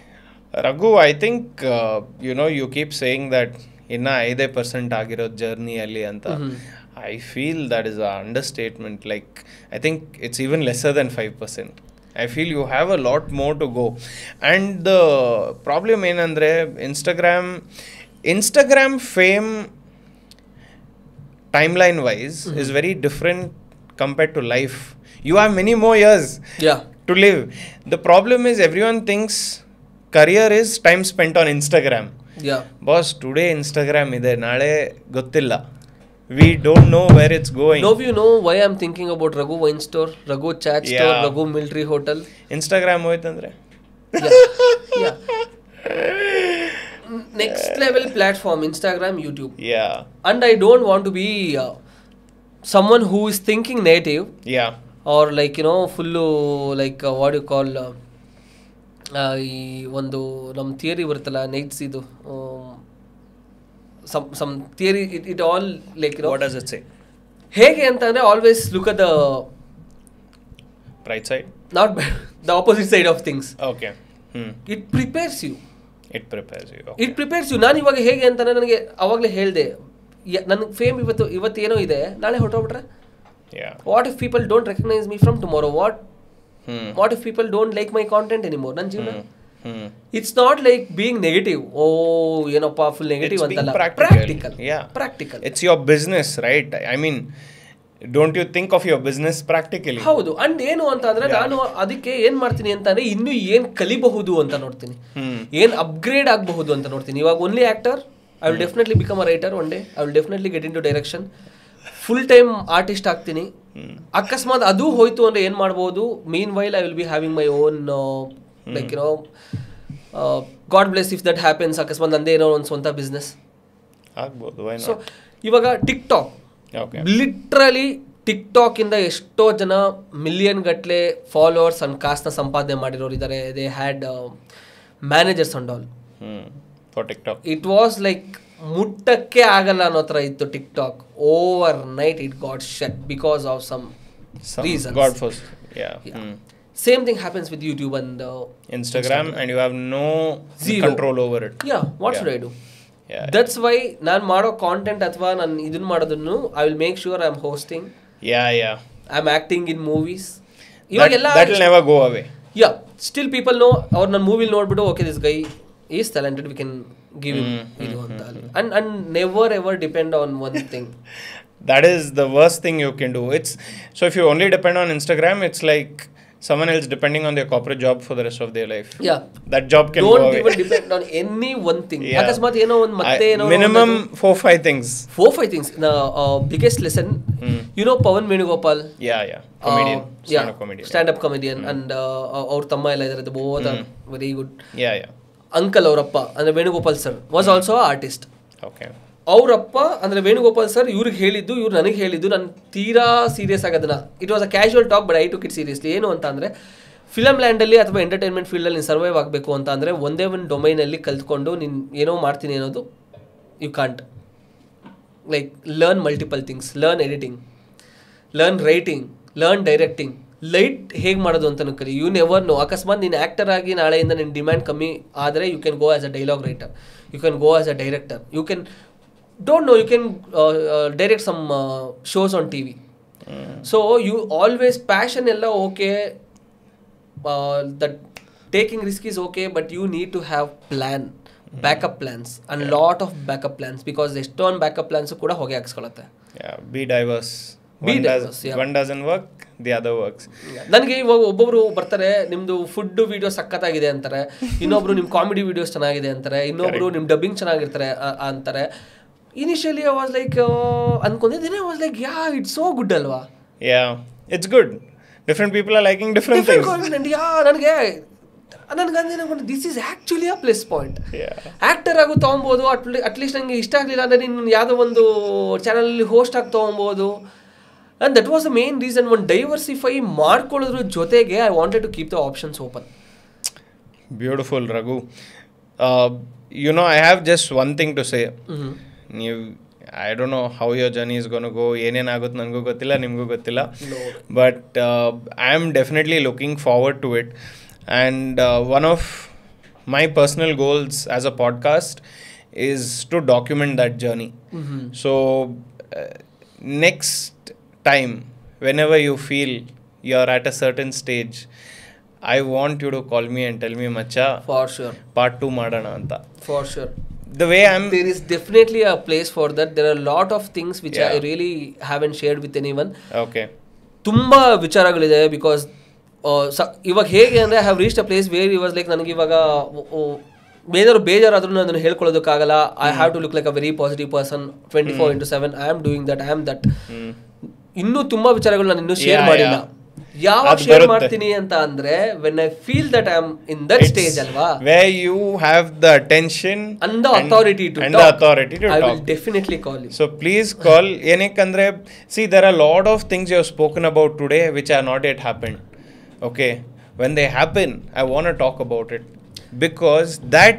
Raghu I think you know you keep saying that ಇನ್ನ ಐದೇ ಪರ್ಸೆಂಟ್ ಆಗಿರೋದು ಜರ್ನಿಯಲ್ಲಿ ಅಂತ I feel that is a understatement like I think it's even lesser than five percent I feel you have a lot more to go and the problem ಏನಂದರೆ Instagram Instagram fame timeline wise is very different compared to life you have many more years yeah to live the problem is everyone thinks career is time spent on instagram yeah boss today Instagram ಇದೆ ನಾಳೆ ಗೊತ್ತಿಲ್ಲ we don't know where it's going no you know why am thinking about Raghu wine store Raghu chat store Yeah. Raghu military hotel Instagram ಹೋಯ್ತಂದ್ರೆ next level platform Instagram YouTube yeah and I don't want to be uh, someone who is thinking native. Yeah are like you know full like what you call ಈ ಒಂದು ನಮ್ಮ theory ಬರುತ್ತಲ್ಲ nights ಇದು some some theory it it all like What does it say? ಹೇಗೆ ಅಂತ ಅಂದರೆ always look at the Bright side? Not the opposite side of things Okay. Hmm. It prepares you It prepares you. Okay. It prepares you ನಾನು ಇವಾಗ ಹೇಗೆ ಅಂತಂದ್ರೆ ನನಗೆ ಅವಾಗಲೇ ಹೇಳಿದೆ ನನಗೆ ಫೇಮ್ ಇವತ್ತು ಇವತ್ತೇನೋ ಇದೆ ನಾಳೆ ಹೊರಟೋಗ್ಬಿಟ್ರೆ Yeah. What if people don't recognise me from tomorrow what Hmm. What if people don't like my content anymore ನನ್ನ ಜೀವನ Hmm. It's not like being negative ಓ ಏನಪ್ಪ ಫುಲ್ ನೆಗೆಟಿವ್ It's being ಅಂತಲ್ಲ practical. Practical Yeah. Practical It's your business, right? I mean, don't you think of your business practically? ಹೌದು and ಏನು ಅಂತ ಅಂದ್ರೆ ನಾನು ಅದಕ್ಕೆ ಏನ್ ಮಾಡ್ತೀನಿ ಅಂತಂದ್ರೆ ಇನ್ನು ಏನ್ ಕಲಿಬಹುದು ಅಂತ ನೋಡ್ತೀನಿ Hmm. ಏನ್ ಅಪ್ಗ್ರೇಡ್ ಆಗಬಹುದು ಅಂತ ನೋಡ್ತೀನಿ ಇವಾಗ only actor I will definitely become a writer one day I will definitely get in to direction full time artist ಆಗ್ತೀನಿ ಅಕಸ್ಮಾತ್ ಅದು ಹೋಯ್ತು ಅಂದ್ರೆ ಏನ್ ಮಾಡ್ಬೋದು mean while I will be having my own like you know God bless if that happens ಅಕಸ್ಮಾತ್ ನಂದೇ ಏನೋ ಒಂದು ಸ್ವಂತ ಬಿಸ್ನೆಸ್ ಆಗ್ಬೋದು ವೈ ಸೊ ನಾಟ್ ಇವಾಗ TikTok okay literally TikTok ಇಂದ ಎಷ್ಟೋ ಜನ ಮಿಲಿಯನ್ ಗಟ್ಲೆ ಫಾಲೋವರ್ಸ್ ಅಂಡ್ ಕಾಸ್ನ ಸಂಪಾದನೆ ಮಾಡಿರೋರು ಇದ್ದಾರೆ they had managers and all hmm for TikTok it was like ಮುಟ್ಟಕ್ಕೆ ಆಗಲ್ಲ ಅನ್ನೋ ಥರ ಇತ್ತು TikTok overnight it got shut because of some Reasons. God first yeah same thing happens with YouTube and Instagram and you have no Zero. Control over it yeah what should I do Yeah. That's why ನಾನು ಮಾಡೋ content ಅಥವಾ ನಾನು ಇದನ್ನ ಮಾಡೋದನ್ನು I will make sure I am hosting yeah yeah I am acting in movies ಇವಾಗೆಲ್ಲ that will never go away yeah still people know ಅವ್ರು ನನ್ನ ಮೂವಿಲಿ ನೋಡ್ಬಿಟ್ಟು okay this guy is talented we can give him ಇದು ಅಂತ and and never ever depend on one thing that is the worst thing you can do it's so if you only depend on instagram it's like someone else depending on their corporate job for the rest of their life yeah that job can go don't away even depend on any one thing Yeah. ಅಕಸ್ಮಾತ್ ಏನೋ ಒಂದು ಮತ್ತೆ I- ಏನೋ minimum four five things four five things biggest lesson you know Pavan Venugopal yeah yeah comedian stand-up comedian stand up comedian and ಅವ್ರ ತಮ್ಮ ಎಲ್ಲ ಇದ್ದಾರೆ both very good yeah yeah uncle ಅವರಪ್ಪ ಅಂದ್ರೆ Venugopal sir was also artist okay ಅವರಪ್ಪ ಅಂದ್ರೆ Venugopal sir ಇವ್ರಿಗೆ ಹೇಳಿದ್ದು ಇವ್ರು ನನಗೆ ಹೇಳಿದ್ದು ನಾನು ತೀರಾ ಸೀರಿಯಸ್ ಆಗೋದನ್ನ it was a casual talk but I took it seriously ಏನು ಅಂತ ಅಂದರೆ ಫಿಲಮ್ ಲ್ಯಾಂಡಲ್ಲಿ ಅಥವಾ ಎಂಟರ್ಟೈನ್ಮೆಂಟ್ ಫೀಲ್ಡಲ್ಲಿ ನೀನು ಸರ್ವೈವ್ ಆಗಬೇಕು ಅಂತ ಅಂದರೆ ಒಂದೇ ಒಂದು ಡೊಮೈನಲ್ಲಿ ಕಲ್ತ್ಕೊಂಡು ನೀನು ಏನೋ ಮಾಡ್ತೀನಿ ಅನ್ನೋದು you can't like learn multiple things learn editing learn writing learn directing light ಹೇಗೆ ಮಾಡೋದು ಅಂತಲೂ ಕಲಿ ಯು ನೆವರ್ ನೋ ಅಕಸ್ಮಾತ್ ನೀನು ಆ್ಯಕ್ಟರ್ ಆಗಿ ನಾಳೆಯಿಂದ ನಿನ್ನ ಡಿಮ್ಯಾಂಡ್ ಕಮ್ಮಿ ಆದರೆ you can go as a dialogue writer you can go as a director you can don't know you can direct some shows on T V so you always passion ಎಲ್ಲ okay that taking risk is okay but you need to have plan backup plans and lot of backup plans because ಎಷ್ಟೊಂದು backup plans ಕೂಡ ಹೊಗೆ ಹಾಕ್ಸ್ಕೊಳತ್ತೆ yeah be diverse Be one, diverse, does, yeah. one doesn't work the other works ನನಗೆ ಇವಾಗ ಒಬ್ಬೊಬ್ರು ಬರ್ತಾರೆ ನಿಮ್ದು food video ಸಖತ್ತಾಗಿದೆ ಅಂತಾರೆ ಇನ್ನೊಬ್ರು ನಿಮ್ಮ ಕಾಮಿಡಿ ವಿಡಿಯೋಸ್ ಚೆನ್ನಾಗಿದೆ ಅಂತಾರೆ ಇನ್ನೊಬ್ರು ನಿಮ್ಮ ಡಬ್ಬಿಂಗ್ ಚೆನ್ನಾಗಿರ್ತಾರೆ ಆ- ಆ ಅಂತಾರೆ ಇನಿಷಿಯಲಿ ವಾಸ್ ಲೈಕ್ ಅನ್ಕೊಂಡಿದ್ದೀನಿ was like yeah it's so good ಅಲ್ವಾ yeah it's good different people are liking different Different things confident. Yeah ನನಗೆ ನನಗೆ this is actually a plus point yeah actor ಆಗು ತೊಗೊಬೋದು ಅಟ್ಲಿ ಅಟ್ಲೀಸ್ಟ್ ನನಗೆ ಇಷ್ಟ ಆಗಲಿಲ್ಲ ಅಂದರೆ ನೀನು ಯಾವುದೋ ಒಂದು ಚಾನಲಲ್ಲಿ ಹೋಸ್ಟ್ ಆಗಿ ತೊಗೊಬೋದು and that was the main reason ಒಂದು ಡೈವರ್ಸಿಫೈ ಮಾಡ್ಕೊಳ್ಳೋದ್ರ ಜೊತೆಗೆ I wanted to keep the options open Beautiful, Raghu. Uh, you know, I have just one thing to say. ನೀವು I don't know how your journey is gonna go ಏನೇನಾಗುತ್ತೆ ನನಗೂ ಗೊತ್ತಿಲ್ಲ ನಿಮಗೂ ಗೊತ್ತಿಲ್ಲ but I am definitely looking forward to it and one of my personal goals as a podcast is to document that journey so next time whenever you feel you are at a certain stage I want you to call me and tell me ಮಚ್ಚ for sure part two ಮಾಡೋಣ ಅಂತ for sure the way I am there is definitely a place for that there are lot of things which I Yeah. Really have ಎನ್ shared with anyone okay ತುಂಬ ವಿಚಾರಗಳಿದೆ because ಇವಾಗ ಹೇಗೆ ಅಂದರೆ have reach a place where was like ನನಗೆ ಇವಾಗ ಏನಾದ್ರು ಬೇಜಾರಾದ್ರೂ ಅದನ್ನು ಹೇಳ್ಕೊಳ್ಳೋದಕ್ಕಾಗಲ್ಲ I have to look like a very positive person twenty four into seven I am doing that I am that ಇನ್ನೂ ತುಂಬ ವಿಚಾರಗಳು ನಾನು ಇನ್ನೂ ಶೇರ್ Yeah, ಮಾಡಿಲ್ಲ yeah. ಯಾವಾಗ ಅದ್ ಶೇರ್ ಬರುತ್ತೆ. ಮಾಡ್ತೀನಿ ಅಂತ ಅಂದ್ರೆ when I feel that I am in that stage ಅಲ್ವಾ where you have the attention and the authority to and talk the authority to I talk. will definitely call you So please call ಏನಕ್ಕಂದ್ರೆ see there are a lot of things you have spoken about today which are not yet happened. Okay, when they happen, I want to talk about it because that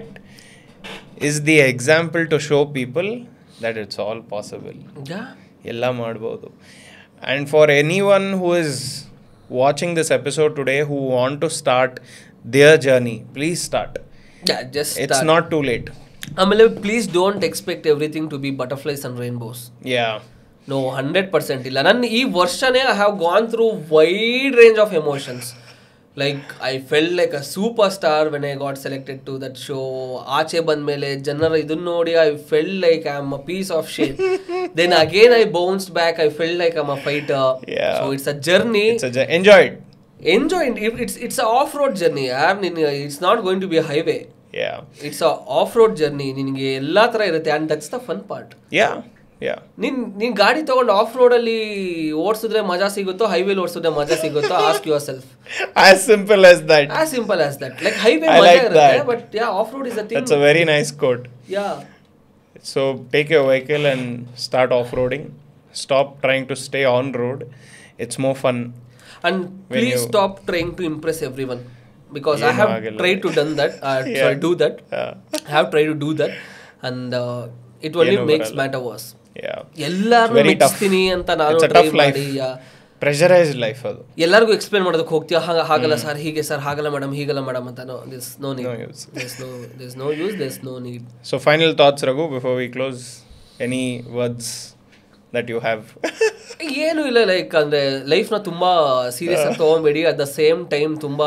is the example to show people that it's all possible. yeah ಎಲ್ಲ ಮಾಡ್ಬೋದು and for anyone who is watching this episode today who want to start their journey please start yeah just it's start. Not too late ಆಮೇಲೆ please don't expect everything to be butterflies and rainbows yeah no hundred percent ಇಲ್ಲ ನನ್ನ ಈ ವರ್ಷನೇ I have gone through wide range of emotions like I felt like a superstar when I got selected to that show ಆಚೆ ಬಂದ್ಮೇಲೆ ಜನರ ಇದನ್ನ ನೋಡಿ I felt like I am a piece of shape then again I bounced back I felt like I'm a fighter Yeah. So it's a journey it's enjoy it enjoy it's it's off road journey ಯಾರ್ ನಿನ್ it's not going to be highway yeah it's a off road journey ನಿನಗೆ ಎಲ್ಲಾ ತರ ಇರುತ್ತೆ and that's the fun part yeah yeah ನೀನ್ ನೀನ್ ಗಾಡಿ ತಗೊಂಡು ಆಫ್ ರೋಡ್ ಅಲ್ಲಿ ಓಡಿಸಿದ್ರೆ ಮಜಾ ಸಿಗುತ್ತೋ ಹೈವೇಲಿ ಓಡಿಸಿದ್ರೆ ಮಜಾ ಸಿಗುತ್ತೋ ask yourself as simple as that as simple as that like highway I ಮಜಾ like ಇರುತ್ತೆ that. But yeah off road is a thing that's a very nice quote yeah so take your vehicle and start off-roading stop trying to stay on road it's more fun and When please you- stop trying to impress everyone because I ಏನೂ have ಆಗಿಲ್ಲ. Try to done that Yeah. Do that Yeah. I have try to do that and it only ಏನೂ makes ಬರಲ್ಲ. Matter worse yeah ಎಲ್ಲಾರು Very tough. ಮೆಚ್ಚಿಸ್ತೀನಿ ಅಂತ ನಾನು It's a try tough life. ಮಾಡಿ ಯಾ pressurized life ಅದು ಎಲ್ಲರಿಗೂ ಎಕ್ಸ್ಪ್ಲೇನ್ ಮಾಡೋದಕ್ಕೆ ಹೋಗ್ತೀಯ ಹಾಗ ಹಾಗಲ್ಲ ಸರ್ ಹೀಗೆ ಸರ್ ಹಾಗಲ್ಲ ಮೇಡಮ್ ಹೀಗಲ್ಲ ಮೇಡಮ್ ಅಂತ no this no need No use. This no this no use this no need So final thoughts, Raghu, before we close. Any words that you have? ಏನು ಇಲ್ಲ ಲೈಕ್ ಅಂದ್ರೆ ಲೈಫ್ನ ತುಂಬಾ serious ಆಗಿ ತಗೊಂಬೇಡಿ at the same time ತುಂಬಾ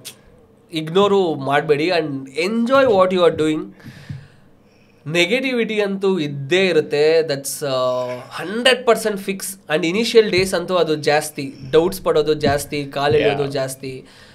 ignore ಮಾಡಬೇಡಿ and enjoy what you are doing negativity ಅಂತೂ ಇದ್ದೇ ಇರುತ್ತೆ that's hundred percent fix and initial days ಅಂತೂ ಅದು ಜಾಸ್ತಿ ಡೌಟ್ಸ್ ಪಡೋದು ಜಾಸ್ತಿ ಕಾಲೆಳೆಯೋದು Yeah. ಜಾಸ್ತಿ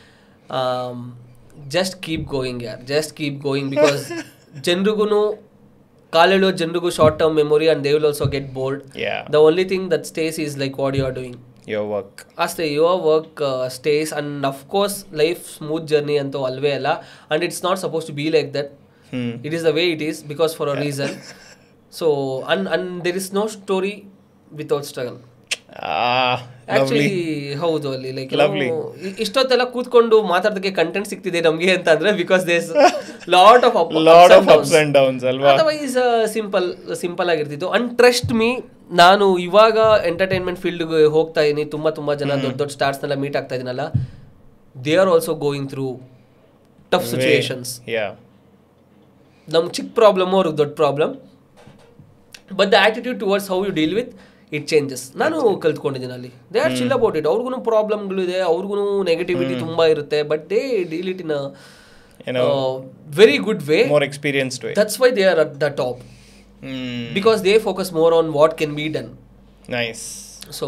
ಜಸ್ಟ್ ಕೀಪ್ ಗೋಯಿಂಗ್ ಯಾರ್ ಜಸ್ಟ್ ಕೀಪ್ ಗೋಯಿಂಗ್ ಬಿಕಾಸ್ ಜನರಿಗೂ ಕಾಲೆಳೆಯೋ ಜನರಿಗೂ short term memory and they will also get bored yeah. The only thing that stays is like what you are doing Your work. ಅಷ್ಟೇ your work stays and of course life smooth journey ಅಂತೂ ಅಲ್ವೇ ಅಲ್ಲ and it's not suppose to be like that Hmm. It is the way it is because for a reason so and and there is no story without struggle Ah, actually lovely. ಹೌದು ಅಲ್ಲಿ like Lovely. ಇಷ್ಟೊತ್ತೆಲ್ಲ ಕೂತ್ಕೊಂಡು ಮಾತಾಡೋದಕ್ಕೆ content ಸಿಗ್ತಿದೆ ನಮಗೆ ಅಂತ ಅಂದ್ರೆ because there's lot of Lot of ups and downs, ಅಲ್ವಾ? Otherwise simple simple ಆಗಿರ್ತಿತ್ತು and trust me ನಾನು ಇವಾಗ ಎಂಟರ್ಟೈನ್ಮೆಂಟ್ ಫೀಲ್ಡ್ಗೆ ಹೋಗ್ತಾ ಇದೀನಿ ತುಂಬಾ ತುಂಬಾ ಜನ ದೊಡ್ಡ ದೊಡ್ಡ ಸ್ಟಾರ್ಸ್ನೆಲ್ಲ ಮೀಟ್ ಆಗ್ತಾ ಇದೀನಲ್ಲ they are also going through tough Way- situations Yeah. ನಮ್ಗೆ ಚಿಕ್ಕ ಪ್ರಾಬ್ಲಮ್ ಅವ್ರಿಗೆ ದೊಡ್ಡ problem but the attitude towards how you deal with it changes ನಾನು ಕಲ್ತ್ಕೊಂಡಿದ್ದೀನಿ ಅಲ್ಲಿ they are chill about it ಅವ್ರಿಗೂ ಪ್ರಾಬ್ಲಮ್ಗಳಿದೆ ಅವ್ರಿಗೂ ನೆಗೆಟಿವಿಟಿ ತುಂಬಾ ಇರುತ್ತೆ but they deal it in You know, very good way more experienced way. That's why they are at the top Hmm. Because they focus more on what can be done Nice. So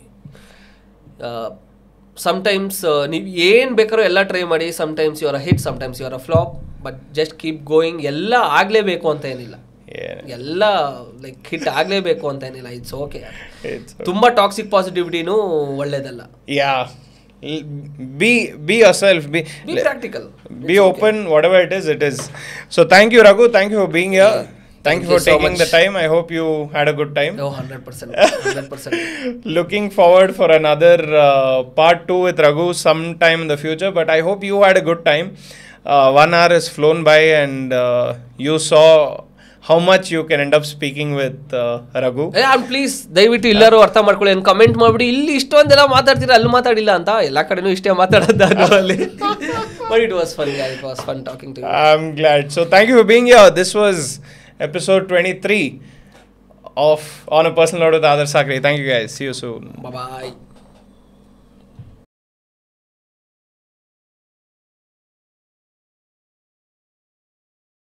sometimes ನೀವು ಏನು ಬೇಕಾದ್ರೂ ಎಲ್ಲ try ಮಾಡಿ sometimes you are a hit sometimes you are a flop but just keep going ಎಲ್ಲ ಆಗಲೇಬೇಕು ಅಂತ ಏನಿಲ್ಲ Yeah. ಎಲ್ಲ ಲೈಕ್ ಹಿಟ್ ಆಗಲೇಬೇಕು ಅಂತ ಏನಿಲ್ಲ ಇಟ್ಸ್ ಓಕೆ It's ತುಂಬಾ ಟಾಕ್ಸಿಕ್ ಪಾಸಿಟಿವಿಟಿನೂ ಒಳ್ಳೇದಲ್ಲ yeah. L- Be be yourself. Be be practical be open. Whatever it is, it is. So thank you, Raghu. Thank you for being here. Thank, Thank you for you so taking the much. time. I hope you had a good time. Hundred percent hundred percent Looking forward for another uh, part two with Raghu sometime in the future. But I hope you had a good time. Uh, one hour has flown by, and uh, you saw how much you can end up speaking with uh, Raghu. And please ದಯವಿಟ್ಟು ಎಲ್ಲರೂ ಅರ್ಥ ಮಾಡ್ಕೊಳ್ಳಿ ಏನು comment ಮಾಡ್ಬಿಡಿ ಇಲ್ಲಿ ಇಷ್ಟೊಂದೆಲ್ಲ ಮಾತಾಡ್ತೀರಾ ಅಲ್ಲಿ ಮಾತಾಡಿಲ್ಲ ಅಂತ ಎಲ್ಲ ಕಡೆನೂ ಇಷ್ಟೇ ಮಾತಾಡೋದು ನಾನು ಅಲ್ಲಿ but it was fun it was fun talking to I'm glad. So thank you for being here. This was episode 23 of On a Personal Note with Adar Sakri. Thank you guys. See you soon. Bye